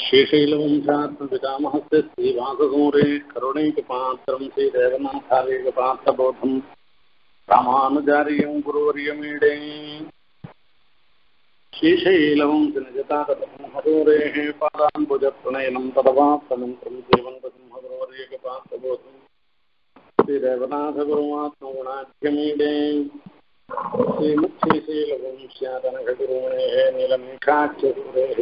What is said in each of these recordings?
श्रीशैलवंशात्मपितामहस्य श्रीवासगौरे करुणैकपात्रम् श्रीदेवनाथारेकपात्रबोधम् रामानुजार्यम् गुरुवर्यमीडे श्रीशैलवंशनिजतातपद्महदोरेः पादाम्बुजप्रणयनम् तदवाप्तमन्त्रम् श्रीवन्तसिंहगुरुवर्यकपात्रबोधम् श्रीदेवनाथगुरुमात्मगुणाख्यमीडे श्रीमुख्यशीलवंश्यातनगुरुणेः नीलमेघाक्षगुरेः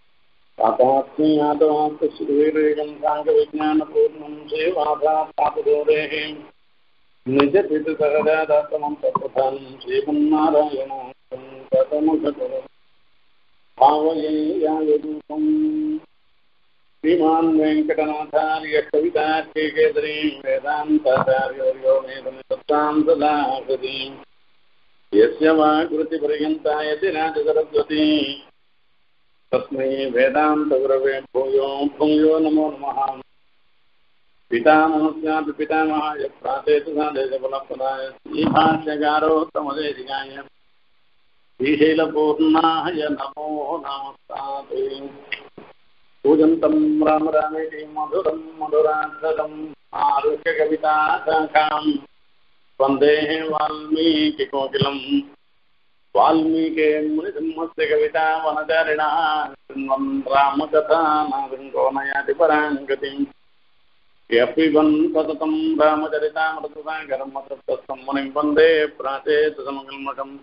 पापात्मीयातवान्तश्रीवेरेकम् साङ्गविज्ञानपूर्णम् सेवाभापापदोरेः निजपितुसहजातमम् तत्प्रधानम् श्रीमन्नारायणाम् ततमुखतरम् भावयेयायरूपम् श्रीमान् वेङ्कटनाथार्य कविताख्यकेसरीम् वेदान्ताचार्यवर्यो मेदनिदत्ताम् सदा हृदीम् यस्य वाकृतिपर्यन्ता यति राजसरस्वती तस्मै वेदान्तगुरवे भूयो भूयो नमो नमः पितामहस्यापि पितामहाय प्राचेतु साधेशफलप्रदाय श्रीभाष्यकारोत्तमदेशिकाय श्रीशैलपूर्णाय नमो नमस्ताते पूजन्तं राम रामेति मधुरं मधुराक्षरम् आरुह्य कविताशाखाम् वन्दे वाल्मीकिकोकिलम् वाल्मीके मुनिसिंहस्य कविता वनचारिणः शृण्वन् रामकथानादृङ्गो नयाति पराङ्गतिम् यः पिबन् सततं रामचरितामृतसागरम् तत्तस्थं मुनिं वन्दे प्राचेतसमकल्मषम्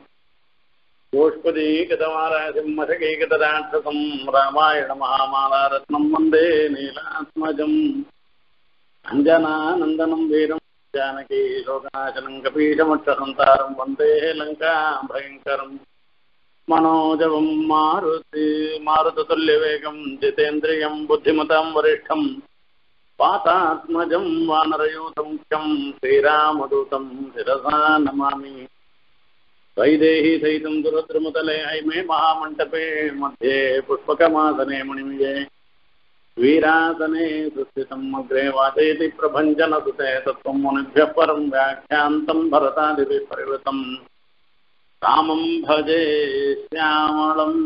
गोष्पदीगतमारासिंहशकैकतराक्षसं रामायणमहामालारत्नं वन्दे नीलात्मजम् अञ्जनानन्दनं वीरम् जानकी लोकनाशनं कपीशमक्षसन्तारं वन्दे लङ्काभयङ्करम् मनोजवं मारुति मारुततुल्यवेगं जितेन्द्रियं बुद्धिमतां वरिष्ठं पातात्मजं वानरयूतमुख्यं श्रीरामदूतं शिरसा नमामि वैदेही सहितं दुरद्रुमतले हैमे महामण्डपे मध्ये पुष्पकमासने मणिमिजे वीरासने सुस्थितम् अग्रे वाचयति प्रभञ्जनसुते तत्त्वं मुनिभ्यः परं व्याख्यान्तं भरतादिभिः परिवृतम् रामं भजे श्यामळम्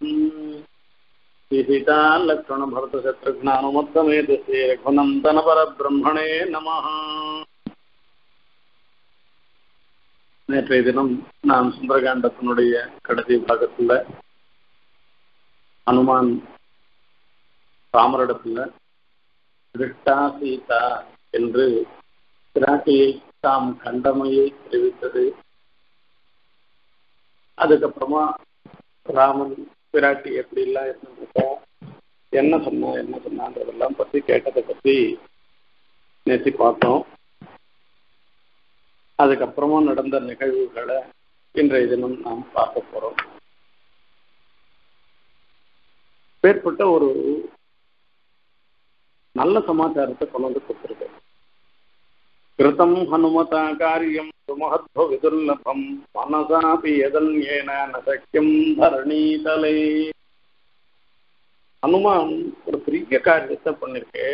सीता लक्ष्मणभरतशत्रुघ्नानुमत्तमेत श्रीरघुनन्दनपरब्रह्मणे நமः நேற்றைய தினம் நாம் சுந்தரகாண்டத்தினுடைய கடைசி பாகத்தில் ஹனுமான் ராமரிடத்துல திருஷ்டா சீதா என்று பிராட்டியை தாம் கண்டமையை தெரிவித்தது அதுக்கப்புறமா ராமன் பிராட்டி எப்படி எல்லாம் இருந்திருக்கா என்ன சொன்னா என்ன சொன்னான்றதெல்லாம் பத்தி கேட்டதை பத்தி நேசி பார்த்தோம் அதுக்கப்புறமா நடந்த நிகழ்வுகளை இன்றைய தினம் நாம் பார்க்க போறோம் பேர்பட்ட ஒரு நல்ல சமாச்சாரத்தை கொண்டு வந்து கொடுத்துருக்கு கிருதம் ஹனுமதா காரியம் சுமஹத்வ விதுர்லபம் மனசாபி எதன்யேன நசக்கியம் தரணீதலை ஹனுமான் ஒரு பெரிய காரியத்தை பண்ணிருக்கு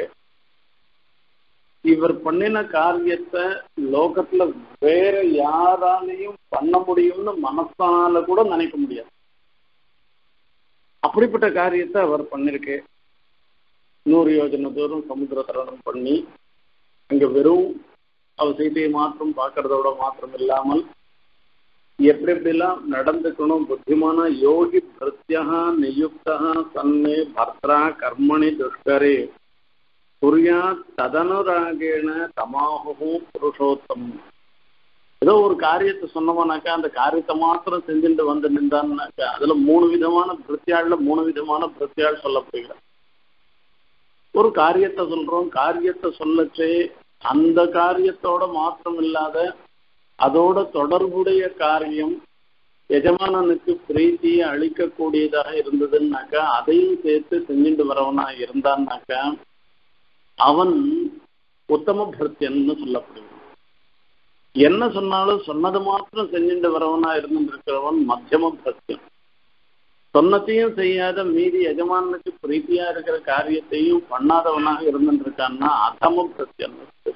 இவர் பண்ணின காரியத்தை லோகத்துல வேற யாராலையும் பண்ண முடியும்னு மனசால கூட நினைக்க முடியாது அப்படிப்பட்ட காரியத்தை அவர் பண்ணிருக்கு நூறு யோஜனை தூரம் சமுத்திர தரணம் பண்ணி அங்க வெறும் அவ சீதையை மாற்றம் பார்க்கறதோட மாத்திரம் இல்லாமல் எப்படி எப்படிலாம் நடந்துக்கணும் புத்திமான யோகி பிரத்யா நியுக்தா சன்னே பர்த்தா கர்மணி துஷ்கரே புரியா ததனுராகேண தமாகவும் புருஷோத்தம் ஏதோ ஒரு காரியத்தை சொன்னோம்னாக்கா அந்த காரியத்தை மாத்திரம் செஞ்சுட்டு வந்து நின்றான்னாக்கா அதுல மூணு விதமான பிரத்யாள்ல மூணு விதமான பிரத்யாள் சொல்லப்படுகிறார் ஒரு காரியத்தை சொல்றோம் காரியத்தை சொல்லச்சே அந்த காரியத்தோட மாத்திரம் இல்லாத அதோட தொடர்புடைய காரியம் எஜமானனுக்கு பிரீத்தியை அளிக்கக்கூடியதாக இருந்ததுன்னாக்கா அதையும் சேர்த்து செஞ்சுட்டு வரவனா இருந்தான்னாக்கா அவன் உத்தம பர்த்தியன்னு சொல்லப்படுவான் என்ன சொன்னாலும் சொன்னது மாத்திரம் செஞ்சுட்டு வரவனா இருந்துருக்கிறவன் மத்தியம பர்த்தியம் சொன்னத்தையும் செய்யாத மீதி எஜமானுக்கு பிரீத்தியா இருக்கிற காரியத்தையும் பண்ணாதவனாக இருந்துருக்கான்னா அதம பிரத்யன்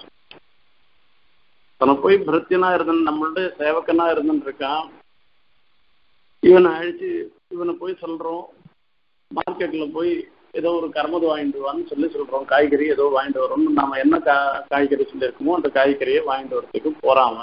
தன போய் பிரத்தியனா இருந்த நம்மளுடைய சேவக்கனா இருந்துருக்கான் இவனை அழிச்சு இவனை போய் சொல்றோம் மார்க்கெட்ல போய் ஏதோ ஒரு கர்மது வாங்கிட்டு வான்னு சொல்லி சொல்றோம் காய்கறி ஏதோ வாங்கிட்டு வரோம்னு நாம என்ன கா காய்கறி சொல்லியிருக்கோமோ அந்த காய்கறியை வாங்கிட்டு வரதுக்கு போறான்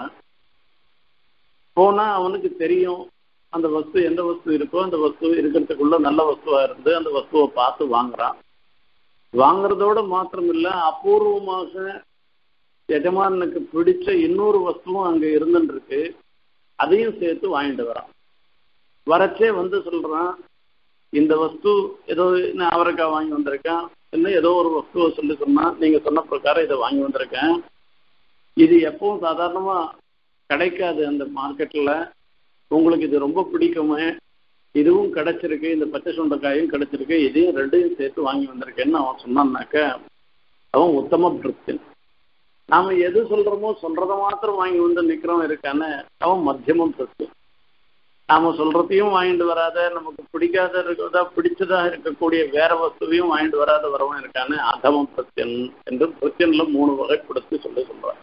போனா அவனுக்கு தெரியும் அந்த வஸ்து எந்த வஸ்து இருக்கோ அந்த வஸ்து இருக்கிறதுக்குள்ள நல்ல வஸ்துவா இருந்து அந்த வஸ்துவை பார்த்து வாங்குறான் வாங்குறதோட மாத்திரம் இல்ல அபூர்வமாக எஜமானுக்கு பிடிச்ச இன்னொரு வஸ்துவும் அங்க இருந்துட்டு இருக்கு அதையும் சேர்த்து வாங்கிட்டு வரான் வரச்சே வந்து சொல்றான் இந்த வஸ்து ஏதோ நான் அவரைக்காய் வாங்கி வந்திருக்கேன் இன்னும் ஏதோ ஒரு வஸ்துவை சொல்லி சொன்னா நீங்க சொன்ன பிரகாரம் இதை வாங்கி வந்திருக்கேன் இது எப்பவும் சாதாரணமா கிடைக்காது அந்த மார்க்கெட்ல உங்களுக்கு இது ரொம்ப பிடிக்குமே இதுவும் கிடைச்சிருக்கு இந்த பச்சை சுண்டைக்காயும் கிடைச்சிருக்கு இதையும் ரெண்டையும் சேர்த்து வாங்கி வந்திருக்கேன்னு அவன் சொன்னான்னாக்க அவன் உத்தம பிருத்தின் நாம எது சொல்றோமோ சொல்றத மாத்திரம் வாங்கி வந்து நிக்கிறோம் இருக்கான்னு அவன் மத்தியமம் பிருத்தின் நாம சொல்றதையும் வாங்கிட்டு வராத நமக்கு பிடிக்காத இருக்கிறதா பிடிச்சதா இருக்கக்கூடிய வேற வஸ்துவையும் வாங்கிட்டு வராத வரவன் இருக்கான்னு அதமம் பிரத்யன் என்று பிரத்யன்ல மூணு வகைப்படுத்தி சொல்லி சொல்றான்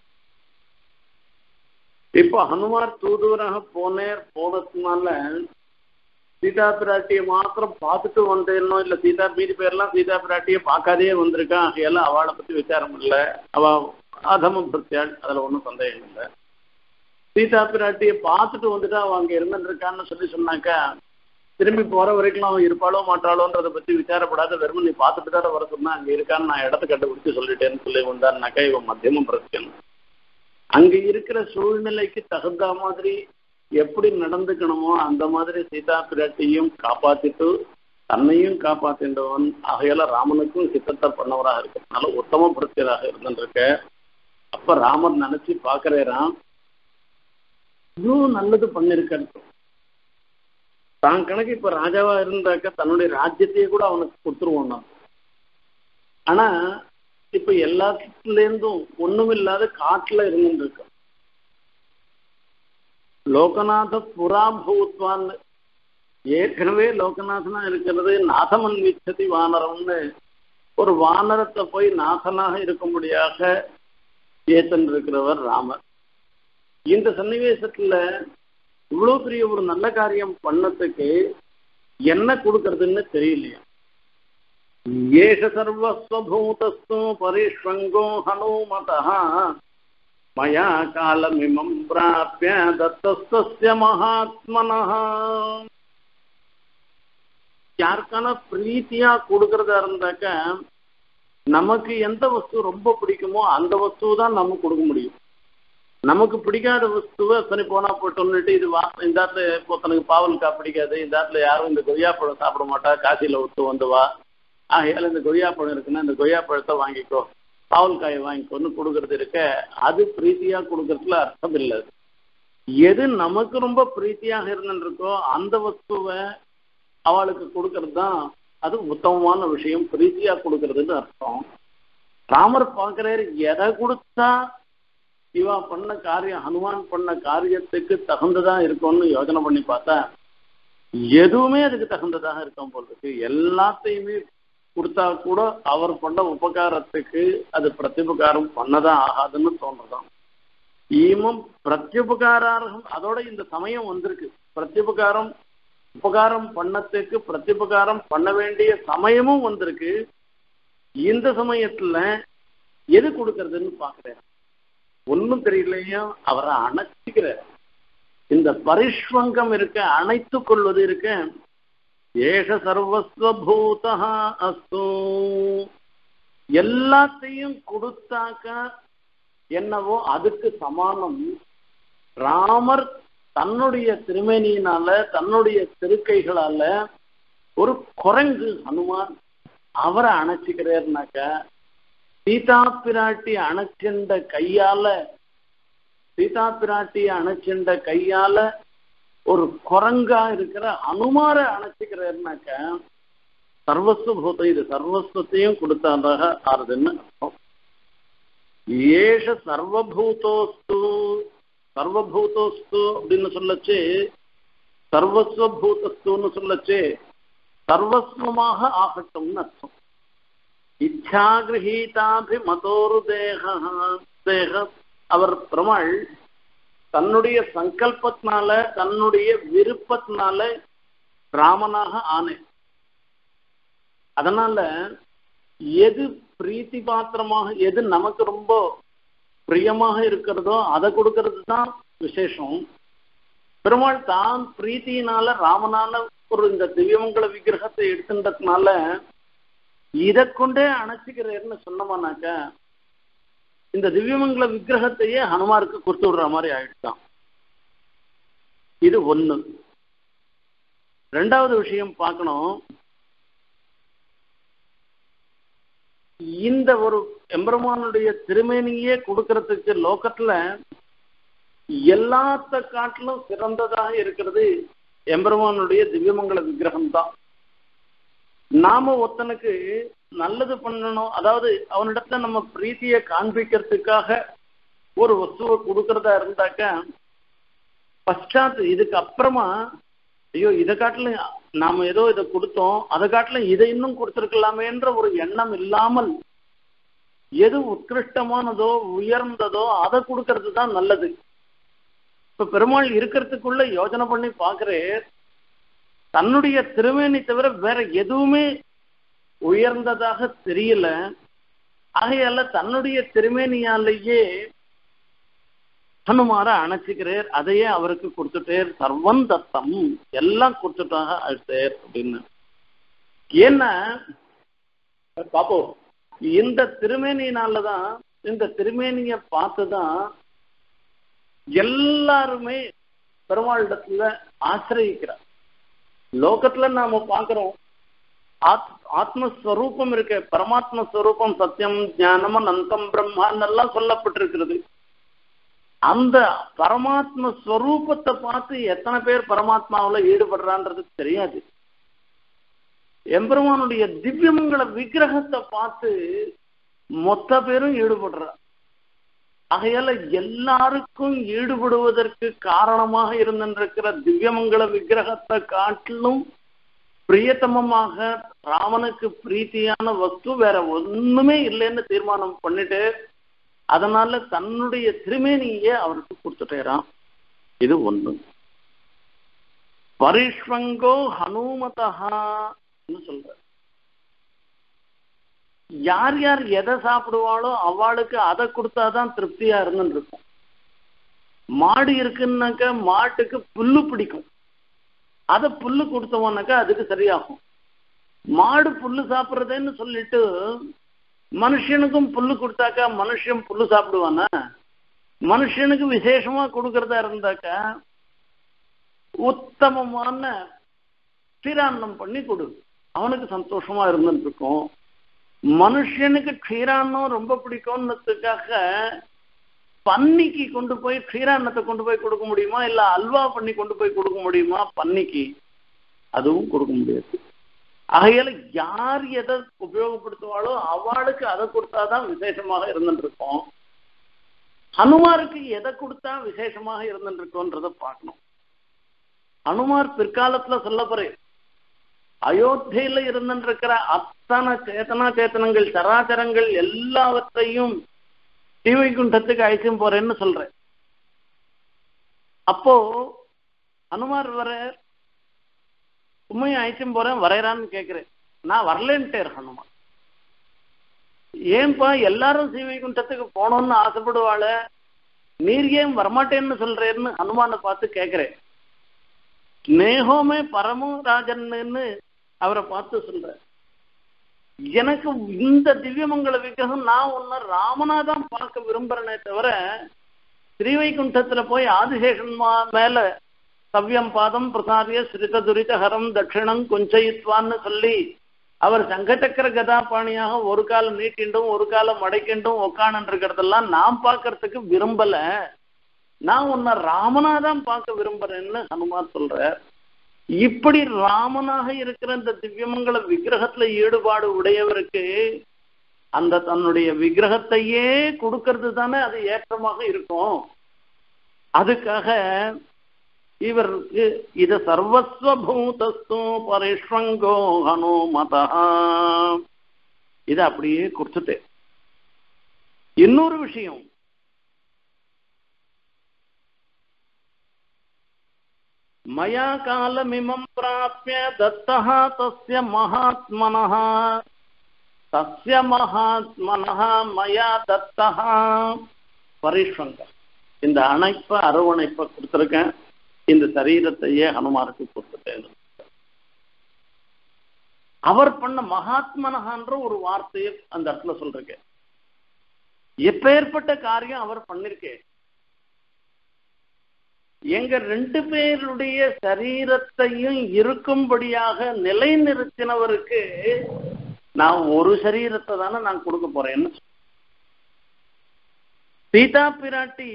இப்போ ஹனுமார் தூதுவராக போனேர் போனதுனால சீதா பிராட்டியை மாத்திரம் பார்த்துட்டு வந்தேனோ இல்ல சீதா மீதி பேர்லாம் சீதா பிராட்டியை பார்க்காதே வந்திருக்கான் ஆகையால அவளை பத்தி விசாரம் இல்லை அவ அதம பிரத்யாள் அதுல ஒன்றும் சந்தேகம் இல்லை சீதா பிராட்டியை பார்த்துட்டு வந்துட்டு அவன் அங்க இருந்துட்டு இருக்கான்னு சொல்லி சொன்னாக்கா திரும்பி போற வரைக்கும் அவன் இருப்பாளோ மாட்டாளோன்றதை பத்தி விசாரப்படாத வெறும் நீ பார்த்துட்டு தான் வர சொன்னா அங்க இருக்கான்னு நான் இடத்த கண்டுபிடிச்சு சொல்லிட்டேன்னு சொல்லி வந்தாருனாக்கா இவன் மத்தியமும் பிரச்சனை அங்க இருக்கிற சூழ்நிலைக்கு தகுந்த மாதிரி எப்படி நடந்துக்கணுமோ அந்த மாதிரி சீதா பிராட்டியும் காப்பாத்திட்டு தன்னையும் காப்பாத்தின்றவன் ஆகையால ராமனுக்கும் சித்தத்தை பண்ணவராக இருக்கிறதுனால உத்தம பிரத்தியராக இருந்துருக்க அப்ப ராமர் நினைச்சு பாக்குறேராம் இன்னும் நல்லது பண்ணிருக்காரு தான் கணக்கு இப்ப ராஜாவா இருந்தாக்க தன்னுடைய ராஜ்யத்தையே கூட அவனுக்கு கொடுத்துருவோம் நான் ஆனா இப்ப எல்லாத்துல இருந்தும் ஒண்ணும் இல்லாத காட்டுல இருந்துட்டு இருக்க லோகநாத புறா பூத்வான்னு ஏற்கனவே லோகநாதனா இருக்கிறது நாதமன் விச்சதி வானரம்னு ஒரு வானரத்தை போய் நாதனாக இருக்கும்படியாக ஏத்தன் இருக்கிறவர் ராமர் இந்த சன்னிவேசத்துல இவ்வளவு பெரிய ஒரு நல்ல காரியம் பண்ணதுக்கு என்ன கொடுக்கறதுன்னு தெரியலையா ஏஷ சர்வஸ்வபூதஸ்து பரிஷ்வங்கோ ஹனுமதா மயா காலமிமம் பிராப்பிய தத்தஸ்தஸ்ய மகாத்மனः யாருக்கான பிரீத்தியா கொடுக்கறதா இருந்தாக்க நமக்கு எந்த வஸ்து ரொம்ப பிடிக்குமோ அந்த வஸ்துவை தான் நம்ம கொடுக்க முடியும் நமக்கு பிடிக்காத வஸ்துவை சரி போனா போட்டோன்னுட்டு இது வா இந்த இடத்துல இப்போ தனக்கு பாவல்காய் பிடிக்காது இந்த இடத்துல யாரும் இந்த கொய்யாப்பழம் சாப்பிட மாட்டா காசியில விட்டு வந்து வா ஆகையால இந்த கொய்யாப்பழம் இருக்குன்னா இந்த கொய்யாப்பழத்தை வாங்கிக்கோ பாவல்காயை வாங்கிக்கோன்னு கொடுக்கறது இருக்க அது பிரீத்தியா கொடுக்கறதுல அர்த்தம் இல்லை எது நமக்கு ரொம்ப பிரீத்தியாக இருந்துருக்கோ அந்த வஸ்துவை அவளுக்கு கொடுக்கறது தான் அது உத்தமமான விஷயம் பிரீத்தியா கொடுக்கறதுன்னு அர்த்தம் ராமர் பார்க்கிறாரு எதை கொடுத்தா இவா பண்ண காரியம் ஹனுமான் பண்ண காரியத்துக்கு தகுந்ததா இருக்கும்னு யோசனை பண்ணி பார்த்தா எதுவுமே அதுக்கு தகுந்ததாக இருக்கும் போல் இருக்கு எல்லாத்தையுமே கொடுத்தா கூட அவர் பண்ண உபகாரத்துக்கு அது பிரத்யுபகாரம் பண்ணதான் ஆகாதுன்னு தோன்றதான் ஈமம் பிரத்யுபகாரார்கம் அதோட இந்த சமயம் வந்திருக்கு பிரத்யுபகாரம் உபகாரம் பண்ணத்துக்கு பிரத்யுபகாரம் பண்ண வேண்டிய சமயமும் வந்திருக்கு இந்த சமயத்துல எது கொடுக்கறதுன்னு பாக்குறேன் ஒன்னும் தெரியலையா அவரை அணைச்சிக்கிறார் இந்த பரிஷ்வங்கம் இருக்க அணைத்து கொள்வது இருக்க ஏஷ சர்வஸ்வபூதா அஸ்து எல்லாத்தையும் கொடுத்தாக்க என்னவோ அதுக்கு சமானம் ராமர் தன்னுடைய திருமேனியினால தன்னுடைய திருக்கைகளால ஒரு குரங்கு ஹனுமான் அவரை அணைச்சிக்கிறாருனாக்க சீதா பிராட்டி அணைச்சின்ற கையால சீதா பிராட்டி அணைச்சின்ற கையால ஒரு குரங்கா இருக்கிற அனுமார அணைச்சிக்கிறாருனாக்க சர்வஸ்வ பூதம் இது சர்வஸ்வத்தையும் கொடுத்ததாக ஆறுதுன்னு அர்த்தம் ஏஷ சர்வபூதோஸ்து சர்வபூதோஸ்து அப்படின்னு சொல்லச்சு சர்வஸ்வ பூதஸ்துன்னு சொல்லச்சு சர்வஸ்வமாக ஆகட்டும்னு அர்த்தம் இச்சாகிரகீதாபிமதோரு தேக தேக அவர் பெருமாள் தன்னுடைய சங்கல்பத்தினால தன்னுடைய விருப்பத்தினால ராமனாக ஆனே அதனால எது பிரீத்தி பாத்திரமாக எது நமக்கு ரொம்ப பிரியமாக இருக்கிறதோ அதை கொடுக்கறது தான் விசேஷம் பெருமாள் தான் பிரீத்தியினால ராமனான ஒரு இந்த திவ்யமங்கல விக்கிரகத்தை எடுத்துட்டதுனால இதை கொண்டே அணைச்சிக்கிறேன்னு சொன்னோம்னாக்க இந்த திவ்யமங்கல விக்கிரகத்தையே ஹனுமாருக்கு கொடுத்து விடுற மாதிரி ஆயிடுச்சான் இது ஒண்ணு ரெண்டாவது விஷயம் பார்க்கணும் இந்த ஒரு எம்பெருமானுடைய திருமேனியே கொடுக்கறதுக்கு லோக்கத்துல எல்லாத்த காட்டிலும் சிறந்ததாக இருக்கிறது எம்பெருமானுடைய திவ்யமங்கல விக்கிரகம் தான் நாம ஒருத்தனுக்கு நல்லது பண்ணணும் அதாவது அவனிடத்துல நம்ம பிரீத்தியை காண்பிக்கிறதுக்காக ஒரு வஸ்துவை கொடுக்கறதா இருந்தாக்க பశ్చాத் இதுக்கு அப்புறமா ஐயோ இதை காட்டிலும் நாம ஏதோ இதை கொடுத்தோம் அதை காட்டிலும் இதை இன்னும் கொடுத்துருக்கலாமேன்ற ஒரு எண்ணம் இல்லாமல் எது உத்கிருஷ்டமானதோ உயர்ந்ததோ அதை கொடுக்கறது தான் நல்லது இப்ப பெருமாள் இருக்கிறதுக்குள்ள யோஜனை பண்ணி பாக்குறே தன்னுடைய திருமேனி தவிர வேற எதுவுமே உயர்ந்ததாக தெரியல ஆகையால தன்னுடைய திருமேனியாலேயே ஹனுமார அணைச்சிக்கிறார் அதையே அவருக்கு கொடுத்துட்டேர் சர்வம் தத்தம் எல்லாம் கொடுத்துட்டாங்க அழுத்தேர் அப்படின்னு ஏன்னா பாப்போம் இந்த திருமேனியினாலதான் இந்த திருமேனிய பார்த்துதான் எல்லாருமே பெருமாளிடத்துல ஆசிரியிக்கிறார் லோகத்துல நாம பாக்குறோம் ஆத்மஸ்வரூபம் இருக்கு பரமாத்ம ஸ்வரூபம் சத்தியம் ஞானம் அனந்தம் பிரம்மான்னு எல்லாம் சொல்லப்பட்டிருக்கிறது அந்த பரமாத்ம ஸ்வரூபத்தை பார்த்து எத்தனை பேர் பரமாத்மாவில் ஈடுபடுறான்றது தெரியாது எம்பெருமானுடைய திவ்யமங்கள விக்கிரகத்தை பார்த்து மொத்த பேரும் ஈடுபடுறா ஆகையால எல்லாருக்கும் ஈடுபடுவதற்கு காரணமாக இருந்திருக்கிற திவ்யமங்கள விக்கிரகத்தை காட்டிலும் பிரியத்தமமாக ராமனுக்கு பிரீத்தியான வஸ்து வேற ஒண்ணுமே இல்லைன்னு தீர்மானம் பண்ணிட்டு அதனால தன்னுடைய திருமேனியே அவருக்கு கொடுத்துட்டேராம் இது ஒண்ணு பரிஷ்வங்கோ ஹனுமதஹான்னு சொல்ற யார் யார் எதை சாப்பிடுவாளோ அவளுக்கு அதை கொடுத்தாதான் திருப்தியா இருந்துன்னு இருக்கும் மாடு இருக்குன்னாக்க மாட்டுக்கு புல்லு பிடிக்கும் அதை புல்லு கொடுத்தோம்னாக்கா அதுக்கு சரியாகும் மாடு புல்லு சாப்பிட்றதுன்னு சொல்லிட்டு மனுஷனுக்கும் புல்லு கொடுத்தாக்கா மனுஷன் புல்லு சாப்பிடுவானா மனுஷனுக்கு விசேஷமா கொடுக்கறதா இருந்தாக்கா உத்தமமான க்ஷீரான்னம் பண்ணி கொடு அவனுக்கு சந்தோஷமா இருந்துட்டு இருக்கும் மனுஷனுக்கு க்ஷீரான்னம் ரொம்ப பிடிக்கும்ன்றதுக்காக பன்னிக்கு கொண்டு போய் க்ஷீரான்னத்தை கொண்டு போய் கொடுக்க முடியுமா இல்ல அல்வா பண்ணி கொண்டு போய் கொடுக்க முடியுமா பன்னிக்கு அதுவும் கொடுக்க முடியாது ஆகையால யார் எதை உபயோகப்படுத்துவாளோ அவளுக்கு அதை கொடுத்தாதான் விசேஷமாக இருந்துட்டு இருக்கோம் ஹனுமாருக்கு எதை கொடுத்தா விசேஷமாக இருந்துட்டு இருக்கோன்றத பார்க்கணும் ஹனுமார் பிற்காலத்துல சொல்ல போறேன் அயோத்தியில இருந்துருக்கிற அத்தனை சேத்தனா சேத்தனங்கள் சராச்சரங்கள் எல்லாவற்றையும் ஸ்ரீவைகுண்டத்துக்கு அழைச்சும் போறேன்னு சொல்றேன் அப்போ ஹனுமார் வர உண்மையை அழைச்சும் போறேன் வரையறான்னு கேட்கிறேன் நான் வரலன்ட்டேன் ஹனுமான் ஏன்பா எல்லாரும் ஸ்ரீவைகுண்டத்துக்கு போனோம்னு ஆசைப்படுவாள நீர் ஏன் வரமாட்டேன்னு சொல்றேன்னு ஹனுமானை பார்த்து கேட்கிறேன் ஸ்னேகமே பரமு ராஜன்னு அவரை பார்த்து சொல்ற எனக்கு இந்த திவ்யமங்கல விக்கிரகம் நான் ஒன்னு ராமனாதான் பார்க்க விரும்புறேனே தவிர ஸ்ரீவைகுண்டத்துல போய் ஆதிசேஷன் மேல சவ்யம் பாதம் பிரசாரிய ஸ்ரித துரித ஹரம் தட்சிணம் கொஞ்சயித்வான்னு சொல்லி அவர் சங்கச்சக்கர கதாபாணியாக ஒரு காலம் நீட்டிண்டும் ஒரு காலம் மடைக்கிண்டும் உக்காண்டு இருக்கிறதெல்லாம் நான் பார்க்கறதுக்கு விரும்பல நான் உன்னை ராமனாதான் பார்க்க விரும்புறேன்னு ஹனுமான் சொல்ற இப்படி ராமனாக இருக்கிற இந்த திவ்யமங்கல விக்கிரகத்துல ஈடுபாடு உடையவருக்கு அந்த தன்னுடைய விக்கிரகத்தையே கொடுக்கறது தானே அது ஏற்றமாக இருக்கும் அதுக்காக இவருக்கு இது சர்வஸ்வபூதஸ்து பரிஷ்வங்கோ ஹனுமதா இது அப்படியே கொடுத்துட்டு இன்னொரு விஷயம் மயா காலமிமம் பிராப்பிய தத்தः தஸ்ய மகாத்மனः தஸ்ய மகாத்மனः மயா தத்தः பரிஷ்வங்க இந்த அணைப்ப அரவணைப்பை கொடுத்துருக்கேன் இந்த சரீரத்தையே ஹனுமாருக்கு கொடுத்துட்டேன் அவர் பண்ண மகாத்மனகான்ற ஒரு வார்த்தையை அந்த இடத்துல சொல்றேன் எப்பேற்பட்ட காரியம் அவர் பண்ணிருக்கேன் எங்க ரெண்டு பேருடைய சரீரத்தையும் இருக்கும்படியாக நிலைநிறுத்தினவருக்கு நான் ஒரு சரீரத்தை தானே நான் கொடுக்க போறேன்னு சீதா பிராட்டி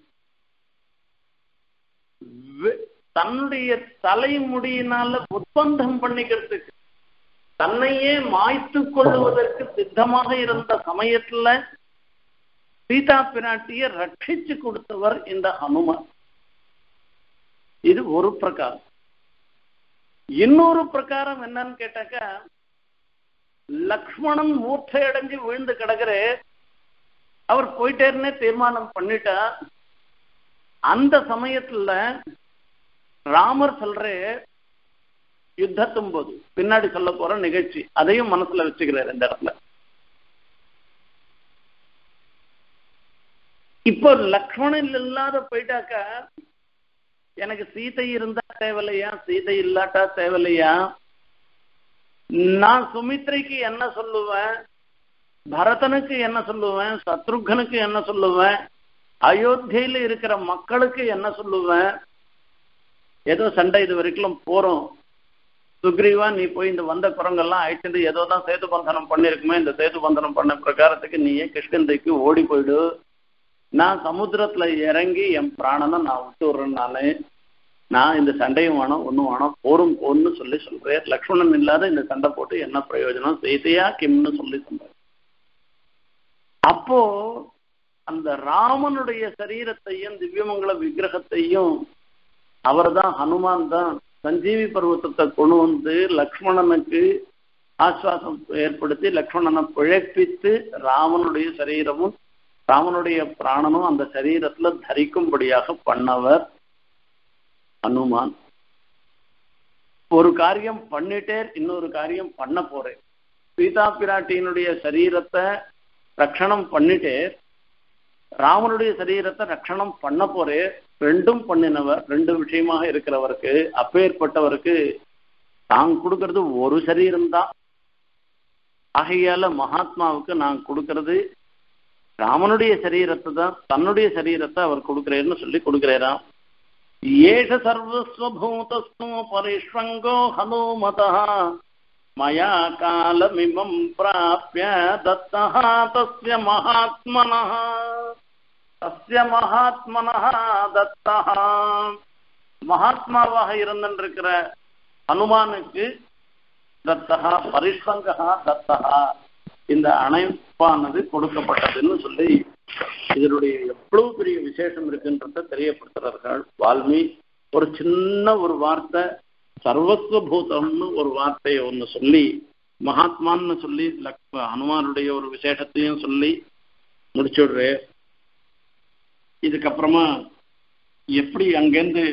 தன்னுடைய தலைமுடியினால உற்பந்தம் பண்ணிக்கிறதுக்கு தன்னையே மாய்த்து கொள்ளுவதற்கு சித்தமாக இருந்த சமயத்துல சீதா பிராட்டிய ரட்சிச்சு கொடுத்தவர் இந்த ஹனுமான் இது ஒரு பிரகாரம் இன்னொரு பிரகாரம் என்னன்னு கேட்டாக்க லக்ஷ்மணன் மூர்ச்சை அடைஞ்சு விழுந்து கிடக்குற அவர் போயிட்டேருன்னே தீர்மானம் பண்ணிட்டா அந்த சமயத்துல ராமர் சொல்ற யுத்தத்தும் போது பின்னாடி சொல்ல போற நிகழ்ச்சி அதையும் மனசுல வச்சுக்கிறார் இந்த இடத்துல இப்போ லக்ஷ்மணன் இல்லாத போயிட்டாக்கா எனக்கு சீதை இருந்தா தேவையில்லையா சீதை இல்லாட்டா தேவையில்லையா நான் சுமித்ரைக்கு என்ன சொல்லுவேன் பரதனுக்கு என்ன சொல்லுவேன் சத்ருகனுக்கு என்ன சொல்லுவேன் அயோத்தியில இருக்கிற மக்களுக்கு என்ன சொல்லுவேன் ஏதோ சண்டை இது வரைக்கும் போறோம் சுக்ரீவா நீ போய் இந்த வந்த குரங்கெல்லாம் அழைச்சிட்டு ஏதோ தான் சேது பந்தனம் பண்ணிருக்குமே இந்த சேது பந்தனம் பண்ண பிரகாரத்துக்கு நீயே கிருஷ்ணந்தைக்கு ஓடி போயிடு நான் சமுத்திரத்துல இறங்கி என் பிராணனை நான் விட்டு விடுறேன்னாலே நான் இந்த சண்டையும் வேணும் ஒன்றும் வேணும் போரும் போன்னு சொல்லி சொல்றேன் லக்ஷ்மணன் இல்லாத இந்த சண்டை போட்டு என்ன பிரயோஜனம் செய்தியா கிம்னு சொல்லி சொல்றேன் அப்போ அந்த ராமனுடைய சரீரத்தையும் திவ்யமங்கல விக்கிரகத்தையும் அவர் தான் ஹனுமான் தான் சஞ்சீவி பர்வத்தத்தை கொண்டு வந்து லக்ஷ்மணனுக்கு ஆஸ்வாசம் ஏற்படுத்தி லக்ஷ்மணனை பிழைப்பித்து ராமனுடைய சரீரமும் ராமனுடைய பிராணனும் அந்த சரீரத்துல தரிக்கும்படியாக பண்ணவர் ஹனுமான் ஒரு காரியம் பண்ணிட்டே இன்னொரு காரியம் பண்ண போறேன் சீதா பிராட்டியினுடைய சரீரத்தை ரட்சணம் பண்ணிட்டே ராமனுடைய சரீரத்தை ரட்சணம் பண்ண போறே ரெண்டும் பண்ணினவர் ரெண்டு விஷயமாக இருக்கிறவருக்கு அப்பேற்பட்டவருக்கு தான் கொடுக்கறது ஒரு சரீரம் தான் ஆகையால மகாத்மாவுக்கு நான் கொடுக்கறது ராமனுடைய சரீரத்தை தான் தன்னுடைய சரீரத்தை அவர் கொடுக்கிறேன்னு சொல்லி கொடுக்கிறாராம் ஏஷ சர்வஸ்வபூதஸ்து பரிஷ்வங்கோ ஹனுமதா மயா காலமிமம் பிராப்பிய தத்தः தஸ்ய மகாத்மனः தஸ்ய மகாத்மனः தத்தः மகாத்மாவாக இருந்திருக்கிற ஹனுமானுக்கு தத்தகா பரிஷ்வங்கா தத்தகா இந்த அணைப்பானது கொடுக்கப்பட்டதுன்னு சொல்லி இதனுடைய எவ்வளவு பெரிய விசேஷம் இருக்குன்றத தெரியப்படுத்துறார்கள் வால்மீ ஒரு சின்ன ஒரு வார்த்தை சர்வஸ்வபூதம்னு ஒரு வார்த்தையை ஒன்று சொல்லி மகாத்மான்னு சொல்லி லக் ஹனுமானுடைய ஒரு விசேஷத்தையும் சொல்லி முடிச்சுடுறே இதுக்கப்புறமா எப்படி அங்கேருந்து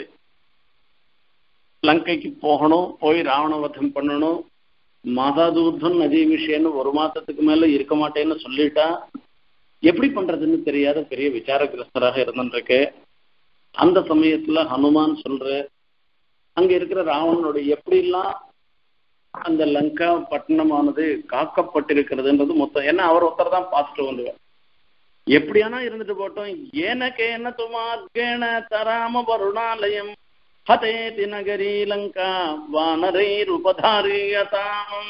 லங்கைக்கு போகணும் போய் ராவணவதம் பண்ணணும் மாதாதூர்தம் நதி விஷயம்னு ஒரு மாசத்துக்கு மேல இருக்க மாட்டேன்னு சொல்லிட்டா எப்படி பண்றதுன்னு தெரியாத பெரிய விசாரகிரஸ்தராக இருந்துருக்கு அந்த சமயத்துல ஹனுமான் சொல்ற அங்க இருக்கிற ராவணனுடைய எப்படிலாம் அந்த லங்கா பட்டணமானது காக்கப்பட்டிருக்கிறதுன்றது மொத்தம் ஏன்னா அவர் ஒருத்தர் தான் பார்த்துட்டு வந்துவார் எப்படியானா இருந்துட்டு போட்டோம் ஏனக்கேன துமார்கேண தராம வருணாலயம் ஹதேதி நகரி லங்கா வானரைருபதாரியதாம்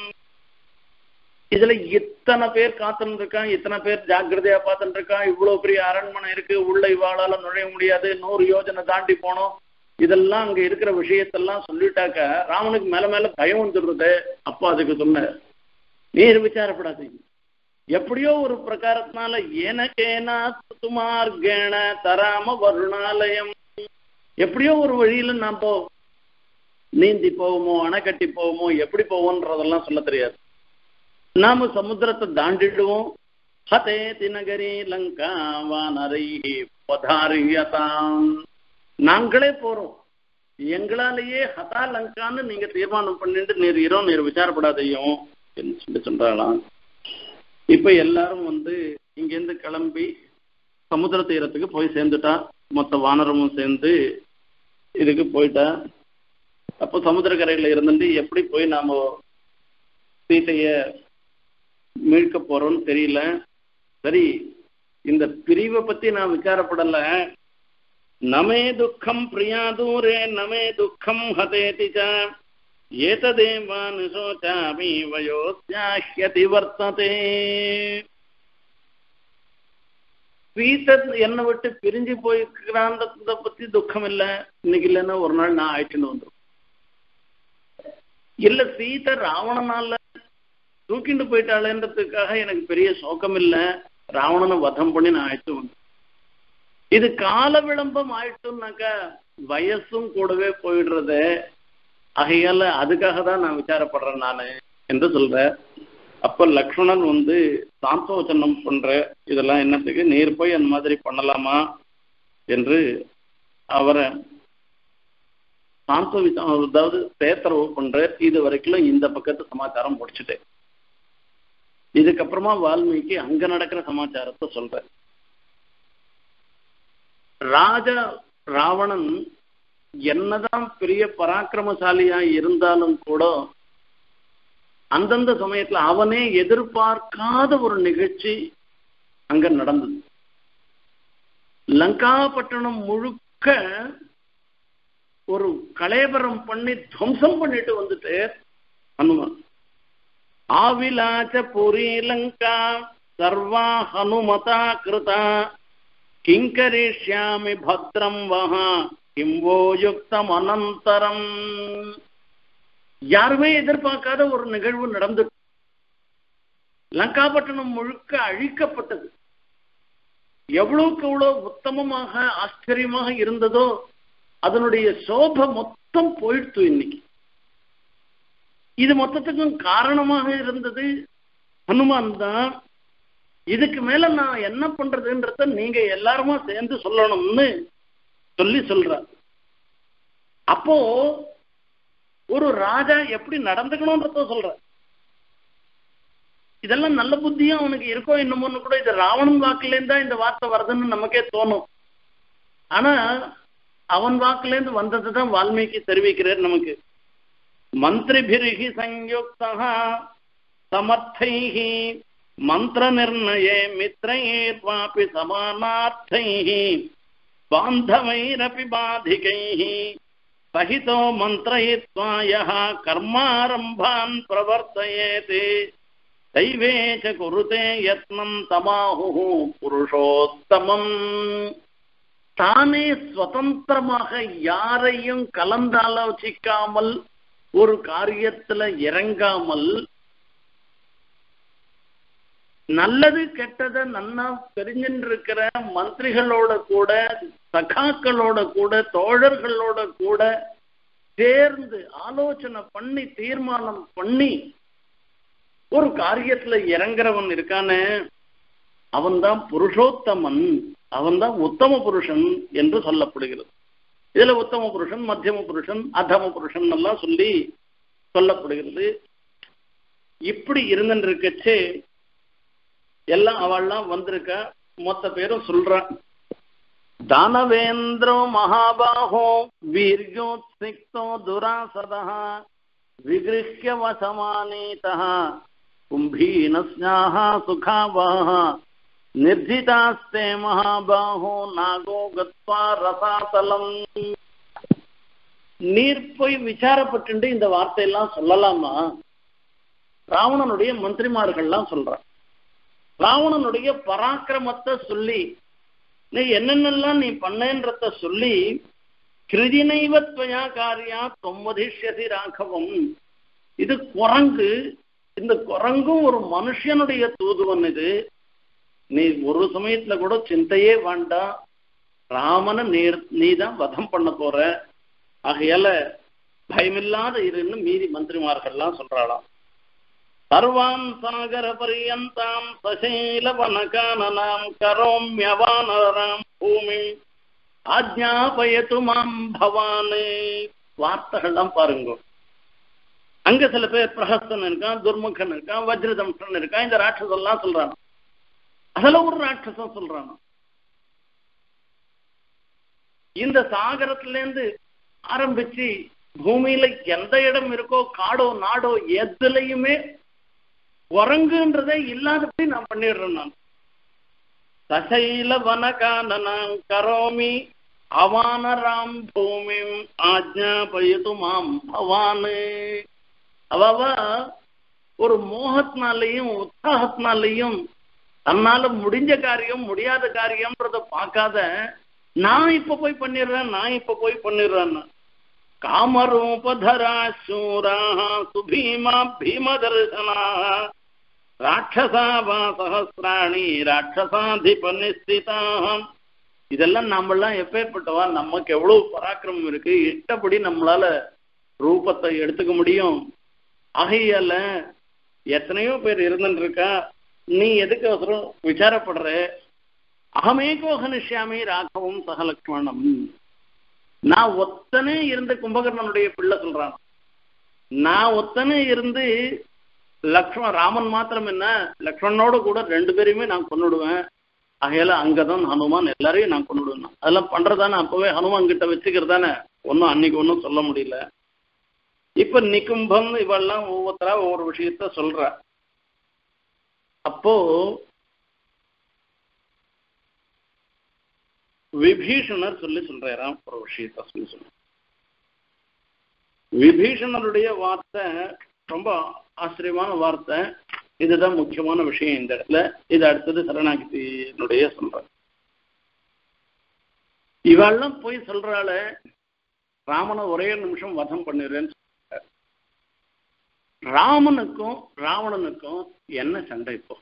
இதுல இத்தனை பேர் காத்துன்னு இருக்கான் இத்தனை பேர் ஜாக்கிரதையா பார்த்துட்டு இருக்கான் இவ்வளவு பெரிய அரண்மனை இருக்கு உள்ள இவாளால நுழைய முடியாது நூறு யோஜனை தாண்டி போனோம் இதெல்லாம் அங்க இருக்கிற விஷயத்தெல்லாம் சொல்லிட்டாக்க ராமனுக்கு மேல மேல பயம் வந்துடுறது அப்பா அதுக்கு சொன்ன நீர் விசாரப்படாதீங்க எப்படியோ ஒரு பிரகாரத்தினால எனக்கேனா துமார்கேண தராம வருணாலயம் எப்படியோ ஒரு வழியில நாம நீந்தி போவோமோ அணை கட்டி போவோமோ எப்படி போவோன்றதெல்லாம் சொல்ல தெரியாது நாம சமுத்திரத்தை தாண்டிடுவோம் ஹதே தினகரி லங்கா வானரை பதாரியதாம் நாங்களே போறோம் எங்களாலேயே ஹதா லங்கான்னு நீங்க தீர்மானம் பண்ணிட்டு நீர் இரோ நீர் விசாரப்படாதையும் என்று சொல்லி சொல்றாளாம் இப்ப எல்லாரும் வந்து இங்கேருந்து கிளம்பி சமுத்திர தீரத்துக்கு போய் சேர்ந்துட்டா மொத்த வானரமும் சேர்ந்து இதுக்கு போயிட்டா அப்போ சமுத்திரக்கரையில இருந்துட்டு எப்படி போய் நாம சீத்தைய மீட்க போறோம்னு தெரியல சரி இந்த பிரிவை பத்தி நான் விசாரப்படல நமே துக்கம் பிரியா தூரே நமே துக்கம் ஹதேதி ச ஏததேவான் சோச்சாமி வயோத்யாஹ்யதி வர்த்ததே ஸ்ரீதத் என்னை விட்டு பிரிஞ்சு போயிருக்கிறான்றத பத்தி துக்கம் இல்ல இன்னைக்கு இல்லைன்னா ஒரு நாள் நான் ஆயிட்டுன்னு வந்துடும் இல்ல சீதை ராவணனால தூக்கிட்டு போயிட்டாளேன்றதுக்காக எனக்கு பெரிய சோகம் இல்ல ராவணனை வதம் பண்ணி நான் ஆயிட்டு வந்தேன் இது கால விளம்பம் ஆயிட்டுனாக்கா வயசும் கூடவே போயிடுறது ஆகையால அதுக்காக தான் நான் விசாரப்படுறேன் நானு என்று சொல்றேன் அப்ப லக்ஷ்மணன் வந்து சாந்தோச்சனம் பண்ற இதெல்லாம் என்னத்துக்கு நீர் போய் அந்த மாதிரி பண்ணலாமா என்று அவரை சாந்தோவி அதாவது பேத்தரவு பண்ற இது வரைக்கும் இந்த பக்கத்து சமாச்சாரம் முடிச்சுட்டேன் இதுக்கப்புறமா வால்மீகி அங்க நடக்கிற சமாச்சாரத்தை சொல்ற ராஜ ராவணன் என்னதான் பெரிய பராக்கிரமசாலியா இருந்தாலும் கூட அந்தந்த சமயத்துல அவனே எதிர்பார்க்காத ஒரு நிகழ்ச்சி அங்க நடந்தது லங்காபட்டணம் முழுக்க ஒரு கலேபரம் பண்ணி துவம்சம் பண்ணிட்டு வந்துட்டு ஹனுமான் ஆவிலாச்ச புரி லங்கா சர்வா ஹனுமதா கிருதா கிங்கரிஷ்யாமி பத்ரம் வஹா கிம்போ யுக்தம் அனந்தரம் யாருமே எதிர்பார்க்காத ஒரு நிகழ்வு நடந்து லங்காபட்டணம் முழுக்க அழிக்கப்பட்டது எவ்வளவுக்கு எவ்வளவு உத்தமமாக ஆச்சரியமாக இருந்ததோ அதனுடைய சோபை மொத்தம் போயிடுத்து இன்னைக்கு இது மொத்தத்துக்கும் காரணமாக இருந்தது ஹனுமான் தான் இதுக்கு மேல நான் என்ன பண்றதுன்றத நீங்க எல்லாருமா சேர்ந்து சொல்லணும்னு சொல்லி சொல்றார் அப்போ ஒரு ராஜா எப்படி நடந்துக்கணும்ன்றத சொல்ற இதெல்லாம் நல்ல புத்தியும் அவனுக்கு இருக்கோ என்னமோன்னு கூட இது ராவணன் வாக்குலேருந்து தான் இந்த வார்த்தை வருதுன்னு நமக்கே தோணும் ஆனா அவன் வாக்குலேருந்து வந்தது தான் வால்மீகி தெரிவிக்கிறார் நமக்கு மந்திரிபிரிகி சயுக்தா சமர்த்தைஹி மந்திர நிர்ணயே மித்ரைர்வாபி சமானார்த்தைः பாந்தவைரபி பாதிகைः சகிதோ மந்திரயித்வா யः கர்மாரம்பான் பிரவர்த்தயேத் தைவே ச குருதே யத்னம் தமாஹுः புருஷோத்தமம் தானே சுதந்திரமாக யாரையும் கலந்தாலோசிக்காமல் ஒரு காரியத்துல இறங்காமல் நல்லது கெட்டத நன்னா தெரிஞ்சுட்டு இருக்கிற மந்திரிகளோட கூட சகாக்களோட கூட தோழர்களோட கூட சேர்ந்து ஆலோசனை பண்ணி தீர்மானம் பண்ணி ஒரு காரியத்துல இறங்குறவன் இருக்கானே அவன்தான் புருஷோத்தமன் அவன்தான் உத்தம புருஷன் என்று சொல்லப்படுகிறது இதுல உத்தம புருஷன் மத்தியம புருஷன் அதம புருஷன் எல்லாம் சொல்லி சொல்லப்படுகிறது இப்படி இருந்துருக்கச்சே எல்லாம் அவள்லாம் வந்திருக்கா மொத்த பேரும் சொல்றான் தானவேந்திரோ மகாபாகோ வீரியோத்சிக்தோ துராசதா விகிருஹ்ய வசமானீதா கும்பீனஸ்யாக சுகாவாக நிர்ஜிதாஸ்தே மகாபாகோ நாகோ கத்வா ரசாதலம் நீர் போய் விசாரப்பட்டு இந்த வார்த்தையெல்லாம் சொல்லலாமா ராவணனுடைய மந்திரிமார்கள்லாம் சொல்றான் ராவணனுடைய பராக்கிரமத்தை சொல்லி நீ என்னென்னலாம் நீ பண்ணேன்றத சொல்லி கிருதினைவத்வயா காரியா தொம்மதிஷ்யதி ராഘவம் இது குரங்கு இந்த குரங்கும் ஒரு மனுஷனுடைய தூதுவன் இது நீ ஒரு சமயத்துல கூட சிந்தையே வேண்டாம் ராமனை நீர் நீ தான் வதம் பண்ண போற ஆகையால பயமில்லாத இருன்னு மீதி மந்திரிமார்கள்லாம் சொல்றாளாம் சர்வாம் சாகர பரியந்தாம் சசீல வனகானனாம் கரோம்யவானராம் பூமி ஆஜ்ஞாபயத்து மாம் பவானு வார்த்தைகள்லாம் பாருங்க அங்க சில பேர் பிரஹஸ்தன் இருக்கான் துர்முகன் இருக்கான் வஜ்ரதம்சன் இருக்கான் இந்த ராட்சசெல்லாம் சொல்றான் அதுல ஒரு ராட்சசம் சொல்றான் இந்த சாகரத்துல இருந்து ஆரம்பிச்சு பூமியில எந்த இடம் இருக்கோ காடோ நாடோ எதுலையுமே குரங்குன்றதே இல்லாதபடி நான் பண்ணிடுறேன் நான் சசைல வனகானனம் கரோமி அவானராம் பூமிம் ஆஜ்ஞாபயது மாம் பவானு அவ ஒரு மோகத்தினாலையும் உற்சாகத்தினாலையும் தன்னால முடிஞ்ச காரியம் முடியாத காரியம்ன்றத பார்க்காத நான் இப்ப போய் பண்ணிடுறேன் நான் இப்ப போய் பண்ணிடுறேன் காமரூபதரா சூரா சுபீமா பீமதர்சனா ராட்சசா வா சகசிராணி ராட்சசாதிப நிஸ்திதாம் இதெல்லாம் நம்மளாம் எப்பேற்பட்டவா நமக்கு எவ்வளவு பராக்கிரமம் இருக்கு இஷ்டப்படி நம்மளால ரூபத்தை எடுத்துக்க முடியும் ஆகையால எத்தனையோ பேர் இருந்துட்டு இருக்கா நீ எதுக்கு அவசரம் விசாரப்படுற அகமேகோ கனிஷ்யாமி ராഘவம் சகலக்ஷ்மணம் நான் ஒத்தனே இருந்து கும்பகர்ணனுடைய பிள்ளை சொல்றான் நான் ஒத்தனே இருந்து லக்ஷ்மண் ராமன் மாத்திரம் என்ன லக்ஷ்மணனோட கூட ரெண்டு பேரையுமே நான் கொண்டுடுவேன் ஆகையால அங்கதான் ஹனுமான் எல்லாரையும் நான் கொண்டுடுவேன் அதெல்லாம் பண்றதானே அப்பவே ஹனுமான் கிட்ட வச்சுக்கிறதானே ஒன்னும் அன்னைக்கு ஒன்றும் சொல்ல முடியல இப்ப நிக்கும்பம் இவெல்லாம் ஒவ்வொருத்தரா ஒவ்வொரு விஷயத்த சொல்ற அப்போ விபீஷணர் சொல்லி சொல்றாராம் ஒரு விஷயத்த சொல்லி சொல்ற விபீஷணருடைய வார்த்தை ரொம்ப ஆச்சரியமான வார்த்தை இதுதான் முக்கியமான விஷயம் இந்த இடத்துல இது அடுத்தது சரணாகிதியினுடைய சொல்ற இவெல்லாம் போய் சொல்றாள ராமனை ஒரே நிமிஷம் வதம் பண்ணிடுறேன்னு சொல்றார் ராமனுக்கும் ராவணனுக்கும் என்ன சண்டை இப்போ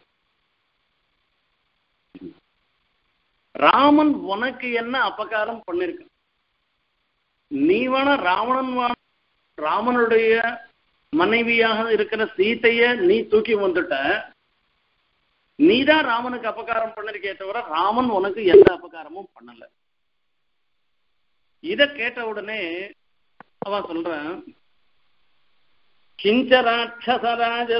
ராமன் உனக்கு என்ன அபகாரம் பண்ணிருக்க நீ வேணா ராவணன் வேணா ராமனுடைய மனைவியாக இருக்கிற சீத்தைய நீ தூக்கி வந்துட்ட நீதான் ராமனுக்கு அபகாரம் பண்ணிருக்கே தவிர ராமன் உனக்கு எந்த அபகாரமும் பண்ணல இத கேட்ட உடனே அவன் சொல்றான் கிஞ்ச ராட்சசராஜ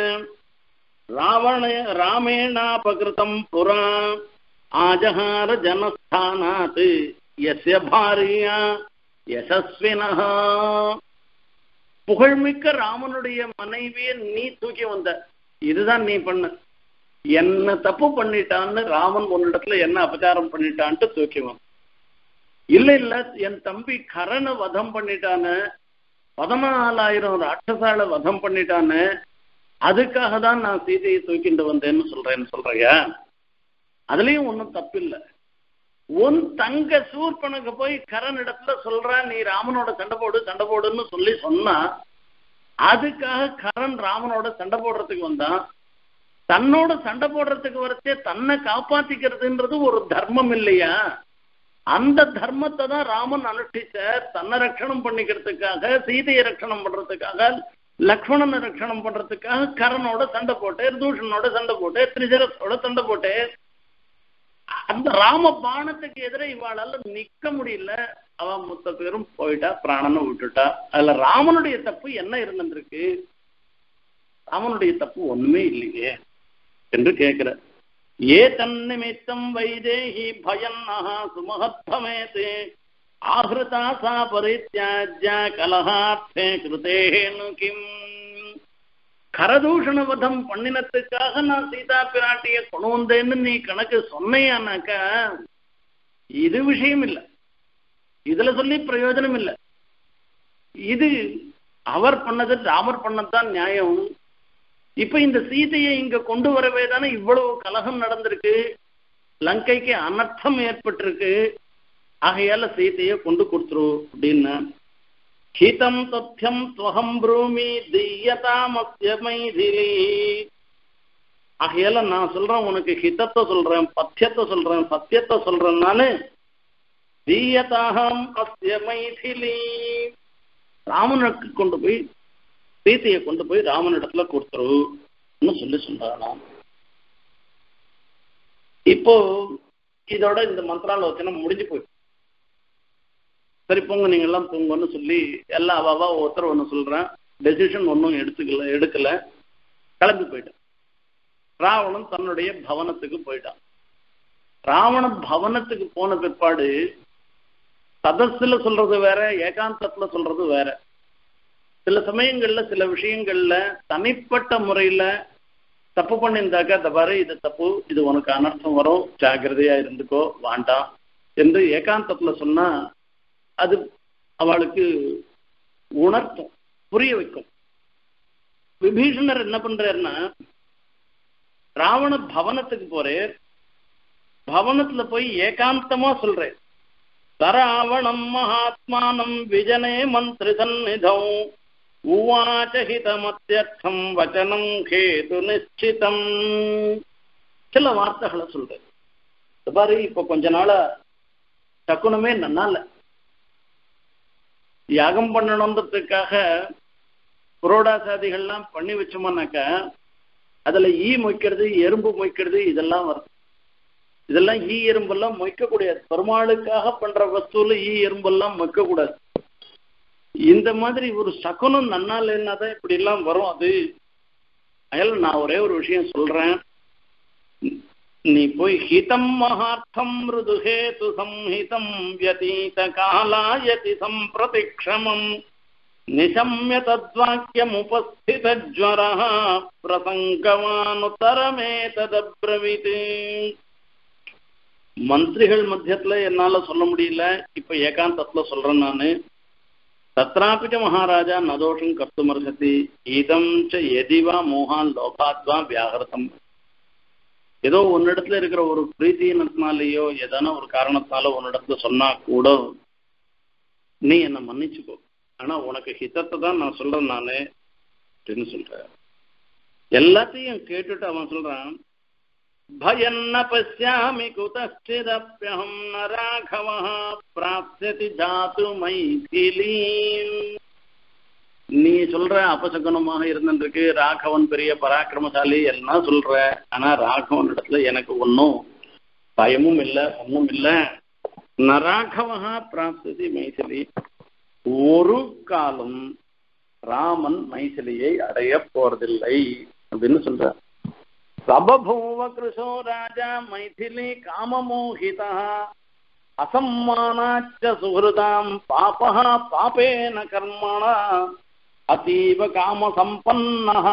ராவண ராமேணாபகிருதம் புறா ஆஜஹார ஜனஸ்தானாத் எஸ்ய பாரியா யசஸ்வினஹா புகழ்மிக்க ராமனுடைய மனைவியை நீ தூக்கி வந்த இதுதான் நீ பண்ண என்ன தப்பு பண்ணிட்டான்னு ராமன் உன்னிடத்துல என்ன அபச்சாரம் பண்ணிட்டான்ட்டு தூக்கி வந்த இல்ல இல்ல என் தம்பி கரனை வதம் பண்ணிட்டானு பதினாலாயிரம் ராட்சசால வதம் பண்ணிட்டானு அதுக்காக தான் நான் சீதையை தூக்கிட்டு வந்தேன்னு சொல்றேன்னு சொல்றியா அதுலயும் ஒன்றும் தப்பில்லை உன் தங்க சூர்பனுக்கு போய் கரண் இடத்துல சொல்ற நீ ராமனோட சண்டை போடு சண்டை போடுன்னு சொல்லி சொன்னா அதுக்காக கரண் ராமனோட சண்டை போடுறதுக்கு வந்தான் தன்னோட சண்டை போடுறதுக்கு வரச்சே தன்னை காப்பாத்திக்கிறதுன்றது ஒரு தர்மம் இல்லையா அந்த தர்மத்தை தான் ராமன் அனுஷ்டிச்ச தன்னை ரட்சணம் பண்ணிக்கிறதுக்காக சீதையை ரட்சணம் பண்றதுக்காக லக்ஷ்மணனை ரட்சணம் பண்றதுக்காக கரனோட சண்டை போட்டேன் தூஷனோட சண்டை போட்டேன் திரிஜரத்தோட சண்டை போட்டேன் அந்த ராம பானத்துக்கு எதிரே இவாளால நிக்க முடியல அவ மொத்த பேரும் போயிட்டா பிராணனை விட்டுட்டா அதுல ராமனுடைய தப்பு என்ன இருந்திருக்கு ராமனுடைய தப்பு ஒண்ணுமே இல்லையே என்று கேட்கிற ஏ தன்னிமித்தம் வைதேகி பயன்னஹா சுமஹத்வமேதே ஆஹிருதா சா பரித்யாஜ்ய கலஹார்த்தே கிருதேனு கிம் கரதூஷண வதம் பண்ணினத்துக்காக நான் சீதா பிராட்டிய கொண்டு வந்தேன்னு நீ கணக்கு சொன்னையானாக்கா இது விஷயம் இல்லை இதுல சொல்லி பிரயோஜனம் இல்லை இது அவர் பண்ணது ராமர் பண்ணதுதான் நியாயம் இப்ப இந்த சீதையை இங்க கொண்டு வரவே தானே இவ்வளவு கலகம் நடந்திருக்கு லங்கைக்கு அனர்த்தம் ஏற்பட்டிருக்கு ஆகையால சீதையை கொண்டு கொடுத்துரு அப்படின்னு ஹிதம் தத்யம் துவகம் ப்ரூமி தீயதாமஸ்ய மைதிலி ஆகையால நான் சொல்றேன் உனக்கு ஹிதத்தை சொல்றேன் பத்தியத்தை சொல்றேன் சத்தியத்தை சொல்றேன் நானு தீயதாகம் அஸ்ய மைதிலி ராமனுக்கு கொண்டு போய் சீதையை கொண்டு போய் ராமனிடத்துல கொடுத்துருன்னு சொல்லி சொல்றானாம் இப்போ இதோட இந்த மந்திராலோசனை முடிஞ்சு போய் சரி போங்க நீங்க எல்லாம் போங்கன்னு சொல்லி எல்லாம் அவாவா ஒருத்தர் ஒன்று சொல்றேன் டெசிஷன் ஒன்றும் எடுத்துக்கல எடுக்கல கிளம்பி போயிட்டான் ராவணன் தன்னுடைய பவனத்துக்கு போயிட்டான் ராவண பவனத்துக்கு போன பிற்பாடு சதஸ்ல சொல்றது வேற ஏகாந்தத்துல சொல்றது வேற சில சமயங்கள்ல சில விஷயங்கள்ல தனிப்பட்ட முறையில தப்பு பண்ணியிருந்தாக்கா இந்த பாரு இது தப்பு இது உனக்கு அனர்த்தம் வரும் ஜாக்கிரதையா இருந்துக்கோ வேண்டாம் என்று ஏகாந்தத்துல சொன்னா அது அவளுக்கு உணர்த்தும் புரிய வைக்கும் விபீஷணர் என்ன பண்றாருன்னா ராவண பவனத்துக்கு போறேன் பவனத்துல போய் ஏகாந்தமா சொல்றேன் தராவணம் மகாத்மானம் விஜனே மந்திரி சந்நிதம் உவாச்ச ஹிதமத்தியர்த்தம் வச்சனம் கேது நிச்சிதம் சில வார்த்தைகளை சொல்றேன் பாரு இப்ப கொஞ்ச நாளா சக்குனமே நன்னால யாகம் பண்ணணுன்றதுக்காக புரோடாசாதிகள்லாம் பண்ணி வச்சோம்னாக்கா அதுல ஈ மொய்க்கிறது எறும்பு மொய்க்கிறது இதெல்லாம் வருது இதெல்லாம் ஈ எறும்பெல்லாம் மொய்க்க கூடாது பெருமாளுக்காக பண்ற வஸ்துல ஈ எறும்பெல்லாம் மொய்க்க கூடாது இந்த மாதிரி ஒரு சகுனம் நன்னால என்னதான் இப்படி எல்லாம் வரும் அது அதனால நான் ஒரே ஒரு விஷயம் சொல்றேன் நீ போய் ஹிதம் மகார்த்தம் மிருதுஹேது சம்ஹிதம் வியதீத காலாயதி சம்பிரதிக்ஷமம் நிசம்ய தத்வாக்கியமுபஸ்தித ஜ்வர பிரசங்கமானுத்தரமே ததப்ரவித் மந்திரிகள் மத்தியத்துல என்னால சொல்ல முடியல இப்ப ஏகாந்தத்துல சொல்றேன் நானு தத்ராபிச்ச மகாராஜா நதோஷம் கர்த்துமர்ஹதி இதம் ச எதிவா மோகான் லோகாத்வா வியாகிருதம் ஏதோ உன்னிடத்துல இருக்கிற ஒரு பிரீத்தியினத்தினாலேயோ ஏதான ஒரு காரணத்தால உன்னிடத்துல சொன்னா கூட நீ என்னை மன்னிச்சுக்கோ ஆனா உனக்கு ஹிதத்தை தான் நான் சொல்றேன் நானு அப்படின்னு சொல்றேன் எல்லாத்தையும் கேட்டுட்டு அவன் சொல்றான் பயன்ன பசியாமி குதச்சிதப்பியகம் ந ராഘவ பிராப்யதி ஜாத்து மைதிலி நீ சொல்ற அபசகுனமாக இருந்திருக்கு ராഘவன் பெரிய பராக்கிரமசாலி எல்லாம் சொல்ற ஆனா ராഘவன் இடத்துல எனக்கு ஒன்னும் பயமும் இல்லை ஒன்றும் இல்லை நராகவா பிராப்தி மைசிலி ஒரு காலம் ராமன் மைசிலியை அடைய போறதில்லை அப்படின்னு சொல்ற சபபூவ கிருஷோ ராஜா மைதிலி காமமோகிதா அசம்மானாச்ச சுகிருதாம் பாபா பாபேன கர்மணா அத்தீவ காம சம்பன்னः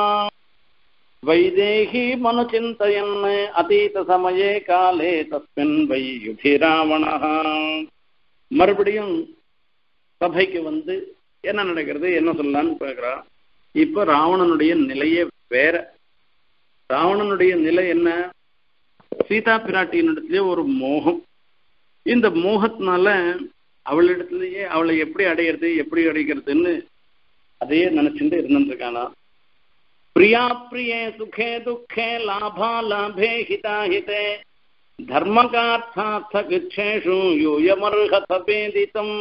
வைதேகி மனுச்சிந்தயன் அதீத சமயே காலே தஸ்மின் வை யுதிராவணः மறுபடியும் சபைக்கு வந்து என்ன நடக்கிறது என்ன சொல்லலான்னு கேட்கிறான் இப்ப ராவணனுடைய நிலையே வேற ராவணனுடைய நிலை என்ன சீதா பிராட்டியினிடத்திலே ஒரு மோகம் இந்த மோகத்தினால அவளிடத்திலேயே அவளை எப்படி அடையிறது எப்படி அடைக்கிறதுன்னு அதையே நினைச்சுட்டு இருந்துருக்கானா பிரியா பிரியே சுகே துக்கே லாபா லாபே ஹிதா ஹிதே தர்மகார்த்தார்த்த கிச்சேஷு யூயமர்ஹத பேதிதம்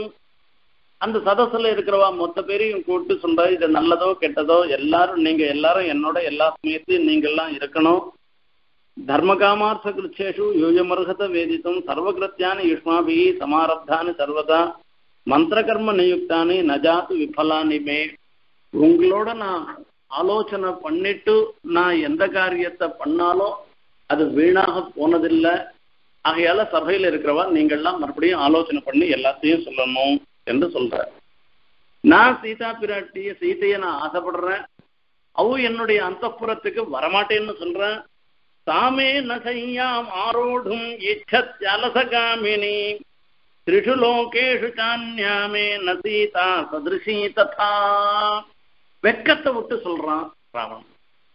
அந்த சதசுல இருக்கிறவா மொத்த பேரையும் கூப்பிட்டு சொல்ற இது நல்லதோ கெட்டதோ எல்லாரும் நீங்க எல்லாரும் என்னோட எல்லா சமயத்தையும் நீங்க எல்லாம் இருக்கணும் தர்மகாமார்த்த கிருச்சேஷு யூயமர்ஹத வேதித்தம் சர்வகிருத்தியானி யுஷ்மாபி சமாரப்தானி சர்வதா மந்திரகர்ம நியுக்தானி நஜாத்து விஃபலானி மே உங்களோட நான் ஆலோசனை பண்ணிட்டு நான் எந்த காரியத்தை பண்ணாலும் அது வீணாக போனதில்லை ஆகையால சபையில் இருக்கிறவா நீங்கள்லாம் மறுபடியும் ஆலோசனை பண்ணி எல்லாத்தையும் சொல்லணும் என்று சொல்ற நான் சீதா பிராட்டிய சீதையை நான் ஆசைப்படுறேன் அவ என்னுடைய அந்தப்புறத்துக்கு வரமாட்டேன்னு சொல்றேன் தாமே நசையாம் ஆரோடும் இச்சத்யலசகாமினி திரிஷு லோகேஷு சான்யாமே ந சீதா சதிருஷி ததா வெக்கத்தை விட்டு சொல்றான் ராவணன்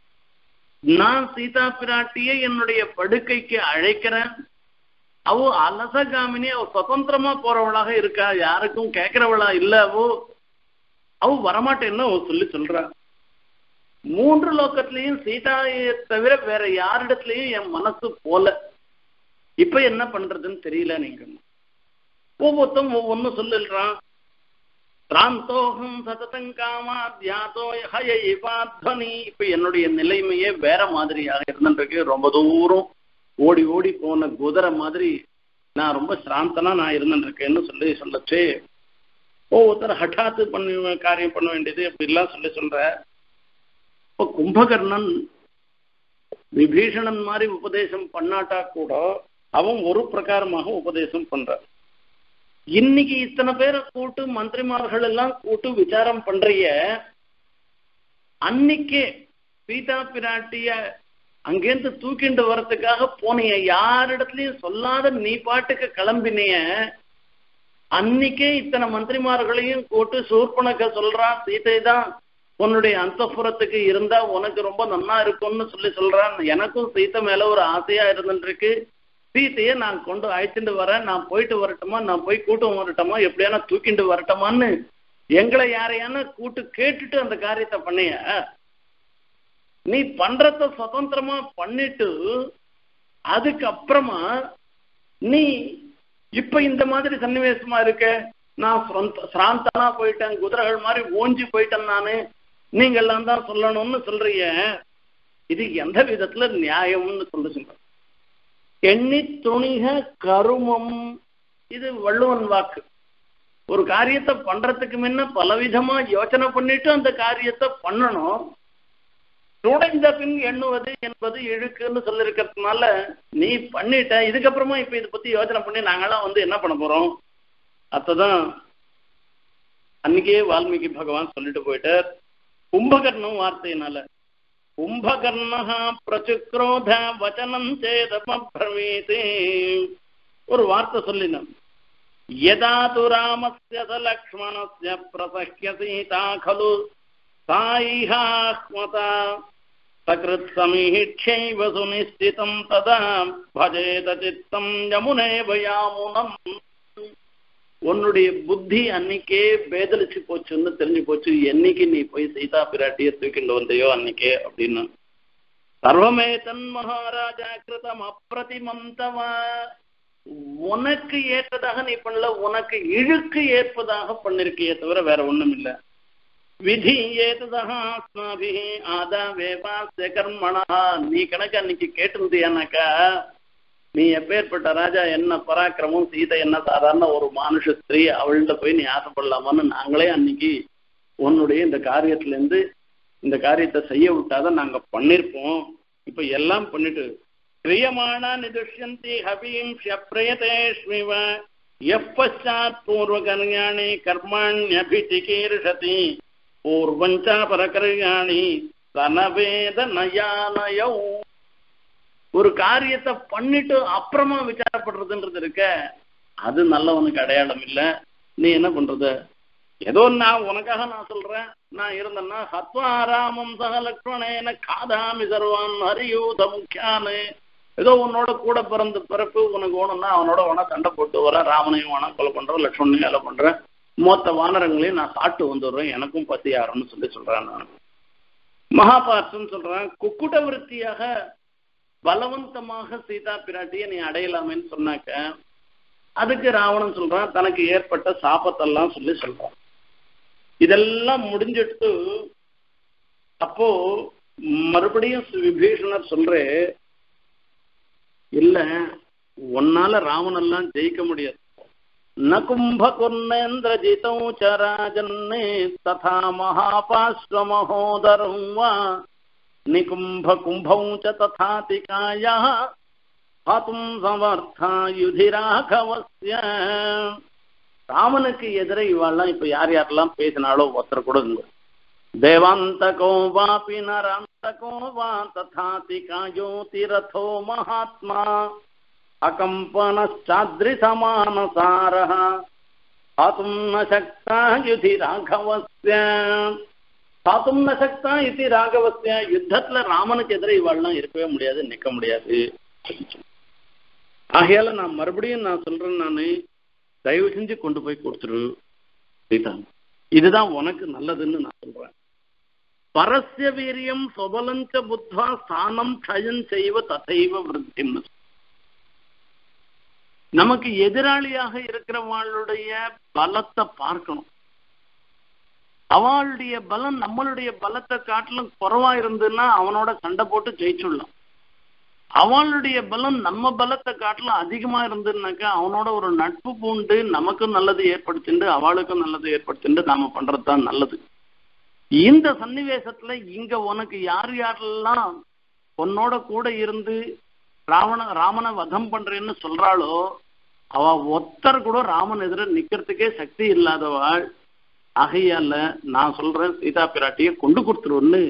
நான் சீதா பிராட்டியை என்னுடைய படுக்கைக்கு அழைக்கிறேன் அவ அலசகாமினி அவ சுதந்திரமா போறவளாக இருக்கா யாருக்கும் கேட்கிறவளா இல்ல அவ அவ வரமாட்டேன்னு அவ சொல்லி சொல்றா மூன்று லோக்கத்திலையும் சீதாயை தவிர வேற யாரிடத்துலயும் என் மனசு போல இப்ப என்ன பண்றதுன்னு தெரியல நீங்க ஒவ்வொருத்தம் ஒவ்வொன்னு சொல்லிடுறான் திராந்தோகம் சததம் காமாத்யாதோ ஹயைவாத்வனி இப்ப என்னுடைய நிலைமையே வேற மாதிரியாக இருந்துருக்கு ரொம்ப தூரம் ஓடி ஓடி போன குதிரை மாதிரி நான் ரொம்ப சிராந்தனா நான் இருந்துருக்கேன்னு சொல்லி சொல்லச்சு ஒவ்வொருத்தர் ஹட்டாத்து பண்ண காரியம் பண்ண வேண்டியது அப்படிலாம் சொல்லி சொல்ற இப்போ கும்பகர்ணன் விபீஷணன் மாதிரி உபதேசம் பண்ணாட்டா கூட அவன் ஒரு பிரகாரமாக உபதேசம் பண்றான் இன்னைக்கு இத்தனை பேரை கூட்டு மந்திரிமார்கள் எல்லாம் கூட்டு விசாரம் பண்றிய அன்னைக்கே சீதா பிராட்டிய அங்கேருந்து தூக்கிண்டு வர்றதுக்காக போனிய யாரிடத்துலயும் சொல்லாத நீ பாட்டுக்கு கிளம்பினிய அன்னைக்கே இத்தனை மந்திரிமார்களையும் கூட்டு சூர்பனக்க சொல்றான் சீதை தான் உன்னுடைய அந்தப்புறத்துக்கு இருந்தா உனக்கு ரொம்ப நன்னா இருக்கும்னு சொல்லி சொல்றான் எனக்கும் சீத்தை மேல ஒரு ஆசையா இருந்துருக்கு சீத்தையை நான் கொண்டு அழைச்சிட்டு வரேன் நான் போயிட்டு வரட்டுமா நான் போய் கூட்டம் வரட்டுமா எப்படியான தூக்கிட்டு வரட்டுமான்னு எங்களை யாரையான கூட்டு கேட்டுட்டு அந்த காரியத்தை பண்ணிய நீ பண்றத சுதந்திரமா பண்ணிட்டு அதுக்கப்புறமா நீ இப்ப இந்த மாதிரி சன்னிவேசமா இருக்க நான் சிராந்தனா போயிட்டேன் குதிரைகள் மாதிரி ஓஞ்சி போயிட்டேன் நானு நீங்க எல்லாம் தான் சொல்லணும்னு சொல்றீங்க இது எந்த விதத்துல நியாயம்னு சொல்ல சொல்ற எண்ணி துணிக கருமம் இது வள்ளுவன் வாக்கு ஒரு காரியத்தை பண்றதுக்கு முன்ன பலவிதமா யோசனை பண்ணிட்டு அந்த காரியத்தை பண்ணணும் துடைந்த பின் எண்ணுவது என்பது இழுக்குன்னு சொல்லிருக்கிறதுனால நீ பண்ணிட்ட இதுக்கப்புறமா இப்ப இதை பத்தி யோசனை பண்ணி நாங்கெல்லாம் வந்து என்ன பண்ண போறோம் அத்ததான் அன்னைக்கே வால்மீகி பகவான் சொல்லிட்டு போயிட்டார் கும்பகர்ணம் வார்த்தையினால கும்பகர்ணா பிரச்சுக்ரோத வச்சனம் சேதமப்ரவீதே ஒரு வார்த்தை சொல்லினான் யதா து ராமஸ்ய ச லக்ஷ்மணஸ்ய பிரசஹ்ய சீதா खलु सायिहाह्मता सकृत् समीक्षैव सुनिश्चितं तदा भजेत चित्तं यमुनेव यामुनम् உன்னுடைய புத்தி அன்னைக்கே பேதலிச்சு போச்சுன்னு தெரிஞ்சு போச்சு என்னைக்கு நீ போய் சீதா பிராட்டிய தூக்கிண்டு வந்தையோ அன்னைக்கே அப்படின்னு சர்வமே தன் மகாராஜா கிருதம் அப்பிரதிமந்தவா உனக்கு ஏற்றதாக நீ பண்ணல உனக்கு இழுக்கு ஏற்பதாக பண்ணிருக்கியே தவிர வேற ஒண்ணும் இல்ல விதி ஏத்ததாக அஸ்மாபி ஆதா வேவாஸ்ய கர்மணா நீ கணக்கு அன்னைக்கு கேட்டிருந்தியானாக்கா நீ எப்பேற்பட்ட ராஜா என்ன பராக்கிரமம் சீதை என்ன சாதாரண ஒரு மானுஷ ஸ்திரீ அவள்கிட்ட போய் நீ ஆசைப்படலாமான்னு நாங்களே அன்னைக்கு உன்னுடைய இந்த காரியத்துல இருந்து இந்த காரியத்தை செய்ய விட்டாதான் நாங்க பண்ணிருப்போம் இப்ப எல்லாம் பண்ணிட்டு கிரியமானா நிதுஷ்யந்தி ஹபீம் ஷப்ரயதேஷ்மிவ எப்பச்சாத் பூர்வ கல்யாணி கர்மாண்யபிச்சிகீர்ஷதி பூர்வஞ்சா பரகல்யாணி தனவேத நயானயௌ ஒரு காரியத்தை பண்ணிட்டு அப்புறமா விசாரப்படுறதுன்றது இருக்க அது நல்லவனுக்கு அடையாளம் இல்லை நீ என்ன பண்றது ஏதோ நான் உனக்காக நான் சொல்றேன் நான் இருந்தேன்னா ஹத்வாராமம் சக லக்ஷ்மணேன காதாமி சர்வான் ஹரியூத முக்கியானு ஏதோ உன்னோட கூட பிறந்த பிறப்பு உனக்கு வேணும்னா அவனோட வேணா சண்டை போட்டு வரேன் ராமனையும் வேணா கொலை பண்றேன் லக்ஷ்மணையும் வேலை பண்றேன் மொத்த வானரங்களையும் நான் சாப்பிட்டு வந்துடுறேன் எனக்கும் பசி ஆறும்னு சொல்லி சொல்றேன் நான் மகாபாரதம் சொல்றேன் குக்குட விருத்தியாக பலவந்தமாக சீதா பிராட்டியை நீ அடையலாமேன்னு சொன்னாக்க அதுக்கு ராவணன் சொல்றான் தனக்கு ஏற்பட்ட சாபத்தெல்லாம் சொல்லி சொல்றான் இதெல்லாம் முடிஞ்சிட்டு அப்போ மறுபடியும் விபீஷணர் சொல்றே இல்ல உன்னால ராவனெல்லாம் ஜெயிக்க முடியாது ந கும்பகுர்ணேந்திரஜிதௌ ச ராஜன்னே ததா மகாபாஸ்வமஹோதரம் வா निकुम्भकुम्भौ च तथातिकायाः ஹாத்தும் சமர்த்தா யுதிராகவசிய ராமனுக்கு எதிரே இவாள்லாம் இப்ப யார் யாரெல்லாம் பேசினாலோ ஒருத்தர் கூட இல்லை தேவாந்தகோ வாபி நராந்தகோ வா ததாதிகா யோதிரதோ மகாத்மா அகம்பனச்சாத்ரிசமானசாரः ஹாத்தும் ந சக்தா யுதிராகவசிய சாத்தும் நசக்தா இது ராகவசியா யுத்தத்துல ராமனுக்கு எதிரே இவாள்லாம் இருக்கவே முடியாது நிக்க முடியாது ஆகையால நான் மறுபடியும் நான் சொல்றேன் நானு தயவு செஞ்சு கொண்டு போய் கொடுத்துரு சீதா இதுதான் உனக்கு நல்லதுன்னு நான் சொல்றேன் பரஸ்ய வீரியம் சொபலஞ்ச புத்வா ஸ்தானம் க்ஷயம் செய்வ ததைவ விருத்திம் நமக்கு எதிராளியாக இருக்கிறவங்களுடைய பலத்தை பார்க்கணும் அவளுடைய பலம் நம்மளுடைய பலத்தை காட்டிலும் குறவா இருந்ததுன்னா அவனோட சண்டை போட்டு ஜெயிச்சுடலாம் அவளுடைய பலம் நம்ம பலத்தை காட்டிலும் அதிகமா இருந்துன்னாக்கா அவனோட ஒரு நட்பு பூண்டு நமக்கும் நல்லது ஏற்படுத்திண்டு அவளுக்கும் நல்லது ஏற்படுத்திண்டு நாம பண்றதுதான் நல்லது இந்த சன்னிவேசத்துல இங்க உனக்கு யார் யாரெல்லாம் உன்னோட கூட இருந்து ராவண ராமனை வதம் பண்றேன்னு சொல்றாளோ அவ ஒத்தர் கூட ராமன் எதிர நிக்கிறதுக்கே சக்தி இல்லாதவாள் ஆகையால நான் சொல்றேன் சீதா பிராட்டிய கொண்டு கொடுத்துருன்னு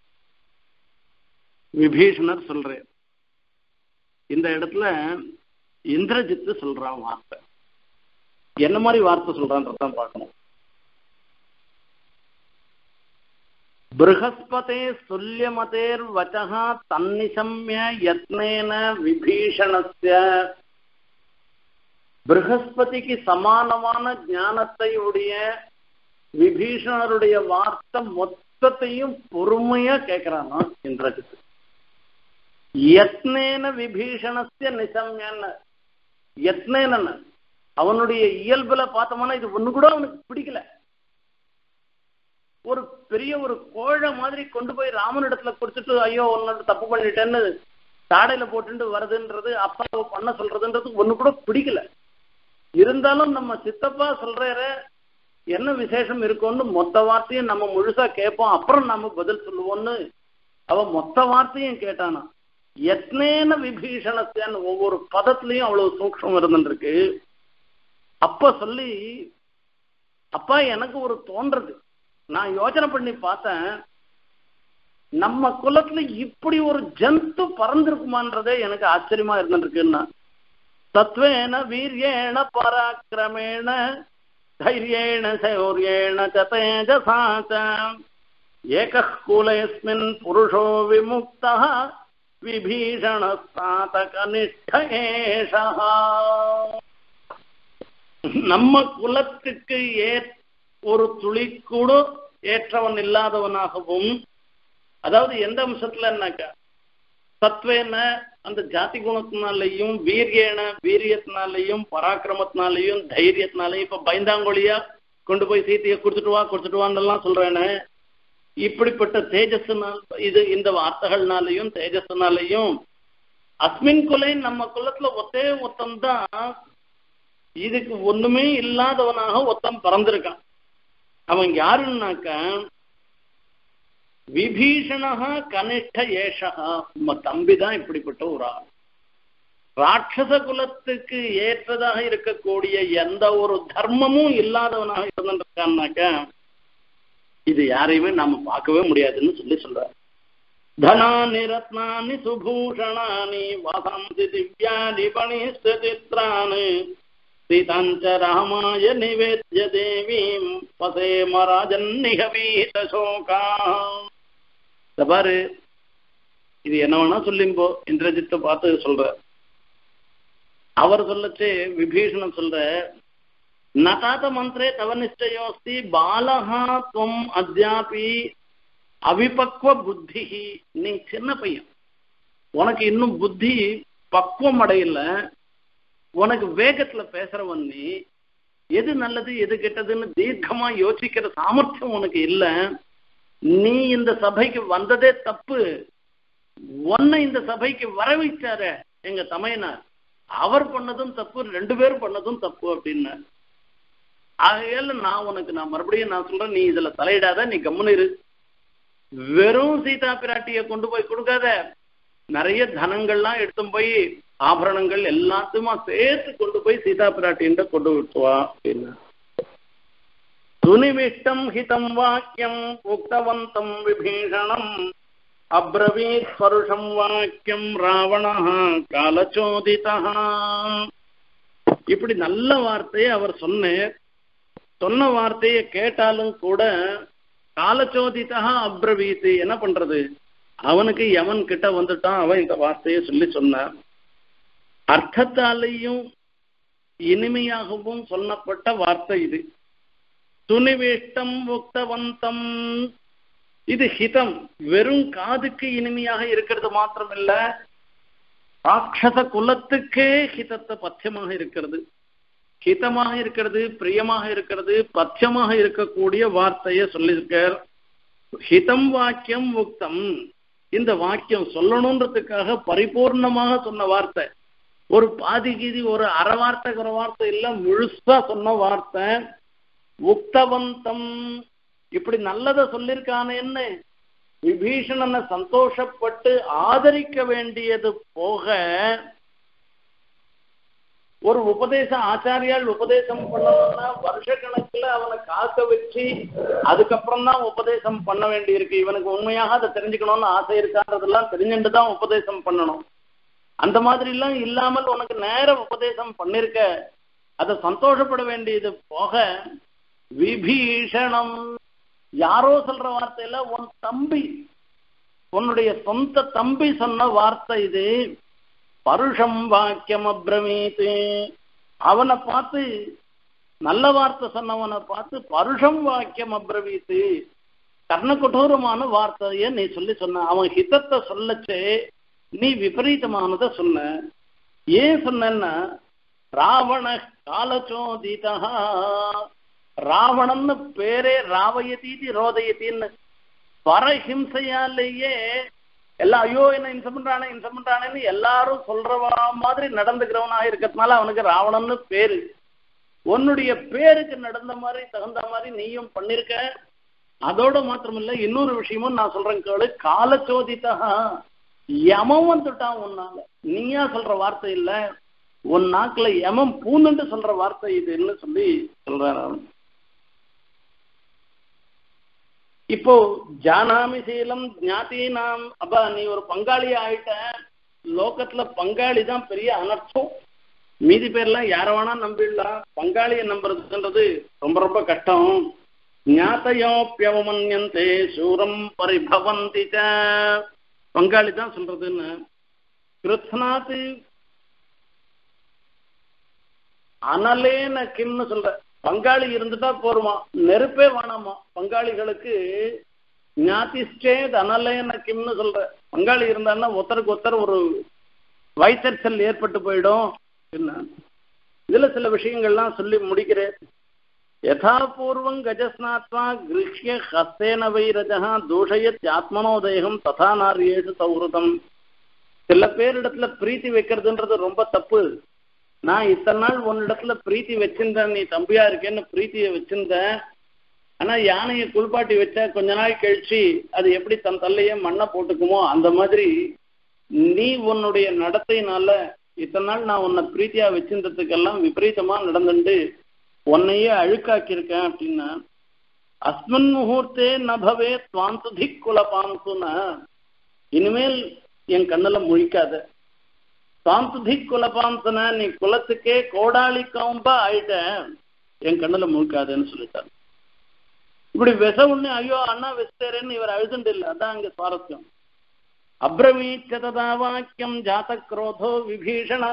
விபீஷணர் சொல்றேன் இந்த இடத்துல இந்திரஜித்து சொல்றான் வார்த்தை என்ன மாதிரி வார்த்தை சொல்றான்றதான் பார்க்கணும் बृहस्पते सुल्यमतेर्वचः तन्निशम्य यत्नेन விபீஷணஸ்ய ப்ரஹஸ்பதிக்கு சமானமான ஞானத்தை உடைய விபீஷணருடைய வார்த்தை மொத்தத்தையும் பொறுமையா கேட்கிறானா இந்திரஜித்து யத்னேன விபீஷணஸ்ய நிசம்யன்னு யத்னேன அவனுடைய இயல்புல பார்த்தோம்னா இது ஒண்ணு கூட அவனுக்கு பிடிக்கல ஒரு பெரிய ஒரு கோழை மாதிரி கொண்டு போய் ராமனிடத்துல கொடுத்துட்டு ஐயோ உன்னோட தப்பு பண்ணிட்டேன்னு தாடையில போட்டுட்டு வருதுன்றது அப்பாவை பண்ண சொல்றதுன்றது ஒண்ணு கூட பிடிக்கல இருந்தாலும் நம்ம சித்தப்பா சொல்றார என்ன விசேஷம் இருக்கும்னு மொத்த வார்த்தையும் நம்ம முழுசா கேட்போம் அப்புறம் நம்ம பதில் சொல்லுவோம்னு அவ மொத்த வார்த்தையும் கேட்டானா எத்னேன விபீஷணத்தேன்னு ஒவ்வொரு பதத்திலையும் அவ்வளவு சூக்ஷம் இருந்துருக்கு அப்ப சொல்லி அப்பா எனக்கு ஒரு தோன்றது நான் யோசனை பண்ணி பார்த்தேன் நம்ம குலத்துல இப்படி ஒரு ஜந்து பறந்திருக்குமான்றதே எனக்கு ஆச்சரியமா இருந்துருக்குன்னா தத்வேன வீரியேண பராக்கிரமேண தைரியேண சௌரியேண ச தேஜசா ச ஏகः குலேஸ்மின் புருஷோ விமுக்தः விபீஷணஸ்தாதகனிஷ்ட ஏஷா நம்ம குலத்துக்கு ஏ ஒரு துளி கூட ஏற்றவன் இல்லாதவனாகவும் அதாவது எந்த அம்சத்துலன்னாக்கா சத்வேன அந்த ஜாதி குணத்தினாலையும் வீரியேன வீரியத்தினாலையும் பராக்கிரமத்தினாலையும் தைரியத்தினாலையும் இப்ப பயந்தாங்கொழியா கொண்டு போய் சீத்தையை கொடுத்துட்டு வா கொடுத்துட்டு வான்னெல்லாம் சொல்றேன்னு இப்படிப்பட்ட தேஜஸ்னால் இது இந்த வார்த்தைகள்னாலையும் தேஜஸ்னாலையும் அஸ்மின் குலை நம்ம குலத்துல ஒத்தே ஒத்தம் தான் இதுக்கு ஒண்ணுமே இல்லாதவனாக ஒத்தம் பறந்திருக்கான் அவன் யாருன்னாக்க விபீஷணா கனிஷ்ட ஏஷா உம்ம தம்பி தான் இப்படிப்பட்ட ஒரு ஆள் ராட்சச குலத்துக்கு ஏற்றதாக இருக்கக்கூடிய எந்த ஒரு தர்மமும் இல்லாதவனாக இருந்திருக்கான்னாக்க இது யாரையுமே நாம பார்க்கவே முடியாதுன்னு சொல்லி சொல்றார் தனானி ரத்னானி சுபூஷணானி வாசாந்தி திவ்யானி பணிஸ்தித்ரானி சீதாஞ்ச ராமாய நிவேத்ய தேவீம் பசேம ராஜன்னிகவீத சோகா பாரு இது என்ன வேணா சொல்லிம்போ இந்திரஜித்தை பார்த்து சொல்ற அவர் சொல்லச்சு விபீஷணன் சொல்ற நதாத மந்திரே தவ நிச்சயோஸ்தி பாலகா துவம் அத்தியாபி அவிபக்வ புத்தி நீ சின்ன பையன் உனக்கு இன்னும் புத்தி பக்குவம் அடையல உனக்கு வேகத்துல பேசுறவன் நீ எது நல்லது எது கெட்டதுன்னு தீர்க்கமா யோசிக்கிற சாமர்த்தியம் உனக்கு இல்ல நீ இந்த சபைக்கு வந்ததே தப்பு உன்னை இந்த சபைக்கு வர வைச்சார எங்க தமையனார் அவர் பண்ணதும் தப்பு ரெண்டு பேரும் பண்ணதும் தப்பு அப்படின்னு ஆகையால நான் உனக்கு நான் மறுபடியும் நான் சொல்றேன் நீ இதுல தலையிடாத நீ கம்முன்னு இரு வெறும் சீதா பிராட்டிய கொண்டு போய் கொடுக்காத நிறைய தனங்கள்லாம் எடுத்து போய் ஆபரணங்கள் எல்லாத்தையுமா சேர்த்து கொண்டு போய் சீதா பிராட்டின்ற கொண்டு விட்டுவா அப்படின்னு சுனிவிஷ்டம் ஹிதம் வாக்கியம் உக்தவந்தம் விபீஷணம் அப்ரவீத் பருஷம் வாக்கியம் ராவண காலச்சோதிதா இப்படி நல்ல வார்த்தையை அவர் சொன்னார் சொன்ன வார்த்தையை கேட்டாலும் கூட காலச்சோதிதா அப்ரவீத் என்ன பண்றது அவனுக்கு எவன் கிட்ட வந்துட்டான் அவன் இந்த வார்த்தையை சொல்லி சொன்னான் அர்த்தத்தாலேயும் இனிமையாகவும் சொல்லப்பட்ட வார்த்தை இது துணிவேஷ்டம் உக்தவந்தம் இது ஹிதம் வெறும் காதுக்கு இனிமையாக இருக்கிறது மாத்திரமில்ல ராட்சச குலத்துக்கே ஹிதத்தை பத்தியமாக இருக்கிறது ஹிதமாக இருக்கிறது பிரியமாக இருக்கிறது பத்தியமாக இருக்கக்கூடிய வார்த்தையை சொல்லியிருக்கார் ஹிதம் வாக்கியம் உக்தம் இந்த வாக்கியம் சொல்லணுன்றதுக்காக பரிபூர்ணமாக சொன்ன வார்த்தை ஒரு பாதி கீதி ஒரு அரை வார்த்தை ஒரு வார்த்தை இல்ல முழுசா சொன்ன வார்த்தை உக்தவந்தம் இப்படி நல்லதை சொல்லியிருக்கானேன்னு விபீஷணனை சந்தோஷப்பட்டு ஆதரிக்க வேண்டியது போக ஒரு உபதேசம் ஆச்சாரியால் உபதேசம் பண்ணணும்னா வருஷ கணக்குல அவனை காக்க வச்சு அதுக்கப்புறம் தான் உபதேசம் பண்ண வேண்டியிருக்கு இவனுக்கு உண்மையாக அதை தெரிஞ்சுக்கணும்னு ஆசை இருக்கான்றதெல்லாம் தெரிஞ்சுட்டு தான் உபதேசம் பண்ணணும் அந்த மாதிரி எல்லாம் இல்லாமல் உனக்கு நேர உபதேசம் பண்ணிருக்க அதை சந்தோஷப்பட வேண்டியது போக விபீஷணம் யாரோ சொல்ற வார்த்தையில உன் தம்பி உன்னுடைய சொந்த தம்பி சொன்ன வார்த்தை இது பருஷம் வாக்கியம் அப்ரமீத்து அவனை பார்த்து நல்ல வார்த்தை சொன்னவனை பார்த்து பருஷம் வாக்கியம் அப்ரவீத்து கர்ணகொடூரமான வார்த்தைய நீ சொல்லி சொன்ன அவன் ஹிதத்தை சொல்லச்சே நீ விபரீதமானதை சொன்ன ஏன் சொன்னா ராவண காலச்சோதிதா ராவணன்னு பேரே ராவயதீதி ரோதயத்தின்னு பரஹிம்சையாலேயே எல்லாம் ஐயோ என்ன இம்சம் பண்றானே இம்சம் பண்றானேன்னு எல்லாரும் சொல்றவா மாதிரி நடந்துக்கிறவனா இருக்கிறதுனால அவனுக்கு ராவணன்னு பேரு உன்னுடைய பேருக்கு நடந்த மாதிரி தகுந்த மாதிரி நீயும் பண்ணிருக்க அதோட மாத்திரமில்ல இன்னொரு விஷயமும் நான் சொல்றேன் கேளு காலச்சோதித்தா யமம் வந்துட்டான் உன்னால நீயா சொல்ற வார்த்தை இல்ல உன் நாக்குல யமம் பூந்துட்டு சொல்ற வார்த்தை இதுன்னு சொல்லி சொல்றாரு அவன் இப்போ ஜானாமி சீலம் ஞாத்தீனாம் அப்ப நீ ஒரு பங்காளி ஆயிட்ட லோகத்துல பங்காளி தான் பெரிய அனர்த்தம் மீதி பேர்லாம் யார வேணா நம்பிடலாம் பங்காளியை நம்புறதுன்றது ரொம்ப ரொம்ப கஷ்டம் ஞாத்தையோப்பியவமன்யந்தே சூரம் பரிபவந்தி பங்காளி தான் சொல்றதுன்னு கிருத்னாத்து அனலேன கிம்னு சொல்ற பங்காளி இருந்துட்டா போருமா நெருப்பே வேணாமா பங்காளிகளுக்கு ஞாதிஷ்டேத் அனலேன கிம்னு சொல்ற பங்காளி இருந்தான்னா ஒருத்தருக்கு ஒருத்தர் ஒரு வைத்தறிச்சல் ஏற்பட்டு போயிடும் என்ன இதுல சில விஷயங்கள்லாம் சொல்லி முடிக்கிறேன் யதாபூர்வம் கஜஸ்நாத்வா கிருஷ்ய ஹஸ்தேன வைரஜா தூஷயத் ஆத்மனோதயம் ததா நாரியேஷு சௌஹൃதம் சில பேரிடத்துல பிரீத்தி வைக்கிறதுன்றது ரொம்ப தப்பு நான் இத்தனை நாள் உன்னிடத்துல பிரீத்தி வச்சிருந்தேன் நீ தம்பியா இருக்கேன்னு பிரீத்தியை வச்சிருந்தேன் ஆனா யானையை குளிப்பாட்டி வச்சா கொஞ்ச நாள் கழிச்சு அது எப்படி தன் தள்ளையே மண்ணை போட்டுக்குமோ அந்த மாதிரி நீ உன்னுடைய நடத்தையினால இத்தனை நாள் நான் உன்னை பிரீத்தியா வச்சிருந்ததுக்கெல்லாம் விபரீதமா நடந்துட்டு உன்னையே அழுக்காக்கியிருக்கேன் அப்படின்னா அஸ்மன் முகூர்த்தே நபவே துவாந்துதி குலபாந்துன இனிமேல் என் கண்ணுல முழிக்காத சாந்துதி குலபாந்தன நீ குலத்துக்கே கோடாளி காம்பா ஆயிட்ட என் கண்ணுல முழுக்காதுன்னு சொல்லிட்டாரு இப்படி விச ஒண்ணு ஐயோ அண்ணா விசேரன்னு இவர் அழுதுண்டு இல்லை அதான் அங்க சுவாரஸ்யம் அப்ரவீச்சதா வாக்கியம் ஜாத குரோதோ விபீஷணா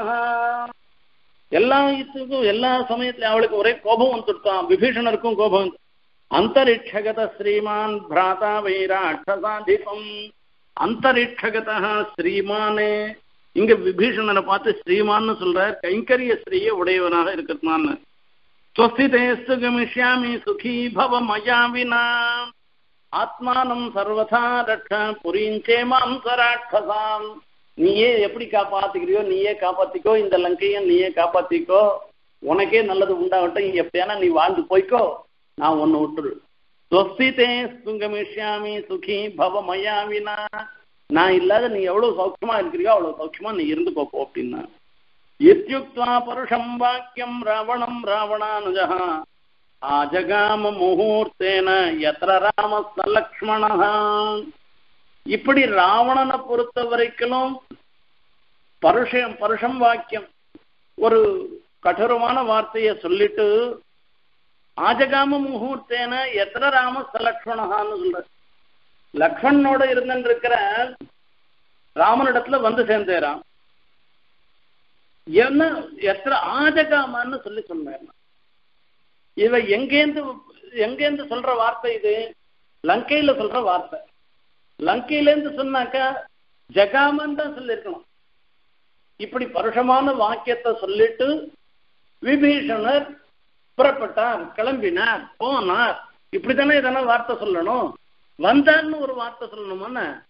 எல்லா இதுக்கும் எல்லா சமயத்திலும் அவளுக்கு ஒரே கோபம் வந்துட்டான் விபீஷணருக்கும் கோபம் அந்தரிக்ஷகத ஸ்ரீமான் பிராதா வைராட்சசாதிபம் அந்தரிக்ஷகத ஸ்ரீமானே இங்க விபீஷணனை பார்த்து ஸ்ரீமான்னு சொல்றார் கைங்கரிய ஸ்ரீய உடையவனாக இருக்கிறதுனால ஸ்வஸ்திதேஸ்து கமிஷ்யாமி சுகி பவ மயா வினா ஆத்மானம் சர்வதா ரட்ச புரிஞ்சே மாம் சராட்சசாம் நீயே எப்படி காப்பாத்திக்கிறியோ நீயே காப்பாத்திக்கோ இந்த லங்கையை நீயே காப்பாத்திக்கோ உனக்கே நல்லது உண்டாகட்டும் எப்படியானா நீ வாழ்ந்து போய்க்கோ நான் ஒன்னு விட்டுரு ஸ்வஸ்திதே சுங்கமிஷ்யாமி சுகி பவ மயா வினா நான் இல்லாத நீ எவ்வளவு சௌக்கியமா இருக்கிறியோ அவ்வளவு சௌக்கியமா நீ இருந்துக்கோ போ அப்படின்னா இத்தியுக்தா பருஷம் வாக்கியம் ராவணம் ராவணானுஜா ஆஜகாம முகூர்த்தேன எத்திர ராம லக்ஷ்மணா இப்படி ராவணனை பொறுத்த வரைக்கும் பருஷம் பருஷம் வாக்கியம் ஒரு கடூரமான வார்த்தையை சொல்லிட்டு ஆஜகாம முகூர்த்தேன எத்திர ராம சலக்ஷ்மணான்னு சொல்ற லக்ஷ்மணனோட இருந்துட்டு இருக்கிற ராமனிடத்துல வந்து சேர்ந்தேராம் என்ன எத்தனை ஆஜகாமான்னு சொல்லி சொன்னார் இவ எங்கேந்து எங்கேந்து சொல்ற வார்த்தை இது லங்கையில சொல்ற வார்த்தை லங்கையிலேருந்து சொன்னாக்கா ஜகாமன் தான் சொல்லியிருக்கணும் இப்படி பருஷமான வாக்கியத்தை சொல்லிட்டு விபீஷணர் புறப்பட்டார் கிளம்பினார் போனார் இப்படித்தானே இதெல்லாம் வார்த்தை சொல்லணும் வந்தார்னு ஒரு வார்த்தை சொல்லணுமான்னு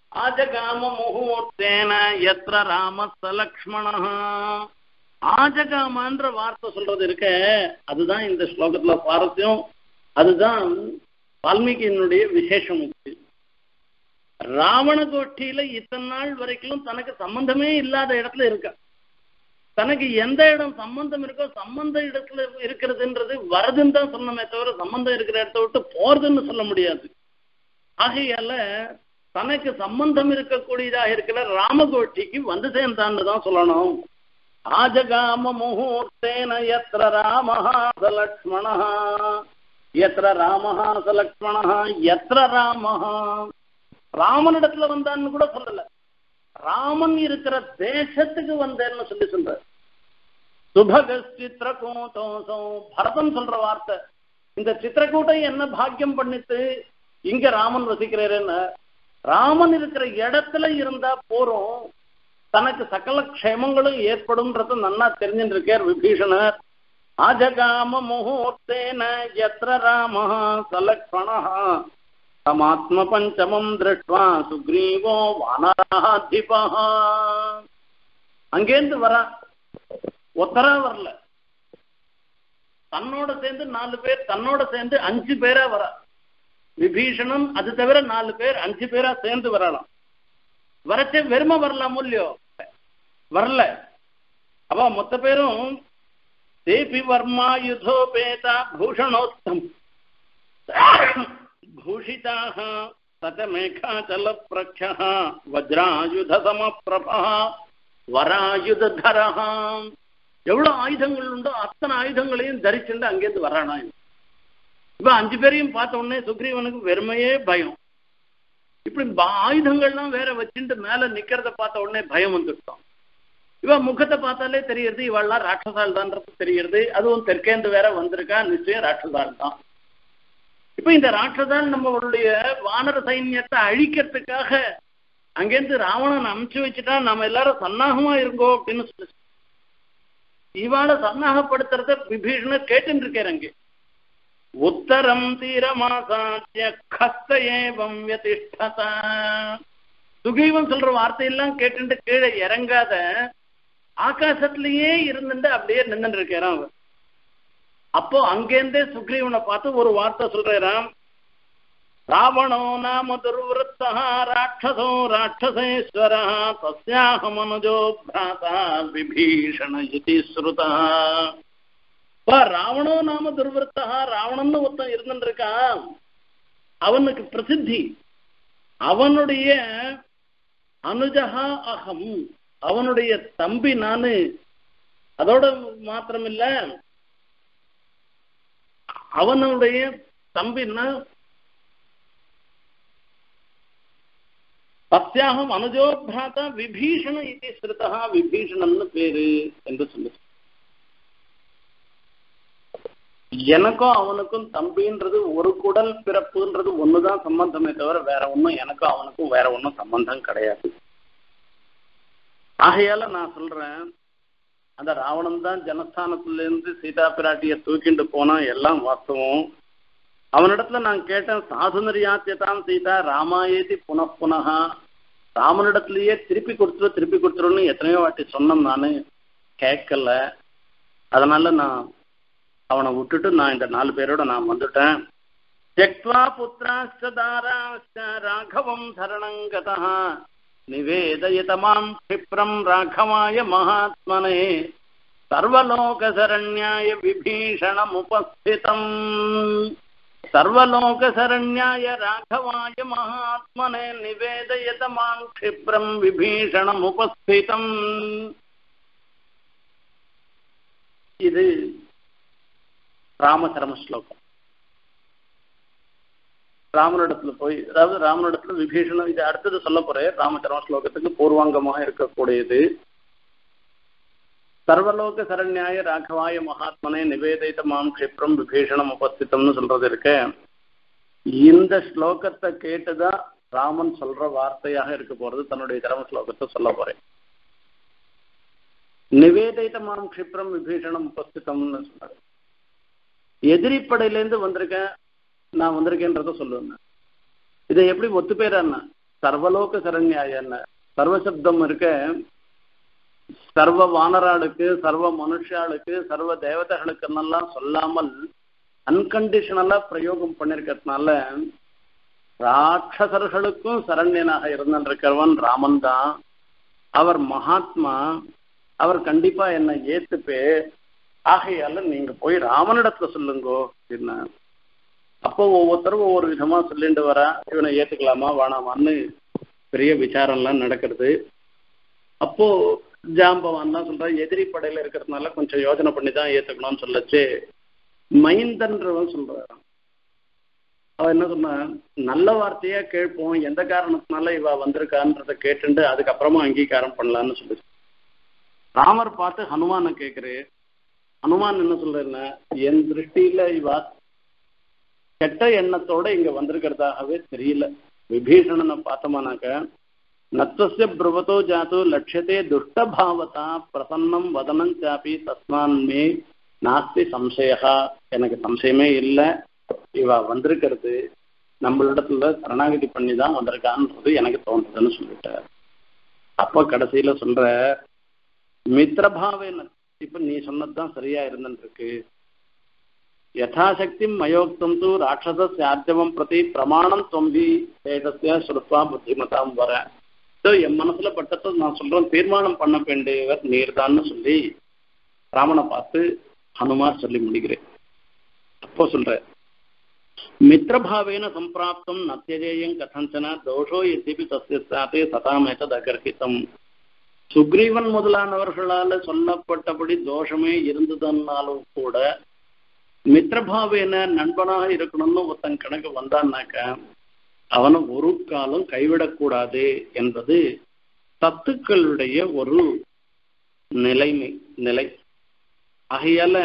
ஆஜகாம முகூர்த்தேன எத்திர ராம லக்ஷ்மண ஆஜகாமன்ற வார்த்தை சொல்றது இருக்க அதுதான் இந்த ஸ்லோகத்துல சுவாரஸ்யம் அதுதான் வால்மீகியினுடைய விசேஷம் இருக்கு ராவண கோஷ்டியில இத்தனை நாள் வரைக்கும் தனக்கு சம்பந்தமே இல்லாத இடத்துல இருக்க தனக்கு எந்த இடம் சம்பந்தம் இருக்கோ சம்பந்த இடத்துல இருக்கிறதுன்றது வருதுன்னு தான் சொன்னமே தவிர சம்பந்தம் இருக்கிற இடத்த விட்டு போறதுன்னு சொல்ல முடியாது ஆகையால தனக்கு சம்பந்தம் இருக்கக்கூடியதாக இருக்கிற ராமகோஷ்டிக்கு வந்து சேர்ந்தான்னு தான் சொல்லணும் ஆஜகாம முகூர்த்தேன எத்திர ராமஹா சலக்ஷ்மணா எத்திர ராமஹா சலக்ஷ்மணா எத்திர ராமஹா ராமனிடத்துல வந்தான்னு கூட சொல்லல ராமன் இருக்கிற தேசத்துக்கு வந்தேன்னு சொல்லி சொல்ற சுபக சித்திரகூட்டோசம் பரதன் சொல்ற வார்த்தை இந்த சித்திரக்கூட்டம் என்ன பாக்கியம் பண்ணிட்டு இங்க ராமன் வசிக்கிறேன்னு ராமன் இருக்கிற இடத்துல இருந்தா போறோம் தனக்கு சகல க்ஷேமங்களும் ஏற்படும்ன்றது நன்னா தெரிஞ்சுட்டு இருக்கார் விபீஷணர் ஆஜகாம முகூர்த்தேன எத்திர ராம சலக்ஷணா தமாத்ம பஞ்சமம் திருஷ்டுவா சுக்ரீவோ வானராதிபா அங்கேருந்து வர ஒத்தரா வரல தன்னோட சேர்ந்து நாலு பேர் தன்னோட சேர்ந்து அஞ்சு பேரா வர விபீஷணன் அது தவிர நாலு பேர் அஞ்சு பேரா சேர்ந்து வரலாம் வரச்சே வெறும வரலாம் இல்லையோ வரல அவ மொத்த பேரும் தேபி வர்மா யுதோபேதா பூஷணோத்தம் भूषिताः सतमेघाचलप्रख्यः वज्रायुधसमप्रभः வராயுதரஹ எவ்வளவு ஆயுதங்கள் உண்டோ அத்தனை ஆயுதங்களையும் தரிச்சுட்டு அங்கேருந்து வரானா இப்ப அஞ்சு பேரையும் பார்த்த உடனே சுக்ரீவனுக்கு வெறுமையே பயம் இப்படி ஆயுதங்கள்லாம் வேற வச்சுட்டு மேல நிக்கிறத பார்த்த உடனே பயம் வந்துட்டோம் இவ முகத்தை பார்த்தாலே தெரியறது இவெல்லாம் ராட்சசால் தான்றது தெரியறது அதுவும் தெற்கேந்து வேற வந்திருக்கா நிச்சயம் ராட்சசால் தான் இப்ப இந்த ராட்சதான் நம்மளுடைய வானர சைன்யத்தை அழிக்கிறதுக்காக அங்கேருந்து ராவணன் அனுப்பிச்சு வச்சுட்டா நம்ம எல்லாரும் சன்னாகமா இருக்கோம் அப்படின்னு சொல்லி இவாள சன்னாகப்படுத்துறத விபீஷணர் கேட்டு இருக்காரு அங்கே உத்தரம் தீரமாசாத்திய கஸ்த ஏவம் யதிஷ்டத சுகீவன் சொல்ற வார்த்தையெல்லாம் கேட்டுட்டு கீழே இறங்காத ஆகாசத்திலேயே இருந்துட்டு அப்படியே நின்றுட்டு இருக்கிறான் அவன் அப்போ அங்கேருந்தே சுக்ரீவனை பார்த்து ஒரு வார்த்தை சொல்றாராம் ராவணோ நாம துர்வத்தா ராட்சசோ ராட்சசேஸ்வர தஸ்யாக மனுஜோ பிராதா விபீஷண இது ஸ்ருதா ராவணோ நாம துர்வத்தா ராவணன்னு ஒருத்தன் இருந்துட்டு இருக்கான் அவனுக்கு பிரசித்தி அவனுடைய அனுஜகா அகம் அவனுடைய தம்பி நானு அதோட மாத்திரமில்ல அவனுடைய தம்பின்னா தஸ்யாகம் அனுஜோ பிராத்தா விபீஷண இது ஸ்ருதா விபீஷணன்னு பேரு என்று சொல்லு எனக்கும் அவனுக்கும் தம்பின்றது ஒரு குடல் பிறப்புன்றது ஒண்ணுதான் சம்பந்தமே தவிர வேற ஒண்ணும் எனக்கும் அவனுக்கும் வேற ஒண்ணும் சம்பந்தம் கிடையாது ஆகையால நான் சொல்றேன் அந்த ராவணன் தான் ஜனஸ்தானத்துல இருந்து சீதா பிராட்டிய தூக்கிண்டு போனா எல்லாம் வாஸ்தவம் அவனிடத்துல நான் கேட்டேன் சாது நிர்யாத்தியதாம் சீதா ராமாயேதி புனப்புனகா ராமனிடத்திலேயே திருப்பி கொடுத்துரு திருப்பி கொடுத்துருன்னு எத்தனையோ வாட்டி சொன்னேன் நான் கேட்கல அதனால நான் அவனை விட்டுட்டு நான் இந்த நாலு பேரோட நான் வந்துட்டேன் त्यक्त्वा पुत्राश्च दाराश्च राघवं धरणङ्गतः निवेदयत मां क्षिप्रं राघवाय महात्मने सर्वलोकशरण्याय विभीषणमुपस्थितम् सर्वलोकशरण्याय राघवाय महात्मने निवेदयत मां क्षिप्रं विभीषणमुपस्थितम् இது ராமசரம ஸ்லோகம் ராமனிடத்துல போய் அதாவது ராமனிடத்துல விபீஷணம் இது அடுத்தது சொல்ல போறேன் ராமச்சரம ஸ்லோகத்துக்கு பூர்வாங்கமாக இருக்கக்கூடியது சர்வலோக சரண்யாய ராகவாய மகாத்மனே நிவேதித்த மாம் க்ஷிப்ரம் விபீஷணம் உபஸ்தித்தம்னு சொல்றது இருக்க இந்த ஸ்லோகத்தை கேட்டுதான் ராமன் சொல்ற வார்த்தையாக இருக்க போறது தன்னுடைய தரம ஸ்லோகத்தை சொல்ல போறேன் நிவேதித்த மாம் க்ஷிப்ரம் விபீஷணம் உபஸ்தித்தம்னு சொன்னாரு எதிரிப்படையிலேருந்து வந்திருக்கேன் நான் வந்திருக்கேன்றத சொல்லுவேன் இதை எப்படி ஒத்து பேரான்னா சர்வலோக சரண்யாயன்னு சர்வசப்தம் இருக்க சர்வ வானராளுக்கு சர்வ மனுஷாளுக்கு சர்வ தேவதைகளுக்குன்னெல்லாம் சொல்லாமல் அன்கண்டிஷனலா பிரயோகம் பண்ணிருக்கிறதுனால ராட்சசர்களுக்கும் சரண்யனாக இருந்திருக்கிறவன் ராமன் தான் அவர் மகாத்மா அவர் கண்டிப்பா என்னை ஏத்துப்பே ஆகையால நீங்க போய் ராமனிடத்துல சொல்லுங்கோ அப்படின்னா அப்போ ஒவ்வொருத்தரும் ஒவ்வொரு விதமா சொல்லிட்டு வரா இவனை ஏத்துக்கலாமா வேணாமான்னு பெரிய விசாரம்லாம் நடக்கிறது அப்போ ஜாம்பவான் தான் சொல்றா எதிரி படையில இருக்கிறதுனால கொஞ்சம் யோசனை பண்ணி தான் ஏத்துக்கணும்னு சொல்லச்சு மைந்தன்றவன் சொல்றான் அவ என்ன சொன்னா நல்ல வார்த்தையா கேட்போம் எந்த காரணத்தினால இவ வந்திருக்கான்றத கேட்டுண்டு அதுக்கப்புறமா அங்கீகாரம் பண்ணலாம்னு சொல்லி ராமர் பார்த்து ஹனுமான கேக்குரு ஹனுமான் என்ன சொல்றேன்னா என் திருஷ்டியில இவ கெட்ட எண்ணத்தோட இங்க வந்திருக்கிறதாகவே தெரியல விபீஷணனை பார்த்தோமானாக்க நத்வசிய பிரவதோ ஜாத்து லட்சத்தே துஷ்டபாவதா பிரசன்னம் வதனம் சாப்பி தஸ்மான் மே நாஸ்தி சம்சயா எனக்கு சம்சயமே இல்லை இவ வந்திருக்கிறது நம்மளிடத்துல சரணாகதி பண்ணி தான் வந்திருக்கான்றது எனக்கு தோன்றதுன்னு சொல்லிட்டார் அப்ப கடைசியில சொல்ற மித்திரபாவேன இப்ப நீ சொன்னதுதான் சரியா இருந்துருக்கு யதாசக்தி மயோக்தம் தூ ராட்சசாத்தியமம் பிரதி பிரமாணம் தொம்பி சேதஸ்ய சுருத்வா புத்திமதாம் வர ஸோ என் மனசுல பட்டத்தை நான் சொல்றேன் தீர்மானம் பண்ண வேண்டியவர் நீர்தான்னு சொல்லி ராமனை பார்த்து ஹனுமார் சொல்லி முடிக்கிறேன் அப்போ சொல்ற மித்திரபாவேன சம்பிராப்தம் நத்தியஜேயம் கதஞ்சன தோஷோ எத்திபி தஸ்ய சாத்தே சதாமேதத் அகர்ஹிதம் சுக்ரீவன் முதலானவர்களால சொல்லப்பட்டபடி தோஷமே இருந்ததுன்னாலும் கூட மித்திரபாவேன நண்பனாக இருக்கணும்னு ஒருத்தன் கணக்கு வந்தான்னாக்க அவனை ஒரு காலம் கைவிடக்கூடாது என்பது சத்துக்களுடைய ஒரு நிலைமை நிலை ஆகையால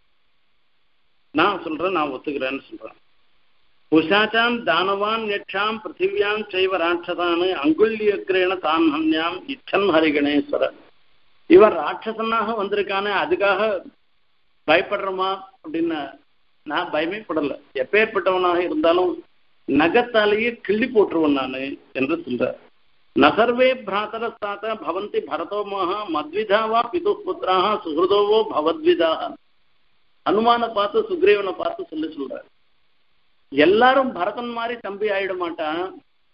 நான் சொல்றேன் நான் ஒத்துக்கிறேன்னு சொல்றேன் புஷாச்சாம் தானவான் யட்சாம் பிருத்திவியாம் செய்வ ராட்சசானு அங்குல்யக்ரேண தான் ஹன்யாம் இச்சன் ஹரிகணேஸ்வர இவன் ராட்சசனாக வந்திருக்கானே அதுக்காக பயப்படுறோமா அப்படின்னு நான் பயமே படல எப்பேற்பட்டவனாக இருந்தாலும் நகத்தாலேயே கிள்ளி போட்டுருவன் நானு என்று சொல்ற நகர்வே பிராத்தரஸ்தாத்த பவந்தி பரதோ மகா மத்விதாவா பிது புத்திராக சுகிருதோவோ பவத்விதாக அனுமான பார்த்து சுக்ரீவனை பார்த்து சொல்லி சொல்ற எல்லாரும் பரதன் மாதிரி தம்பி ஆயிட மாட்டான்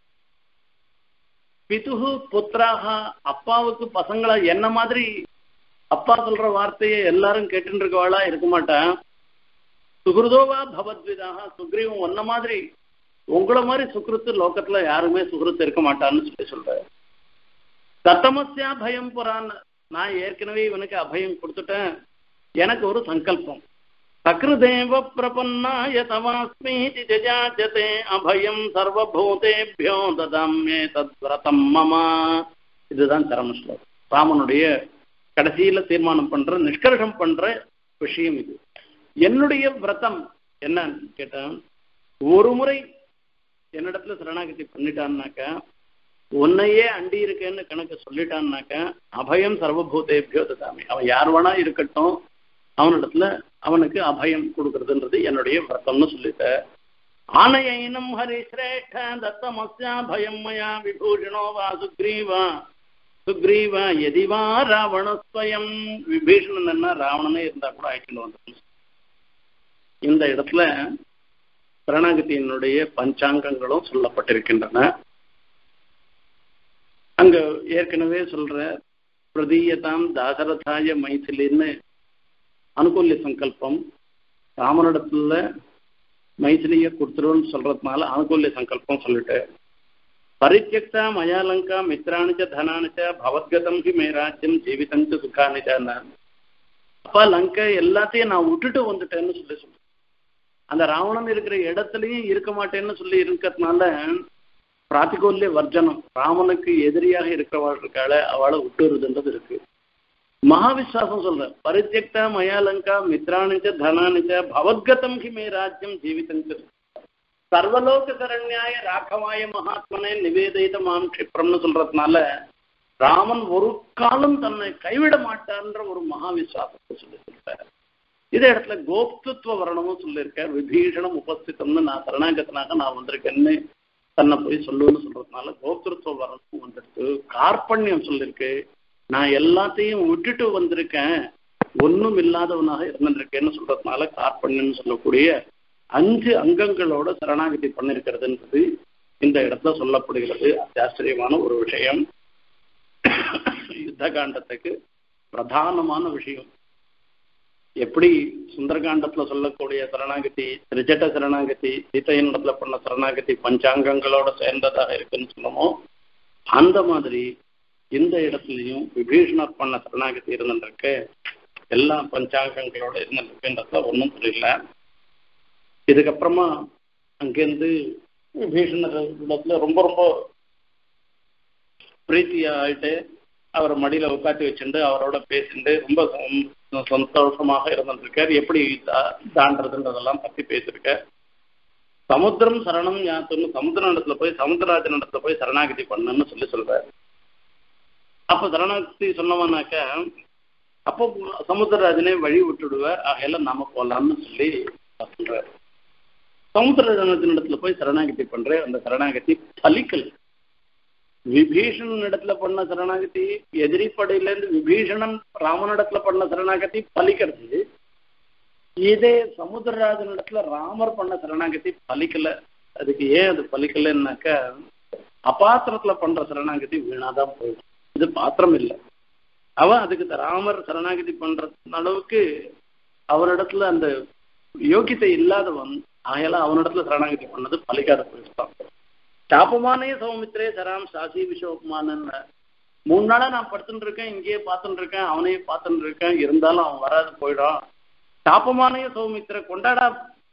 பிதுகு புத்திராக அப்பாவுக்கு பசங்களா என்ன மாதிரி அப்பா சொல்ற வார்த்தையை எல்லாரும் கேட்டு இருக்கவாளா இருக்க மாட்டான் சுகிருதோவா பவத்விதாக சுக்ரீவன் ஒன்ன மாதிரி உங்களை மாதிரி சுக்ருத்து லோகத்துல யாருமே சுகிருத்து இருக்க மாட்டான்னு சொல்லி சொல்ற சத்தமஸ்யா பயம் புறான் நான் ஏற்கனவே இவனுக்கு அபயம் கொடுத்துட்டேன் எனக்கு ஒரு சங்கல்பம் சக்ருதேவ பிரபன்னாய தவாஸ்மி ஜஜாஜதே அபயம் சர்வபூதேபியோ ததாம்யே தத்விரதம் மமா இதுதான் தரமஸ்லோகம் ராமனுடைய கடைசியில தீர்மானம் பண்ற நிஷ்கர்ஷம் பண்ற விஷயம் இது என்னுடைய விரதம் என்னன்னு கேட்டேன் ஒரு முறை என்னிடத்துல சரணாகதி பண்ணிட்டான்னாக்கா உன்னையே அண்டி இருக்கேன்னு கணக்கு சொல்லிட்டான்னாக்க அபயம் சர்வபூதேபியோ ததாமி அவன் யார் வேணா இருக்கட்டும் அவனிடத்துல அவனுக்கு அபயம் கொடுக்கறதுன்றது என்னுடைய விரதம்னு சொல்லிட்ட ஆனயினம் ஹரிஸ்ரேஷ்ட தத்தமஸ்யா பயம் மயா விபூஷணோ வா சுக்ரீவா சுக்ரீவா எதிவா ராவணஸ்வயம் விபீஷணன் என்ன ராவணனே இருந்தா கூட ஆயிட்டு வந்து இந்த இடத்துல சரணாகதியினுடைய பஞ்சாங்கங்களும் சொல்லப்பட்டிருக்கின்றன அங்க ஏற்கனவே சொல்ற பிரதீயதாம் தாசரதாய மைथिலின்னு அனுகூல்ய சங்கல்பம் ராமனிடத்துல மைथिலிய கொடுத்துருன்னு சொல்றதுனால அனுகூல்ய சங்கல்பம் சொல்லிட்டு பரித்தியக்தா மயாலங்கா மித்ராணிச்ச தனானிச்ச பவத்கதம் ஹி மே ராஜ்யம் ஜீவிதஞ்ச சுகானிச்சான்னு அப்பா லங்கை எல்லாத்தையும் நான் விட்டுட்டு வந்துட்டேன்னு சொல்லி சொல்றேன் அந்த ராவணன் இருக்கிற இடத்துலயும் இருக்க மாட்டேன்னு சொல்லி இருக்கிறதுனால பிராத்திகோல்ய வர்ஜனம் ராமனுக்கு எதிரியாக இருக்கிறவள் இருக்காள அவளை விட்டுறதுன்றது இருக்கு மகாவிஸ்வாசம் சொல்ற பரித்தியக்தா மயாலங்கா மித்ராணிச்ச தனானிச்ச பவத்கதம் ஹி மே ராஜ்யம் ஜீவிதஞ்ச சர்வலோக சரண்யாய ராகவாய மகாத்மனே நிவேதித மாம் க்ஷிப்ரம்னு சொல்றதுனால ராமன் ஒரு காலம் தன்னை கைவிட மாட்டார்ன்ற ஒரு மகாவிஸ்வாசத்தை சொல்லி சொல்றாரு இதே இடத்துல கோப்துத்துவ வர்ணமும் சொல்லியிருக்கார் விபீஷணம் உபஸ்திதம்னு நான் சரணாகத்தனாக நான் வந்திருக்கேன்னு தன்னை போய் சொல்லுன்னு சொல்றதுனால கோத்திருத்துவ வரணும் வந்துருக்கு கார்பண்யம் சொல்லிருக்கு நான் எல்லாத்தையும் விட்டுட்டு வந்திருக்கேன் ஒன்றும் இல்லாதவனாக இருந்திருக்கேன்னு சொல்றதுனால கார்பண்யம் சொல்லக்கூடிய அஞ்சு அங்கங்களோட சரணாகதி பண்ணிருக்கிறதுன்றது இந்த இடத்துல சொல்லப்படுகிறது ஆச்சரியமான ஒரு விஷயம் யுத்த காண்டத்துக்கு பிரதானமான விஷயம் எப்படி சுந்தரகாண்டத்துல சொல்லக்கூடிய சரணாகதி திரிஜட்ட சரணாகதி சீதையின் இடத்துல பண்ண சரணாகதி பஞ்சாங்கங்களோட சேர்ந்ததாக இருக்குன்னு சொன்னோமோ அந்த மாதிரி இந்த இடத்துலையும் விபீஷணர் பண்ண சரணாகதி இருந்துருக்கு எல்லா பஞ்சாங்கங்களோட இருந்துருக்குன்றதுல ஒன்றும் புரியல இதுக்கப்புறமா அங்கேருந்து விபீஷணர் இடத்துல ரொம்ப ரொம்ப பிரீத்தியா ஆயிட்டு அவரை மடியில உட்காத்தி வச்சுட்டு அவரோட பேசிட்டு ரொம்ப சந்தோஷமாக இருந்திருக்கார் எப்படி தாண்டதுன்றதெல்லாம் பத்தி பேசியிருக்க சமுத்திரம் சரணம் யாத்துன்னு சமுத்திர இடத்துல போய் சமுத்திரராஜன் இடத்துல போய் சரணாகதி பண்ணுன்னு சொல்லி சொல்றாரு அப்ப சரணாகதி சொன்னவனாக்க அப்போ சமுத்திரராஜனே வழி விட்டுடுவார் ஆகையில நாம போலாம்னு சொல்லி சொல்றாரு சமுத்திரராஜன் இடத்துல போய் சரணாகதி பண்றேன் அந்த சரணாகதி பலிக்கல் விபீஷணன் இடத்துல பண்ண சரணாகதி எதிரிப்படையில இருந்து விபீஷணன் ராமனிடத்துல பண்ண சரணாகதி பலிக்கிறது இதே சமுத்திரராஜன் இடத்துல ராமர் பண்ண சரணாகதி பலிக்கல அதுக்கு ஏன் அது பலிக்கலன்னாக்க அபாத்திரத்துல பண்ற சரணாகதி வீணாதான் போயிடும் இது பாத்திரம் இல்லை அவன் அதுக்கு ராமர் சரணாகதி பண்ற அளவுக்கு அவரிடத்துல அந்த யோகியத்தை இல்லாதவன் ஆகையால அவனிடத்துல சரணாகதி பண்ணது பலிக்காத போயிட்டான் சாபமானே சௌமித்ரே சராம் சாசி விஷோபமானன் மூணு நாளா நான் படுத்துட்டு இருக்கேன் இங்கேயே பார்த்துட்டு இருக்கேன் அவனையே பார்த்துட்டு இருக்கேன் இருந்தாலும் அவன் வராது போயிடும் சாப்பமானே சௌமித்ர கொண்டாடா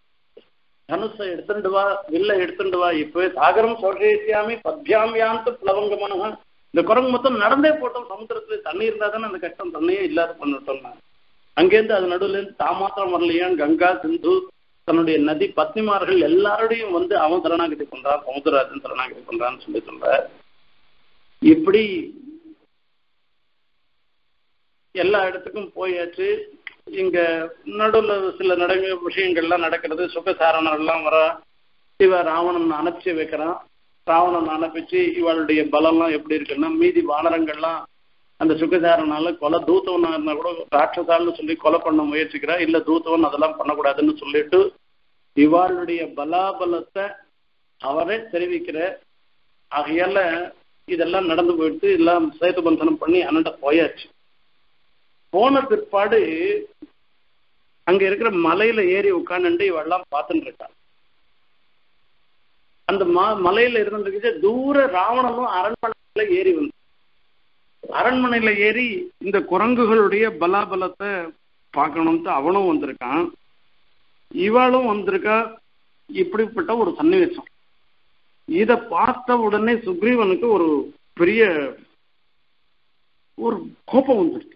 தனுஷை எடுத்துட்டு வா வில்ல எடுத்துட்டு வா இப்பவே சாகரம் சோஷேசியாமி பத்யாம் யாந்து பிளவங்கமான இந்த குரங்கு மொத்தம் நடந்தே போட்டோம் சமுத்திரத்துல தண்ணி இருந்தா தானே அந்த கஷ்டம் தண்ணியே இல்லாத பண்ணிட்டோம் நான் அங்கேருந்து அது நடுவுல இருந்து தாமாத்திரம் வரலையான் கங்கா சிந்து தன்னுடைய நதி பத்னிமார்கள் எல்லாரோடையும் வந்து அவன் சரணாகதி பண்றான் சமுத்திரராஜன் சரணாகதி பண்றான்னு சொல்லி சொல்ற இப்படி எல்லா இடத்துக்கும் போயாச்சு இங்க நடுவில் சில நட விஷயங்கள்லாம் நடக்கிறது சுகசாரணம் எல்லாம் வர இவ ராவணன் அனுப்பிச்சு வைக்கிறான் ராவணன் அனுப்பிச்சு இவளுடைய பலம்லாம் எப்படி இருக்குன்னா மீதி வானரங்கள்லாம் அந்த சுகசாரனால கொலை தூத்தவனா இருந்தா கூட ராட்சசால்னு சொல்லி கொலை பண்ண முயற்சிக்கிறா இல்ல தூத்தவன் அதெல்லாம் பண்ணக்கூடாதுன்னு சொல்லிட்டு இவாளுடைய பலாபலத்தை அவரே தெரிவிக்கிற ஆகையால இதெல்லாம் நடந்து போயிட்டு எல்லாம் சேத்து பந்தனம் பண்ணி அண்ணன் போயாச்சு போன பிற்பாடு அங்க இருக்கிற மலையில ஏறி உட்காந்துட்டு இவெல்லாம் பார்த்துட்டு இருக்கா அந்த ம மலையில இருந்துட்டு தூர ராவணனும் அரண்மனையில ஏறி வந்து அரண்மனையில ஏறி இந்த குரங்குகளுடைய பலாபலத்தை பார்க்கணும்ட்டு அவனும் வந்திருக்கான் இவாளும் வந்திருக்கா இப்படிப்பட்ட ஒரு சன்னிவேசம் இத பார்த்த உடனே சுக்ரீவனுக்கு ஒரு பெரிய ஒரு கோபம் வந்துருக்கு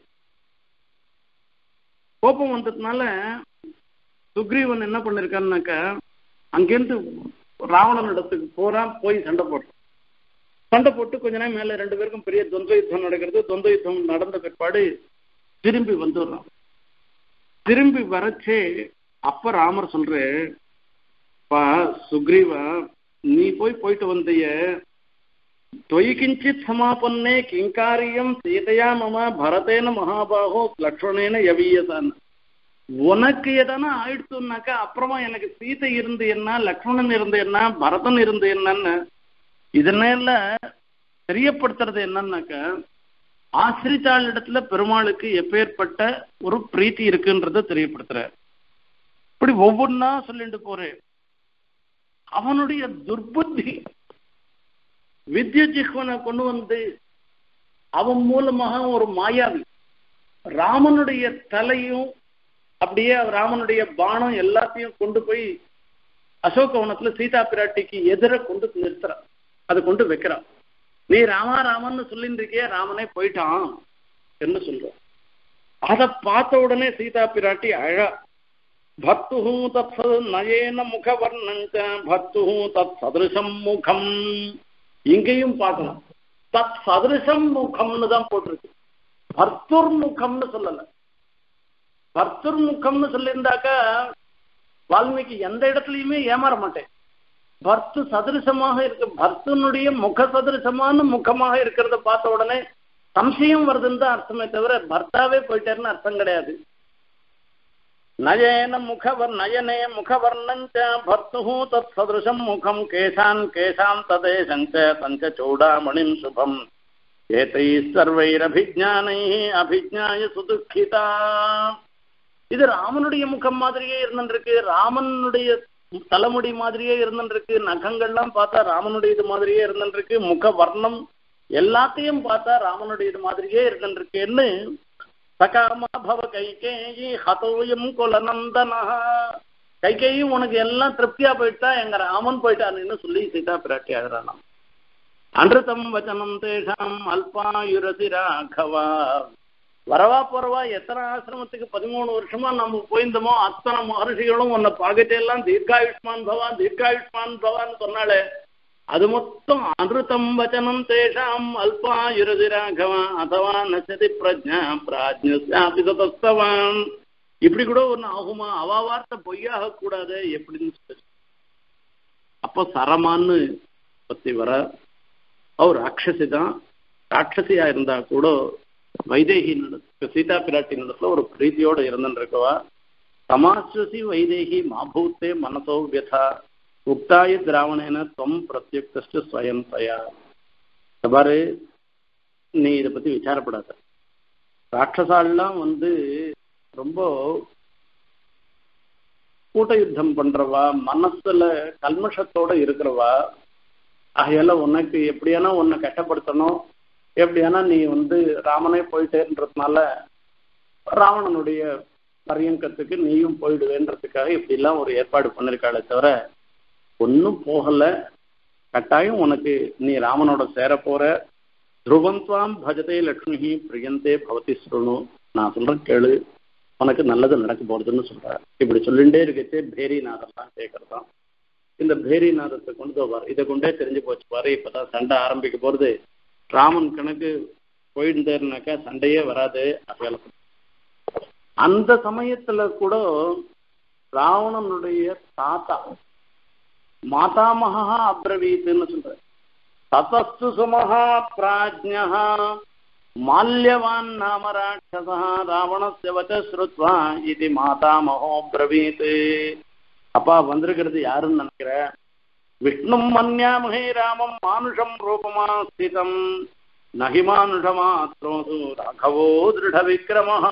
கோபம் வந்ததுனால சுக்ரீவன் என்ன பண்ணிருக்கான்னாக்க அங்கேருந்து ராவணன் இடத்துக்கு போறான் போய் சண்டை போடுறான் சண்டை போட்டு கொஞ்ச நேரம் மேல ரெண்டு பேருக்கும் பெரிய துவந்த யுத்தம் நடக்கிறது துவந்த யுத்தம் நடந்த பிற்பாடு திரும்பி வந்துடுறான் திரும்பி வரச்சே அப்ப ராமர் சொல்ற பா சுக்ரீவா நீ போய் போயிட்டு வந்தைய தொய் கிஞ்சித் சமாபன்னே கிங்காரியம் சீதையா மம பரதேன மகாபாகோ லக்ஷ்மணேன யவீயதான் உனக்கு எதனா ஆயிடுச்சுனாக்கா அப்புறமா எனக்கு சீதை இருந்து என்ன லக்ஷ்மணன் இருந்து என்ன பரதன் இருந்து என்னன்னு இதனால தெரியப்படுத்துறது என்னன்னாக்க ஆசிரித்தாள் இடத்துல பெருமாளுக்கு எப்பேற்பட்ட ஒரு பிரீத்தி இருக்குன்றத தெரியப்படுத்துற இப்படி ஒவ்வொன்னா சொல்லிட்டு போறேன் அவனுடைய துர்புத்தி வித்ய ஜிஹ்வனை கொண்டு வந்து அவன் மூலமாக ஒரு மாயாவி ராமனுடைய தலையும் அப்படியே ராமனுடைய பானம் எல்லாத்தையும் கொண்டு போய் அசோகவனத்துல சீதா பிராட்டிக்கு எதிர கொண்டு நிறுத்துறான் அதை கொண்டு வைக்கிறான் நீ ராமா ராமன்னு சொல்லிட்டு இருக்கிய ராமனே போயிட்டான் என்று சொல்ற அதை பார்த்த உடனே சீதா பிராட்டி அழ பக்து தத் நயேன முகவர்ணஞ்ச பக்து தத் சதுருஷம் முகம் இங்கேயும் பார்க்கலாம் தத் சதுருஷம் முகம்னு தான் போட்டிருக்கு பர்த்துர் முகம்னு சொல்லல பர்த்துர் முகம்னு சொல்லியிருந்தாக்கா வால்மீகி எந்த இடத்துலயுமே ஏமாற மாட்டேன் பர்த்து சதிருஷமாக இருக்கு பர்த்தனுடைய முக சதிருஷமான முகமாக இருக்கிறத பார்த்த உடனே சம்சயம் வருதுன்னு தான் அர்த்தமே தவிர பர்த்தாவே போயிட்டாருன்னு அர்த்தம் கிடையாது நயேன முகவர் நயனே முகவர்ணஞ்ச பர்த்து தத் சதிருஷம் முகம் கேசான் கேசாம் ததேசஞ்ச பஞ்ச சூடாமணிம் சுபம் ஏதை சர்வைரபிஜானை அபிஜாய சுதுக்கிதா இது ராமனுடைய முகம் மாதிரியே இருந்துருக்கு ராமனுடைய தலைமுடி மாதிரியே இருந்துருக்கு நகங்கள்லாம் பார்த்தா ராமனுடைய இது மாதிரியே இருந்துருக்கு முக வர்ணம் எல்லாத்தையும் பார்த்தா ராமனுடைய இது மாதிரியே இருந்துருக்குன்னு சகாமா பவ கைகேயி ஹதோயம் குலநந்தனா கைகேயி உனக்கு எல்லாம் திருப்தியா போயிட்டா எங்க ராமன் போயிட்டான்னு சொல்லி சீதா பிராட்டி அழறானாம் அன்றுதம் வச்சனம் தேஷாம் அல்பாயுரசி ராகவா வரவா போறவா எத்தனை ஆசிரமத்துக்கு பதிமூணு வருஷமா நம்ம போயிருந்தோமோ அத்தனை மகர்ஷிகளும் உன்னை பாக்கெட்டே எல்லாம் தீர்காயுஷ்மான் பவான் தீர்காயுஷ்மான் பவான்னு சொன்னாலே அது மொத்தம் அனுத்தம் வச்சனம் தேஷாம் அல்பாயுரதி ராகவா அதவா நசதி பிரஜா பிராஜ்யாபி சதஸ்தவான் இப்படி கூட ஒண்ணு ஆகுமா அவா வார்த்தை பொய்யாக கூடாது எப்படின்னு சொல்லி அப்போ சரமான்னு பத்தி வர அவ ராட்சசி தான் ராட்சசியா இருந்தா கூட வைதேகி சீதா பிராட்டி நடத்துல ஒரு பிரீத்தியோட இருந்துருக்கவா சமாஸ்வசி வைதேகி மாபூத்தே மனசோ வியதா உக்தாய திராவணேன தொம் பிரத்யுக்த ஸ்வயம் தயா பாரு நீ இதை பத்தி விசாரப்படாத ராட்சசாலாம் வந்து ரொம்ப கூட்ட யுத்தம் பண்றவா மனசுல கல்மஷத்தோட இருக்கிறவா ஆகையால உனக்கு எப்படியானா உன்னை கட்டப்படுத்தணும் எப்படியானா நீ வந்து ராமனே போயிட்டேன்றதுனால ராவணனுடைய பரியங்கத்துக்கு நீயும் போயிடுவேன்றதுக்காக இப்படிலாம் ஒரு ஏற்பாடு பண்ணிருக்காளே தவிர ஒன்றும் போகல கட்டாயம் உனக்கு நீ ராமனோட சேர போற துருவந்த்வாம் பஜதே லக்ஷ்மி பிரியந்தே பவதி சுருணு நான் சொல்றேன் கேளு உனக்கு நல்லது நடக்க போறதுன்னு சொல்ற இப்படி சொல்லிண்டே இருக்கச்சே பேரி நாதெல்லாம் கேட்கறதான் இந்த பேரி நாதத்தை கொண்டு வர இதை கொண்டே தெரிஞ்சு போச்சு பாரு இப்பதான் சண்டை ஆரம்பிக்க போறது ராமன் கணக்கு போயிருந்தேன்னாக்கா சண்டையே வராது அகையால அந்த சமயத்துல கூட ராவணனுடைய தாத்தா மாதாமகா அப்ரவீத்துன்னு சொல்ற ததஸ்து சுமஹா பிராஜ்யா மால்யவான் நாம ராட்சசா ராவணஸ்ய வச்ச ஸ்ருத்வா இது மாதாமகோ பிரவீத் அப்பா வந்திருக்கிறது யாருன்னு நினைக்கிற விஷ்ணும் மன்யாமகே ராமம் மானுஷம் ரூபமா ஸ்திதம் நகி மானுஷமாத்ரோது ராகவோ திருட விக்ரமஹா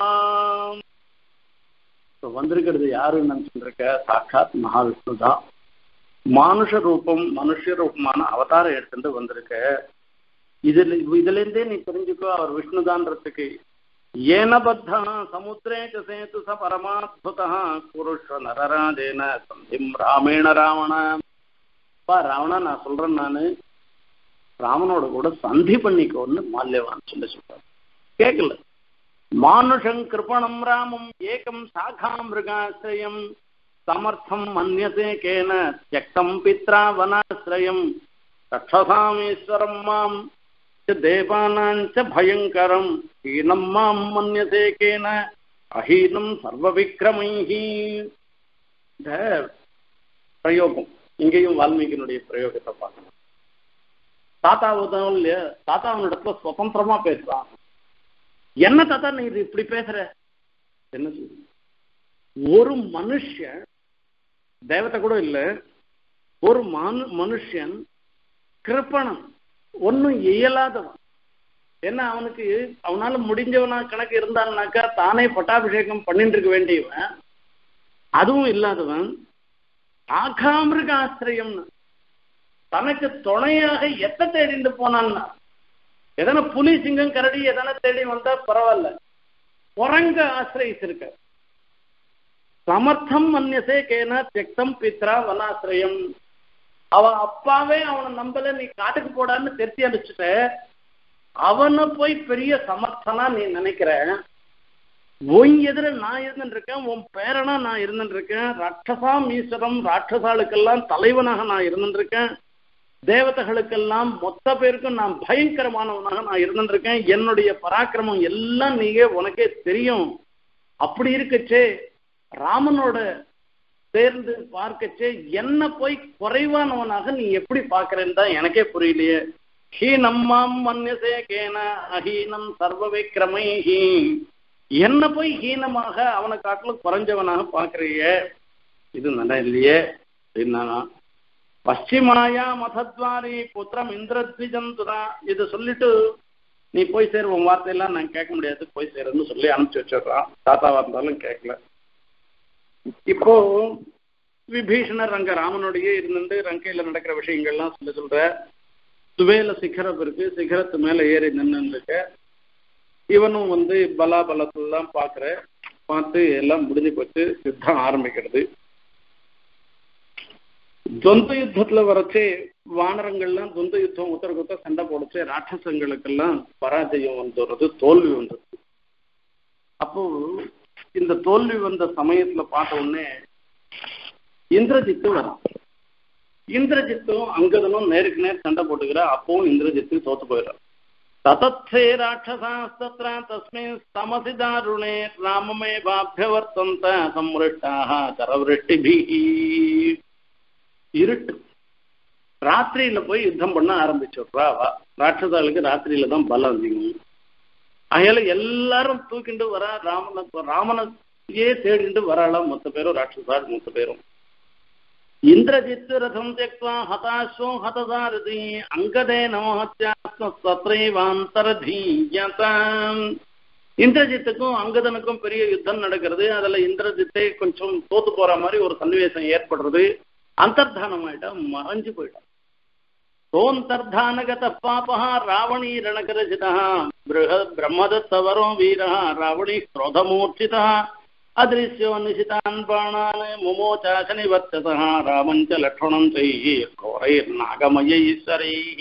வந்திருக்கிறது யாருன்னு நினைச்சுட்டு இருக்க சாட்சாத் மகாவிஷ்ணு தான் மானுஷ ரூபம் மனுஷ ரூபமான அவதாரம் எடுத்துட்டு வந்திருக்க இதுல இதுல இருந்தே நீ தெரிஞ்சுக்கோ அவர் விஷ்ணுதான்றதுக்கு ஏனபத்தா சமுத்திரே சேது ச பரமாத்புதா புருஷ நரராஜேன சந்திம் ராமேண ராவண பா ராவணா நான் சொல்றேன் நானு ராமனோட கூட சந்தி பண்ணிக்கோன்னு மால்யவான் சொல்லி சொல்றாரு கேட்கல மானுஷம் கிருபணம் ராமம் ஏகம் சாகா மிருகாசிரயம் சமர்த்தம் மன்யசே கேன தியக்தம் பித்ரா வனாசிரயம் ரக்ஷசாமீஸ்வரம் மாம் தேவானாஞ்ச பயங்கரம் ஹீனம் மாம் மன்யசே கேன அஹீனம் சர்வவிக்ரமைஹி இந்த பிரயோகம் இங்கேயும் வால்மீகியினுடைய பிரயோகத்தை பார்க்கணும் தாத்தாவுதான் இல்லையா தாத்தாவினிடத்துல சுதந்திரமா பேசுறான் என்ன தாத்தா நீ இது இப்படி பேசுற என்ன சொல்லு ஒரு மனுஷன் தேவத்தை கூட இல்ல ஒரு மனு மனுஷன் கிருப்பணம் ஒன்னும் இயலாதவன் என்ன அவனுக்கு அவனால முடிஞ்சவனா கணக்கு இருந்தான்னாக்கா தானே பட்டாபிஷேகம் பண்ணிட்டு இருக்க வேண்டியவன் அதுவும் இல்லாதவன் ஆகாமிருக ஆசிரியம்னு தனக்கு துணையாக எத்த தேடிட்டு போனான்னா எதனா புலி சிங்கம் கரடி எதனா தேடி வந்தா பரவாயில்ல குரங்க ஆசிரியிருக்க சமர்த்தம் மன்யசே கேன தியக்தம் பித்ரா வனாசிரயம் அவன் அப்பாவே அவனை நம்பல நீ காட்டுக்கு போடான்னு தெரித்தி அனுப்பிச்சுட்ட அவனை போய் பெரிய சமர்த்தனா நீ நினைக்கிற உன் எதிர நான் இருந்துட்டு இருக்கேன் உன் பேரனா நான் இருந்துட்டு இருக்கேன் ராட்சசாம் ஈஸ்வரம் ராட்சசாளுக்கெல்லாம் தலைவனாக நான் இருந்துட்டு இருக்கேன் தேவதைகளுக்கெல்லாம் மொத்த பேருக்கும் நான் பயங்கரமானவனாக நான் இருந்துட்டு இருக்கேன் என்னுடைய பராக்கிரமம் எல்லாம் நீங்க உனக்கே தெரியும் அப்படி இருக்கச்சே ராமனோட சேர்ந்து பார்க்கச்சே என்ன போய் குறைவானவனாக நீ எப்படி பார்க்கறேன்னு தான் எனக்கே புரியலையே ஹீனம் மாம் மன்யசே கேன அஹீனம் சர்வ விக்ரமைஹி என்ன போய் ஹீனமாக அவனை காட்டிலும் குறைஞ்சவனாக பார்க்கறியே இது நல்லா இல்லையே அப்படின்னா பশ্চিமாயா மதத்வாரி புத்திரம் இந்திரத்விஜந்துதா இதை சொல்லிட்டு நீ போய் சேர் உன் வார்த்தையெல்லாம் நான் கேட்க முடியாது போய் சேருன்னு சொல்லி அனுப்பிச்சு வச்சிடுறான் தாத்தாவா இருந்தாலும் கேட்கல இப்போ விபீஷணர் அங்க ராமனுடைய இருந்துட்டு ரங்கையில நடக்கிற விஷயங்கள்லாம் சொல்ல சொல்ற சுவேல சிகரம் இருக்கு சிகரத்து மேல ஏறி நின்று இருக்க இவனும் வந்து பலாபலத்தெல்லாம் பார்க்குற பார்த்து எல்லாம் முடிஞ்சு போச்சு யுத்தம் ஆரம்பிக்கிறது துவந்த யுத்தத்துல வரச்சே வானரங்கள்லாம் துவந்த யுத்தம் ஒருத்தருக்கு ஒருத்தர் சண்டை போடுச்சு ராட்சசங்களுக்கெல்லாம் பராஜயம் வந்துடுறது தோல்வி வந்தது அப்போ இந்த தோல்வி வந்த சமயத்துல பார்த்த உடனே இந்திரஜித்து வரான் இந்திரஜித்தும் அங்கதனும் நேருக்கு நேர் சண்டை போட்டுக்கிற அப்பவும் இந்திரஜித்து தோத்து போயிடுறான் ததத்சே ராட்சசாஸ்தத்ர தஸ்மின் தமசி தாருணே ராமமேவாபியவர்த்தந்த சம்ருஷ்டாக சரவிருஷ்டிபிஹி இருட்டு ராத்திரியில போய் யுத்தம் பண்ண ஆரம்பிச்சுடுறா அவ ராட்சசாளுக்கு ராத்திரியில தான் பலம் அதிகம் அகையால எல்லாரும் தூக்கிண்டு வர ராமனை ராமனையே தேடிண்டு வராளாம் மொத்த பேரும் ராட்சசாள் மொத்த பேரும் இந்திரஜித் ரதம் தியக்வா ஹதாஸ்வோ ஹதசாரதி அங்கதே நமஹத்யாஸ்மத்ரைவாந்தரதீயதாம் இந்திரஜித்துக்கும் அங்கதனுக்கும் பெரிய யுத்தம் நடக்கிறது அதுல இந்திரஜித்தை கொஞ்சம் தோத்து போற மாதிரி ஒரு சன்னிவேசம் ஏற்படுறது அந்தர்தானம் ஆயிட்டான் மறைஞ்சு போயிட்டான் சோந்தர்தானகத பாபா ராவணி ரணகரஜிதா பிருஹத் பிரம்மதத்தவரோ வீரா ராவணி क्रोधमूर्छितः अदृश्यो निशितान् बाणान् मुमोचाशनि वर्चतः रामञ्च लक्ष्मणं चैः घोरैर्नागमयैश्वरैः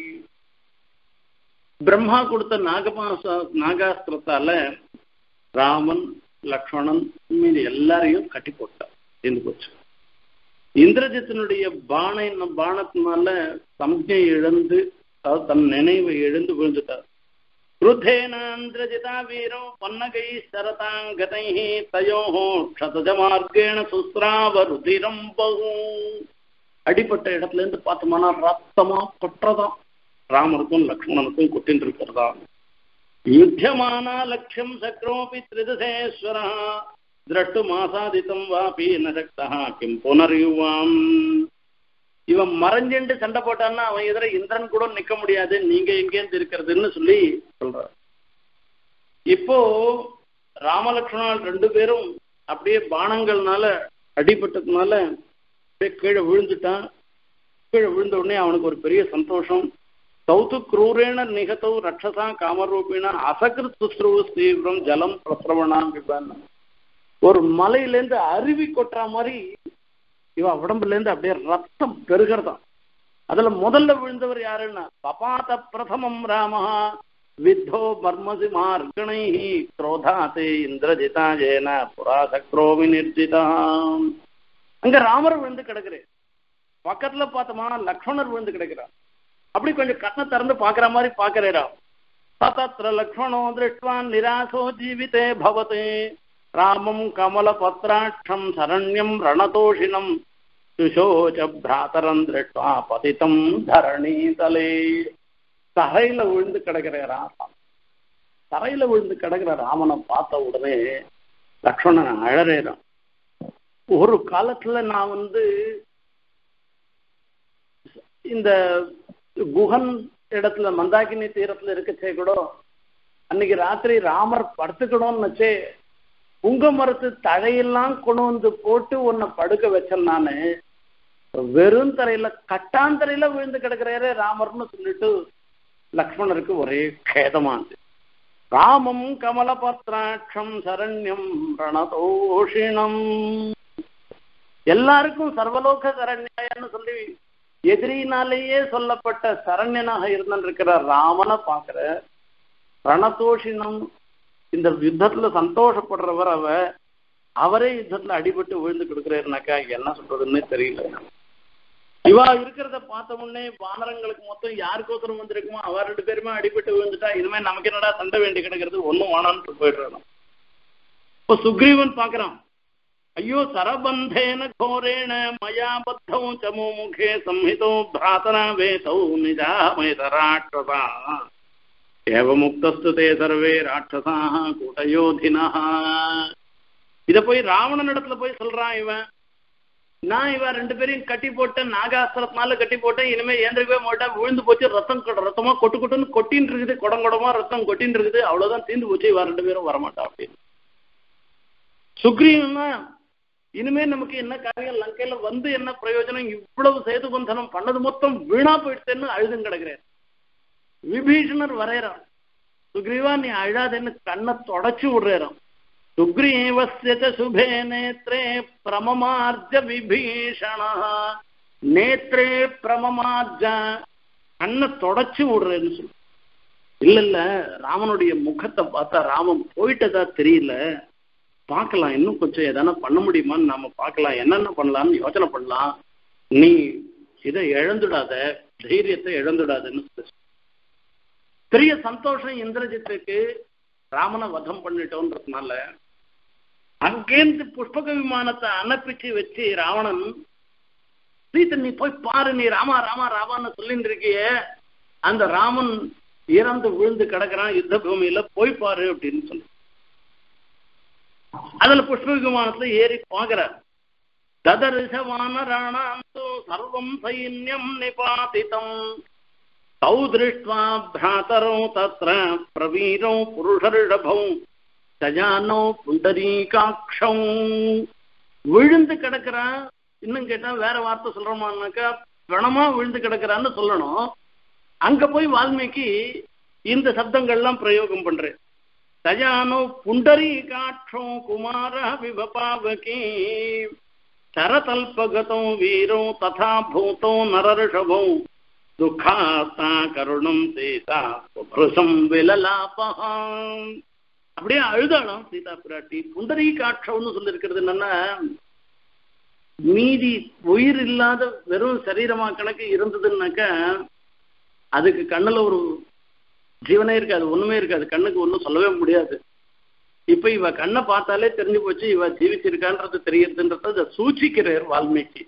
பிரம்மா கொடுத்த நாகபாச நாகாஸ்திரத்தால ராமன் லக்ஷ்மணன் மீது எல்லாரையும் கட்டி போட்டார் இருந்து போச்சு இந்திரஜித்தினுடைய பானை பானத்தினால சம்ஜை இழந்து அதாவது தன் நினைவை இழந்து விழுந்துட்டார் क्रुद्धेनान्द्रजिता वीरो पन्नगैः शरताङ्गतैः तयोः क्षतजमार्गेण சுஸ்ராவருதிரம் பகு அடிப்பட்ட இடத்துல இருந்து பார்த்தோம்னா ரத்தமா கொட்டுறதாம் ராமருக்கும் லக்ஷ்மணனுக்கும் கொட்டின்னு இருக்கிறதா யுத்தியமானா லட்சியம் சக்ரோபி திரிதசேஸ்வரா திரட்டுமாசாதித்தம் வாபி நசக்தா கிம் புனர்யுவாம் இவன் மறைஞ்சுண்டு சண்டை போட்டான்னா அவன் எதிர இந்திரன் கூட நிக்க முடியாது நீங்க எங்கேருந்து இருக்கிறதுன்னு சொல்லி சொல்ற இப்போ ராமலட்சுமணன் ரெண்டு பேரும் அப்படியே பானங்கள்னால அடிபட்டதுனால அப்படியே கீழே விழுந்துட்டான் கீழே விழுந்த உடனே அவனுக்கு ஒரு பெரிய சந்தோஷம் சௌத்து குரூரேண நிகத்தௌ ரட்சசா காமரூபிண அசகிருத் சுஸ்ருவு தீவிரம் ஜலம் பிரசிரவணாம் பிபான் ஒரு மலையிலேருந்து அருவி கொட்டுற மாதிரி இவன் உடம்புல இருந்து அப்படியே ரத்தம் பெருகிறதாம் அதுல முதல்ல விழுந்தவர் யாருன்னா பபாத பிரதமம் ராமஹா வித்தோ பர்மசி மார்கணை குரோதாத்தே இந்திரஜிதா ஜேன புராசக்ரோமி நிர்ஜிதாம் அங்க ராமர் விழுந்து கிடக்குறேன் பக்கத்துல பார்த்தோமா லக்ஷ்மணர் விழுந்து கிடக்கிறார் அப்படி கொஞ்சம் கண்ணை திறந்து பாக்குற மாதிரி பாக்குறேரா தத்திர லக்ஷ்மணோ திருஷ்டுவான் நிராசோ ஜீவிதே பவதே ராமம் கமலபத்ராட்சம் சரண்யம் ரணதோஷினம் சுஷோச்ச பிராத்தரம் திருஷ்டுவா பதித்தம் தரணீதலே தரையில விழுந்து கிடக்கிற ராமன் தரையில விழுந்து கிடக்கிற ராமனை பார்த்த உடனே லக்ஷ்மணன் அழறேறான் ஒரு காலத்துல நான் வந்து இந்த குஹன் இடத்துல மந்தாகினி தீரத்துல இருக்கச்சே கூட அன்னைக்கு ராத்திரி ராமர் படுத்துக்கணும்னு வச்சே புங்க மரத்து தழையெல்லாம் கொண்டு வந்து போட்டு உன்னை படுக்க வச்சேன் நானு வெறும் தரையில கட்டாந்தரையில விழுந்து கிடக்குறாரே ராமர்னு சொல்லிட்டு லக்ஷ்மணருக்கு ஒரே கேதமானது ராமம் கமலபத்ராட்சம் சரண்யம் ரணதோஷிணம் எல்லாருக்கும் சர்வலோக சரண்யாயன்னு சொல்லி எதிரினாலேயே சொல்லப்பட்ட சரண்யனாக இருந்திருக்கிற ராமனை பார்க்கிற ரணதோஷினம் இந்த யுத்தத்துல சந்தோஷப்படுறவர் அவ அவரே யுத்தத்துல அடிபட்டு விழுந்து கொடுக்குறாருனாக்கா என்ன சொல்றதுன்னே தெரியல இவா இருக்கிறத பார்த்த உடனே வானரங்களுக்கு மொத்தம் யாருக்கோசரம் வந்திருக்குமோ அவ ரெண்டு பேருமே அடிபட்டு விழுந்துட்டா இனிமே நமக்கு என்னடா சண்டை வேண்டி கிடக்கிறது ஒன்னும் வேணான்னு போயிடுறான் இப்போ சுக்ரீவன் பாக்குறான் ஐயோ சரபந்தேன கோரேண மயா பத்தௌ சமோ முகே சம்ஹிதோ பிராத்தனா வேதௌ நிஜாமயதராட்சசா ஏவமுக்தஸ்து தே சர்வே ராட்சசாக கூட்டயோதினः இத போய் ராவணன் இடத்துல போய் சொல்றான் இவன் நான் இவன் ரெண்டு பேரையும் கட்டி போட்டேன் நாகாஸ்திரத்தினால கட்டி போட்டேன் இனிமே ஏந்திரக்கவே மாட்டேன் விழுந்து போச்சு ரத்தம் கொ- ரத்தமா கொட்டு கொட்டுன்னு கொட்டின்னு இருக்குது குடம் குடமா ரத்தம் கொட்டின்னு இருக்குது அவ்வளவுதான் தீர்ந்து போச்சு இவன் ரெண்டு பேரும் வரமாட்டான் அப்படின்னு சுக்ரீவன்னா இனிமே நமக்கு என்ன காரியம் லங்கையில வந்து என்ன பிரயோஜனம் இவ்வளவு சேது பந்தனம் பண்ணது மொத்தம் வீணா போயிடுத்தேன்னு அழுதும் கிடக்குறேன் விபீஷணர் வரையறான் சுக்ரீவா நீ அழாதேன்னு கண்ணை தொடச்சு விடுறாராம் சுக்ரீவஸ்ய ச சுபே நேத்ரே பிரமமார்ஜ விபீஷண நேத்ரே பிரமமார்ஜ கண்ணை தொடச்சு விடுறேன்னு சொல்லு இல்ல இல்ல ராமனுடைய முகத்தை பார்த்தா ராமன் போயிட்டதா தெரியல பார்க்கலாம் இன்னும் கொஞ்சம் எதனா பண்ண முடியுமான்னு நாம பார்க்கலாம் என்னென்ன பண்ணலாம்னு யோசனை பண்ணலாம் நீ இதை இழந்துடாத தைரியத்தை இழந்துடாதன்னு சொல்லு. பெரிய சந்தோஷம் இந்திரஜித்துக்கு ராமனை வதம் பண்ணிட்டோன்றதுனால அங்கேருந்து புஷ்பக விமானத்தை அனுப்பிச்சு வச்சு ராவணன் சீத்தை நீ போய் பாரு நீ ராமா ராமா ராமான்னு சொல்லிட்டு இருக்கியே அந்த ராமன் இறந்து விழுந்து கிடக்குறான் யுத்த பூமியில போய் பாரு அப்படின்னு சொல்லி அதுல புஷ்ப விமானத்துல ஏறி பாக்குறார் ததர்ஷவான ராணாந்து சர்வம் சைன்யம் நிபாதிதம் தௌ திருஷ்டுவா பிராதரோ தத்ர பிரவீரோ புருஷரிஷபௌ சஜானோ புண்டரீகாட்சௌ விழுந்து கிடக்குறான் இன்னும் கேட்டா வேற வார்த்தை சொல்றோமான்னாக்கா பிணமா விழுந்து கிடக்குறான்னு சொல்லணும் அங்க போய் வால்மீகி இந்த சப்தங்கள்லாம் பிரயோகம் பண்றேன் சஜானோ புண்டரீகாட்சோ குமார விபபாவகி சரதல்பகதோ வீரோ ததா பூதோ நரர்ஷபோ துக்காஸ்தா கருணம் சீதா புருஷம் விலலாபம் அப்படியே அழுதாளாம் சீதா பிராட்டி புண்டரீ காட்சம்னு சொல்லி இருக்கிறது என்னன்னா மீதி உயிர் இல்லாத வெறும் சரீரமா கணக்கு இருந்ததுன்னாக்க அதுக்கு கண்ணுல ஒரு ஜீவனே இருக்காது ஒண்ணுமே இருக்காது கண்ணுக்கு ஒண்ணும் சொல்லவே முடியாது இப்ப இவ கண்ணை பார்த்தாலே தெரிஞ்சு போச்சு இவ ஜீவிச்சிருக்கான்றது தெரியுதுன்றத அதை சூச்சிக்கிறார் வால்மீகி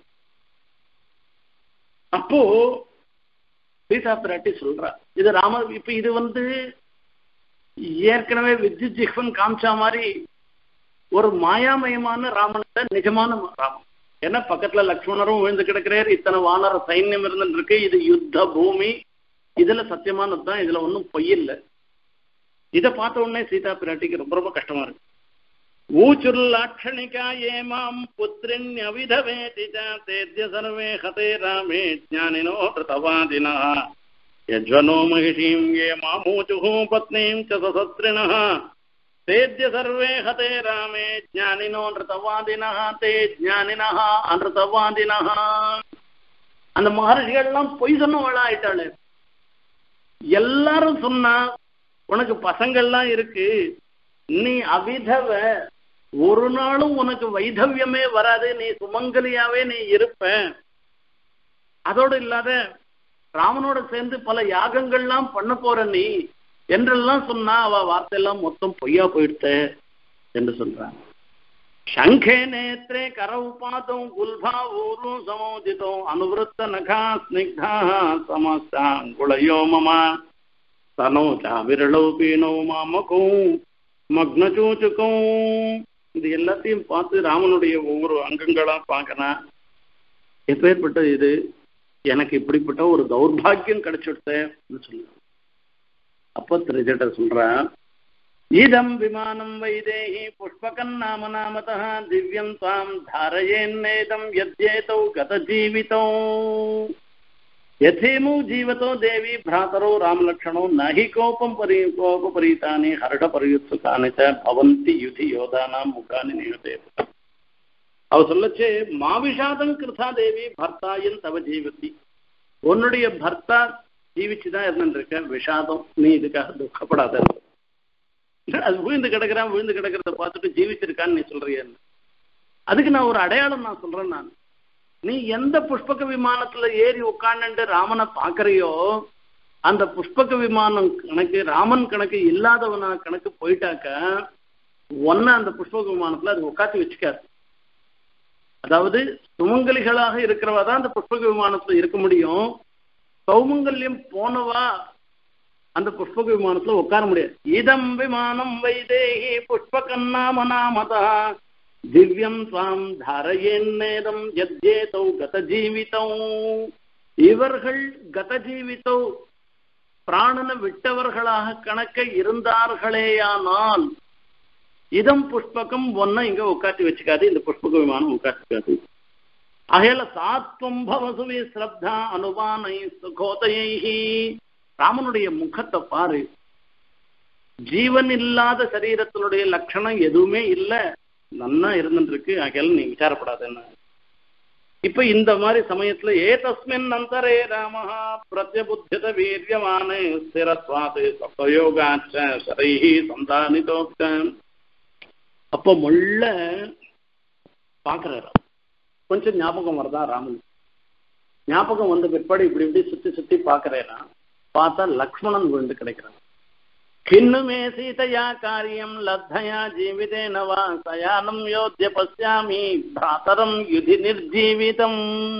அப்போ சீதா பிராட்டி சொல்றா இது ராம இப்ப இது வந்து ஏற்கனவே வித்யுத் ஜிஹ்வன் காமிச்சா மாதிரி ஒரு மாயாமயமான ராமன் நிஜமான ராமன் ஏன்னா பக்கத்துல லக்ஷ்மணரும் விழுந்து கிடக்கிறார் இத்தனை வானர சைன்யம் இருந்துட்டு இருக்கு இது யுத்த பூமி இதுல சத்தியமானது தான் இதுல ஒன்றும் பொய் இல்லை இதை பார்த்த உடனே சீதா பிராட்டிக்கு ரொம்ப ரொம்ப கஷ்டமா இருக்கு ऊचुर्लाक्षणिका ये माम् पुत्रिण्यविधवेति च तेद्य सर्वे हते रामे ज्ञानिनो कृतवादिनः यज्वनो महिषीम् ये मामूचुः पत्नीम् च ससत्रिणः तेद्य सर्वे हते रामे ज्ञानिनो नृतवादिनः ते ज्ञानिनः அனிருத்தவாதினः அந்த மகர்ஷிகள்லாம் பொய் சொன்னவளா ஆயிட்டாளே எல்லாரும் சொன்னா உனக்கு பசங்கள்லாம் இருக்கு நீ அவிதவ ஒரு நாளும் உனக்கு வைதவியமே வராது நீ சுமங்கலியாவே நீ இருப்ப அதோடு இல்லாத ராமனோட சேர்ந்து பல யாகங்கள்லாம் பண்ண போற நீ என்றெல்லாம் சொன்னா அவ வார்த்தையெல்லாம் மொத்தம் பொய்யா போயிடுத்த என்று சொல்றாங்க சங்கே நேத்ரே கரவு பாதம் குல்பா ஊரு சமோதிதோ அனுவருத்த நகா ஸ்னிக்தா சமஸ்தாங்குளையோ மமா தனோ விரளோ பீனோ மாமக்கும் மக்னச்சூச்சுக்கும் இது எல்லாத்தையும் பார்த்து ராமனுடைய ஒவ்வொரு அங்கங்களா பார்க்கறேன் எப்பேற்பட்ட இது எனக்கு இப்படிப்பட்ட ஒரு தௌர்பாகியம் கிடைச்சுடுத்தேன்னு சொல்லு அப்போ திரிஜட்ட சொல்றேன் இதம் விமானம் வைதேகி புஷ்பகன் நாம நாமதः திவ்யம் தாம் தாரயேன்னேதம் யத்யேதௌ கத ஜீவிதௌ యథేమో జీవతో దేవి భ్రాతరో రామలక్షణో నహి కోపం పరి కోపపరీతాని హర్ష పరియుత్సుకాని చ భవంతి యుధి యోధానాం ముఖాని నిహతే அவ சொல்லச்சே மாவிஷாதம் கிருதா தேவி பர்த்தாயின் தவ ஜீவதி உன்னுடைய பர்த்தா ஜீவிச்சுதான் இருந்துருக்க விஷாதம் நீ இதுக்காக துக்கப்படாத அது விழுந்து கிடக்குறான் விழுந்து கிடக்கிறத பார்த்துட்டு ஜீவிச்சிருக்கான்னு நீ சொல்றியன்னு அதுக்கு நான் ஒரு அடையாளம் நான் சொல்றேன் நான் நீ எந்த புஷ்பக விமானத்துல ஏறி உட்காந்துட்டு ராமனை பாக்குறியோ அந்த புஷ்பக விமானம் கணக்கு ராமன் கணக்கு இல்லாதவனா கணக்கு போயிட்டாக்க ஒன்ன அந்த புஷ்பக விமானத்துல அது உட்காந்து வச்சுக்காது அதாவது சுமங்கலிகளாக இருக்கிறவா தான் அந்த புஷ்பக விமானத்துல இருக்க முடியும் சௌமங்கல்யம் போனவா அந்த புஷ்பக விமானத்துல உட்கார முடியாது இதம் விமானம் வைதேகி புஷ்பகன்னாம நாமதா திவ்யம் சுவாம் தாரயேன்னேதம் யத்யேதௌ கத ஜீவிதௌ இவர்கள் கத ஜீவிதௌ பிராணனை விட்டவர்களாக கணக்க இருந்தார்களேயானால் இதம் புஷ்பகம் ஒன்ன இங்க உட்காத்தி வச்சுக்காது இந்த புஷ்பக விமானம் உட்காத்திக்காது அகையில சாத்வம் பவசுவி ஸ்ரப்தா அனுபானை சுகோதையை ராமனுடைய முகத்தை பாரு ஜீவன் இல்லாத சரீரத்தினுடைய லட்சணம் எதுவுமே இல்லை நன்னா இருந்துட்டு இருக்கு ஆகையால நீ விசாரப்படாதுன்னு இப்ப இந்த மாதிரி சமயத்துல ஏ தஸ்மின் அந்தரே ராம பிரத்யபுத்தித வீரியமான ஸ்திரத்வாது சப்தயோகாச்ச சரைஹி சந்தானிதோக்த அப்போ முள்ள பாக்குறாரு கொஞ்சம் ஞாபகம் வருதா ராமன் ஞாபகம் வந்த பிற்பாடு இப்படி இப்படி சுத்தி சுத்தி பாக்குறேனா பார்த்தா லக்ஷ்மணன் விழுந்து கிடைக்கிறான் கிண்ணுமே சீதையா காரியம் லத்தயா ஜீவிதேன வா சயானம் யோத்திய பசியாமி பிராத்தரம் யுதி நிர்ஜீவிதம்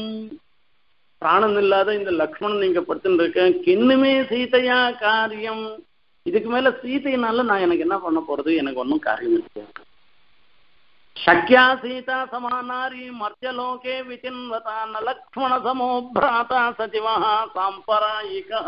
பிராணம் இல்லாத இந்த லக்ஷ்மணன் நீங்க படுத்துட்டு இருக்கேன் கிண்ணுமே சீதையா காரியம் இதுக்கு மேல சீதையினால நான் எனக்கு என்ன பண்ண போறது எனக்கு ஒன்றும் காரியம் இல்லை शक्या सीता समानारी मर्त्यलोके विचिन्वता न लक्ष्मणसमो भ्राता सचिवः சாம்பராயிகः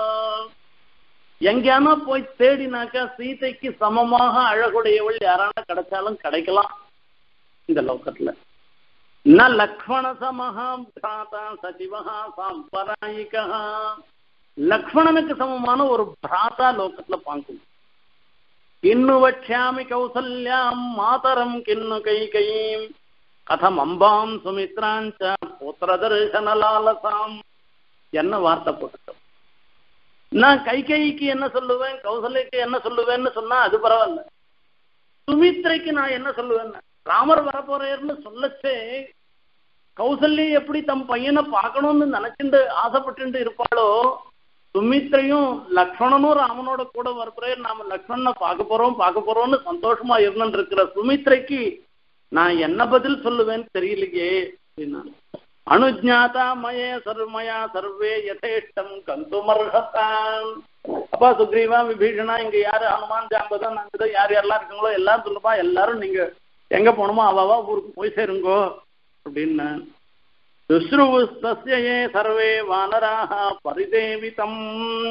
எங்கேயானா போய் தேடினாக்கா சீதைக்கு சமமாக அழகுடையவள் யாரான கிடைச்சாலும் கிடைக்கலாம் இந்த லோகத்துல ந லக்ஷ்மண சமஹா பிராதா சச்சிவஹா சாம்பராயிகா லக்ஷ்மணனுக்கு சமமான ஒரு பிராதா லோகத்துல பார்க்கணும் किन्नु वक्ष्यामि कौसल्याम् मातरम् किन्नु कैकयीम् कथम् अम्बाम् सुमित्राञ्च புத்திரதர்சனலாலசாம் என்ன வார்த்தை போட்டுட்டோம் நான் கைகைக்கு என்ன சொல்லுவேன் கௌசல்யக்கு என்ன சொல்லுவேன்னு சொன்னா அது பரவாயில்ல சுமித்ரைக்கு நான் என்ன சொல்லுவேன் ராமர் வரப்போறேன்னு சொல்லச்சே கௌசல்யை எப்படி தம் பையனை பார்க்கணும்னு நினைச்சுட்டு ஆசைப்பட்டு இருப்பாளோ சுமித்ரையும் லக்ஷ்மணனும் ராமனோட கூட வரப்போறே நாம லக்ஷ்மணனை பார்க்க போறோம் பார்க்க போறோம்னு சந்தோஷமா இருந்துட்டு இருக்கிற சுமித்ரைக்கு நான் என்ன பதில் சொல்லுவேன்னு தெரியலையே அப்படின்னா அனுஜாதா மயே சர்மயா சர்வே யதேஷ்டம் கந்துமர்ஹத்தான் அப்பா சுக்ரீவா விபீஷணா இங்க யாரு ஹனுமான் ஜாம்பதான் நாங்க யார் யாரெல்லாம் இருக்குங்களோ எல்லாரும் சொல்லுப்பா எல்லாரும் நீங்க எங்க போனோமோ அவாவா ஊருக்கு போய் சேருங்கோ அப்படின்னு சுஸ்ருவுஸ்தஸ்யே சர்வே வானராக பரிதேவிதம்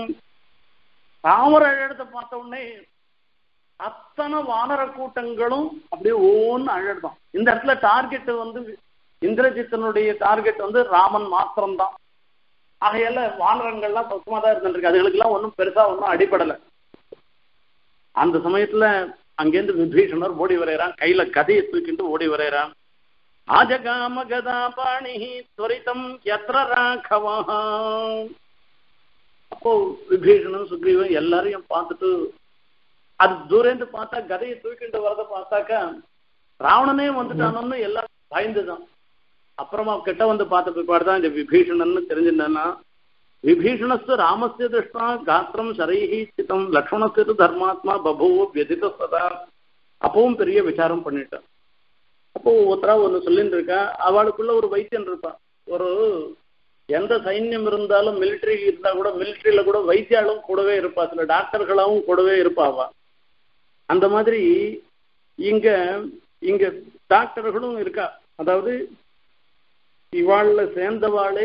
தாமர அழகத்தை பார்த்த உடனே அத்தனை வானர கூட்டங்களும் அப்படியே ஒவ்வொன்று அழகுதான் இந்த இடத்துல டார்கெட் வந்து இந்திரஜித்தனுடைய டார்கெட் வந்து ராமன் மாத்திரம்தான் ஆகையால வானரங்கள்லாம் சொத்தமாக தான் இருந்துருக்கு அதுகளுக்கெல்லாம் ஒன்றும் பெருசா ஒன்றும் அடிப்படலை அந்த சமயத்துல அங்கேருந்து விபீஷணர் ஓடி வரைகிறான் கையில கதையை தூக்கிட்டு ஓடி வரைகிறான் ஆஜகாம கதா பாணி துவரிதம் எத்திர ராഘவா அப்போ விபீஷணன் சுக்ரீவன் எல்லாரையும் பார்த்துட்டு அது தூரேந்து பார்த்தா கதையை தூக்கிட்டு வரத பார்த்தாக்கா ராவணனே வந்துட்டானோன்னு எல்லாரும் பயந்துதான் அப்புறமா கிட்ட வந்து பார்த்த பிற்பாடு தான் இந்த விபீஷணன் தெரிஞ்சுட்டேன்னா விபீஷணஸ்து ராமஸ்ய திருஷ்டா காத்திரம் சரைஹி சித்தம் லக்ஷ்மணஸ்து தர்மாத்மா பபுவ வியதித சதா அப்பவும் பெரிய விசாரம் பண்ணிட்டான் அப்போ ஒருத்தரா ஒன்று சொல்லிட்டு இருக்கா அவளுக்குள்ள ஒரு வைத்தியன் இருப்பான் ஒரு எந்த சைன்யம் இருந்தாலும் மிலிட்ரி இருந்தா கூட மிலிட்ரியில கூட வைத்தியாலும் கூடவே இருப்பா சில டாக்டர்களாவும் கூடவே இருப்பாவா அந்த மாதிரி இங்க இங்க டாக்டர்களும் இருக்கா அதாவது இவாள்ல சேர்ந்தவாளே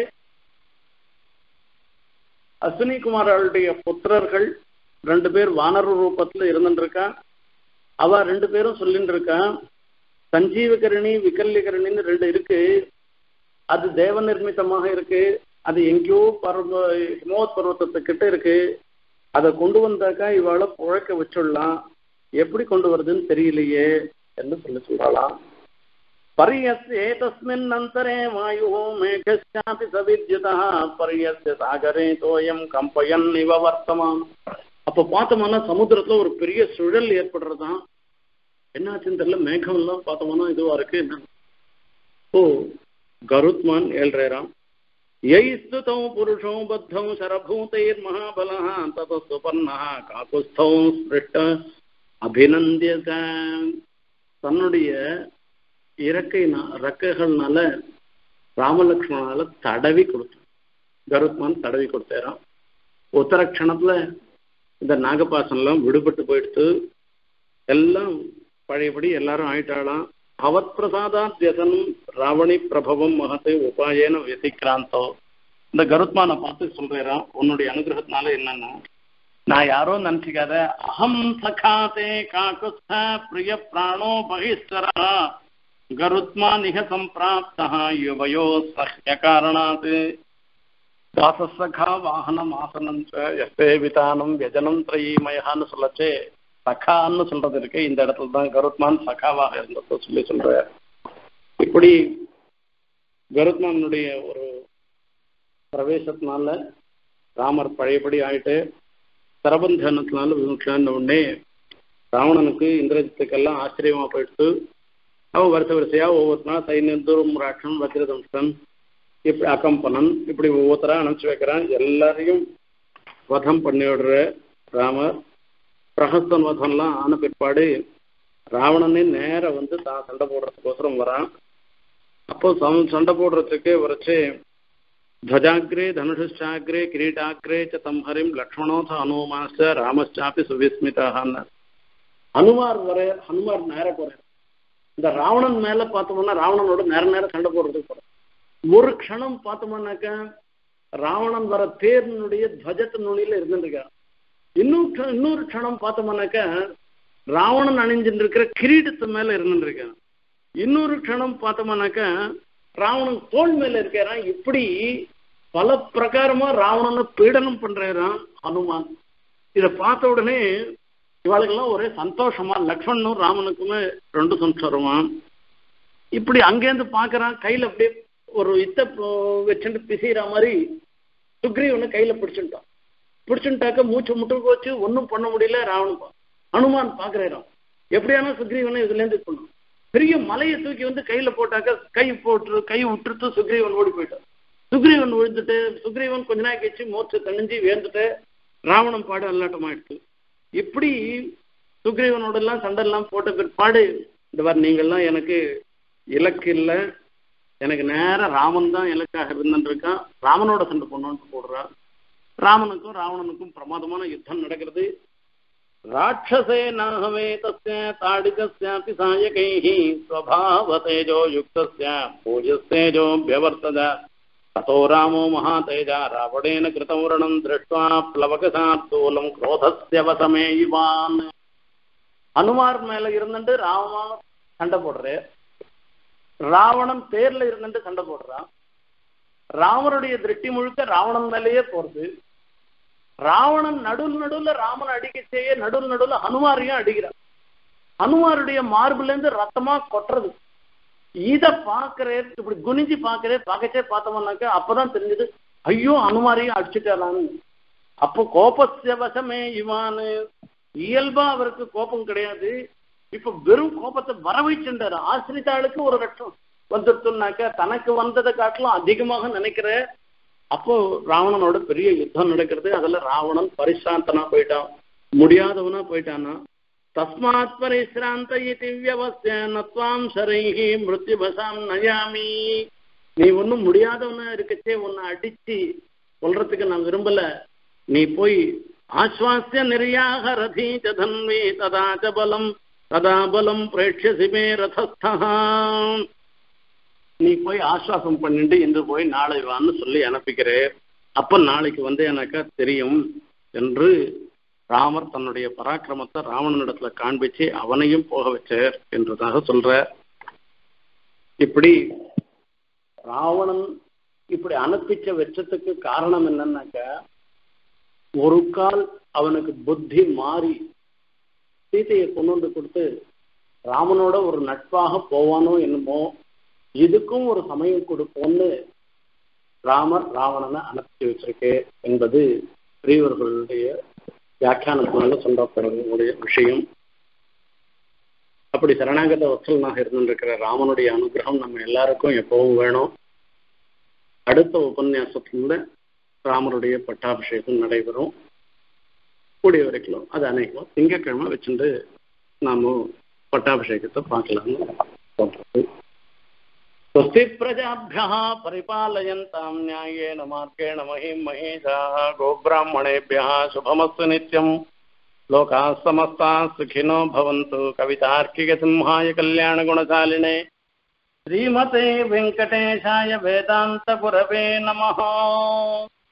அஸ்வினி குமார்களுடைய புத்திரர்கள் ரெண்டு பேர் வானர ரூபத்துல இருந்துருக்கா அவ ரெண்டு பேரும் சொல்லிட்டு இருக்கா சஞ்சீவகரணி விகல்யகரணின்னு ரெண்டு இருக்கு அது தேவ நிர்மித்தமாக இருக்கு அது எங்கேயோ பர்வ ஹிமோத் பர்வத்தத்துக்கிட்ட இருக்கு அதை கொண்டு வந்தாக்கா இவாளை புழக்க வச்சுடலாம் எப்படி கொண்டு வருதுன்னு தெரியலையே என்று சொல்லி சொல்றாளாம் பரியஸ்ய ஏதஸ்மின் அந்தரே வாயு மேகஸ்யாபி சவித்யுதா பரியஸ்ய சாகரே தோயம் கம்பயன் இவ வர்த்தமான் அப்ப பார்த்தோம்னா சமுத்திரத்துல ஒரு பெரிய சுழல் ஏற்படுறதான் என்னாச்சுன்னு தெரியல மேகம் எல்லாம் பார்த்தோம்னா இதுவா இருக்கு என்ன ஓ கருத்மான் ஏழ்றாம் யைஸ்துதௌ புருஷோ பத்தௌ சரபூதைர் மகாபலः தத சுபர்ணः காகுஸ்தௌ ஸ்பிருஷ்ட அபிநந்தியத தன்னுடைய இறக்கை ரெக்கைகள்னால ராமலக்ஷ்மணால தடவி கொடுத்தான் கருத்மான் தடவி கொடுத்தாராம் உத்தரக்ஷணத்துல இந்த நாகபாசனெல்லாம் விடுபட்டு போயிடுத்து எல்லாம் பழையபடி எல்லாரும் ஆயிட்டாளாம் பவத் பிரசாதாத்யசனம் ராவணி பிரபவம் மகத்து உபாயேன வியதிக்ராந்தோ இந்த கருத்மானை பார்த்து சொல்றாராம் உன்னுடைய அனுகிரகத்தினால என்னன்னா நான் யாரோ நினைச்சுக்காத அகம் சகாதே காக்குஸ்த பிரிய பிராணோ பகிஸ்வரா கருத்மா நிக சம்பிராப்தா யுவயோ சஹ்ய காரணாத் தாசசகா வாகனம் ஆசனம் எஸ்தே விதானம் வியஜனம் திரையீமயான்னு சொல்லச்சே சகான்னு சொல்றது இருக்கு இந்த இடத்துல தான் கருத்மான் சகாவாக இருந்ததை சொல்லி சொல்ற இப்படி கருத்மானுடைய ஒரு பிரவேசத்தினால ராமர் பழையபடி ஆயிட்டு சரபந்தனத்தினால விமுக்ஷான உடனே ராவணனுக்கு இந்திரஜித்துக்கெல்லாம் ஆச்சரியமா போயிடுத்து அவன் வருஷ வரிசையா ஒவ்வொரு நாள் சைன்யம் தூரம் ராட்சன் வஜ்ரதம்சன் இப்படி அகம்பனன் இப்படி ஒவ்வொருத்தரா அனுப்பிச்சு வைக்கிறான் எல்லாரையும் வதம் பண்ணி விடுற ராமர் பிரகஸ்தன் வதம்லாம் ஆன பிற்பாடு ராவணனே நேர வந்து தான் சண்டை போடுறதுக்கோசரம் வரான் அப்போ சண்டை போடுறதுக்கு வரைச்சு ध्वजाग्रे धनुषश्चाग्रे किरीटाग्रे च तं हरिं लक्ष्मणोथ हनुमाश्च ராமச்சாப்பி சுவிஸ்மிதான்னு ஹனுமார் வர ஹனுமார் நேர போறார் இந்த ராவணன் மேல பார்த்தோம்னா ராவணனோட நேர நேரம் சண்டை போடுறதுக்கு போறார் ஒரு க்ஷணம் பார்த்தோம்னாக்க ராவணன் வர தேர்னுடைய துவஜத்து நுனியில இருந்துருக்கார் இன்னும் இன்னொரு க்ஷணம் பார்த்தோம்னாக்க ராவணன் அணிஞ்சுட்டு இருக்கிற கிரீடத்து மேல இருந்துருக்கான் இன்னொரு க்ஷணம் பார்த்தோம்னாக்க ராவணன் தோல் மேல இருக்கிறான் இப்படி பல பிரகாரமா ராவணனை பீடனம் பண்றாராம் ஹனுமான் இத பார்த்த உடனே இவாளுக்கெல்லாம் ஒரே சந்தோஷமா லக்ஷ்மணும் ராமனுக்குமே ரெண்டு சந்தோஷமா இப்படி அங்கேருந்து பாக்குறான் கையில அப்படியே ஒரு இத்த வச்சுட்டு பிசைகிற மாதிரி சுக்ரீவனை கையில பிடிச்சுட்டான் பிடிச்சுட்டாக்க மூச்சு முட்டு போச்சு ஒன்றும் பண்ண முடியல ராவணன் ஹனுமான் பாக்குறாராம் எப்படியானா சுக்ரீவனை இதுல இருந்து பண்ணும் பெரிய மலையை தூக்கி வந்து கையில போட்டாக்க கை போட்டு கை விட்டுட்டு சுக்ரீவன் ஓடி போயிட்டான் சுக்ரீவன் விழுந்துட்டு சுக்ரீவன் கொஞ்ச நாள் கழிச்சு மூச்சு தணிஞ்சு வேந்துட்டு ராவணன் பாடு அல்லாட்டம் ஆயிடுச்சு இப்படி சுக்ரீவனோட எல்லாம் சண்டை எல்லாம் போட்ட பிற்பாடு இந்த மாதிரி நீங்கள்லாம் எனக்கு இலக்கு இல்லை எனக்கு நேரம் ராமன் தான் இலக்காக இருந்துருக்கான் ராமனோட சண்டை பொண்ணுன்னு போடுறான் ராமனுக்கும் ராவணனுக்கும் பிரமாதமான யுத்தம் நடக்கிறது राक्षसेनाहवे तस्य ताडिकस्यापि सायकैः स्वभावतेजो युक्तस्य भूयस्तेजोऽभ्यवर्तत ततो रामो महातेजा रावणेन कृतं व्रणं दृष्ट्वा प्लवकसात्तूलं क्रोधस्य वसमे इवान् ஹனுமார் மேல இருந்துட்டு ராவண சண்டை போடுறாரு ராவணன் தேர்ல இருந்துட்டு சண்டை போடுறான் ராவனுடைய திருஷ்டி முழுக்க ராவணன் மேலேயே போறது ராவணன் நடுவில் நடுவில் ராமன் அடிக்க செய்ய நடுவில் நடுவில் ஹனுமாரையும் அடிக்கிறான் ஹனுமாருடைய மார்புல இருந்து ரத்தமா கொட்டுறது இத பாக்குறே இப்படி குனிஞ்சு பாக்குறே பார்க்கச்சே பார்த்தோம்னாக்க அப்பதான் தெரிஞ்சது ஐயோ ஹனுமாரையும் அடிச்சுட்டாலான்னு அப்போ கோபஸ்ய வசமே இவானு இயல்பா அவருக்கு கோபம் கிடையாது இப்ப வெறும் கோபத்தை வரவைச்சுட்டாரு ஆசிரித்தாளுக்கு ஒரு கட்டம் வந்துட்டுனாக்க தனக்கு வந்ததை காட்டிலும் அதிகமாக நினைக்கிற அப்போ ராவணனோட பெரிய யுத்தம் நடக்கிறது அதுல ராவணன் பரிசாந்தனா போயிட்டான் முடியாதவனா போயிட்டானா தஸ்மாத் பரிசிராந்த இது வியவசிய நத்வாம் சரைஹி மிருத்யுபசாம் நயாமி நீ ஒன்னும் முடியாதவனா இருக்கச்சே உன்னை அடிச்சு கொல்றதுக்கு நான் விரும்பல நீ போய் ஆஸ்வாசிய நிர்யாக ரதி தன்வி ததா ச பலம் ததா பலம் பிரேட்சசி மே ரதஸ்தா நீ போய் ஆஸ்வாசம் பண்ணிட்டு இன்று போய் நாளை வான்னு சொல்லி அனுப்பிக்கிறேன் அப்ப நாளைக்கு வந்து எனக்கா தெரியும் என்று ராமர் தன்னுடைய பராக்கிரமத்தை ராவணனிடத்துல காண்பிச்சு அவனையும் போக வச்சார் என்றதாக சொல்ற இப்படி ராவணன் இப்படி அனுப்பிச்ச வெற்றத்துக்கு காரணம் என்னன்னாக்க ஒரு கால் அவனுக்கு புத்தி மாறி சீதையை கொண்டு வந்து கொடுத்து ராமனோட ஒரு நட்பாக போவானோ என்னமோ இதுக்கும் ஒரு சமயம் கொடுப்போம்னு ராமர் ராவணனை அனுப்பிச்சு வச்சிருக்கு என்பது பெரியவர்களுடைய வியாக்கியானத்தினால சொல்லப்படக்கூடிய விஷயம் அப்படி சரணாகத வசலனாக இருந்திருக்கிற ராமனுடைய அனுகிரகம் நம்ம எல்லாருக்கும் எப்பவும் வேணும் அடுத்த உபன்யாசத்துல ராமருடைய பட்டாபிஷேகம் நடைபெறும் கூடிய வரைக்கும் அது அனைக்கும் திங்கக்கிழமை வச்சுட்டு நாம பட்டாபிஷேகத்தை பார்க்கலாம்னு சொல்றது स्वस्ति प्रजाभ्यः परिपालयन्तां न्यायेन मार्गेण महिं महेशाः गोब्राह्मणेभ्यः शुभमस्तु नित्यम् लोकाः समस्ताः सुखिनो भवन्तु कवितार्किकसिंहाय कल्याणगुणशालिने श्रीमते वेङ्कटेशाय वेदान्तगुरवे नमः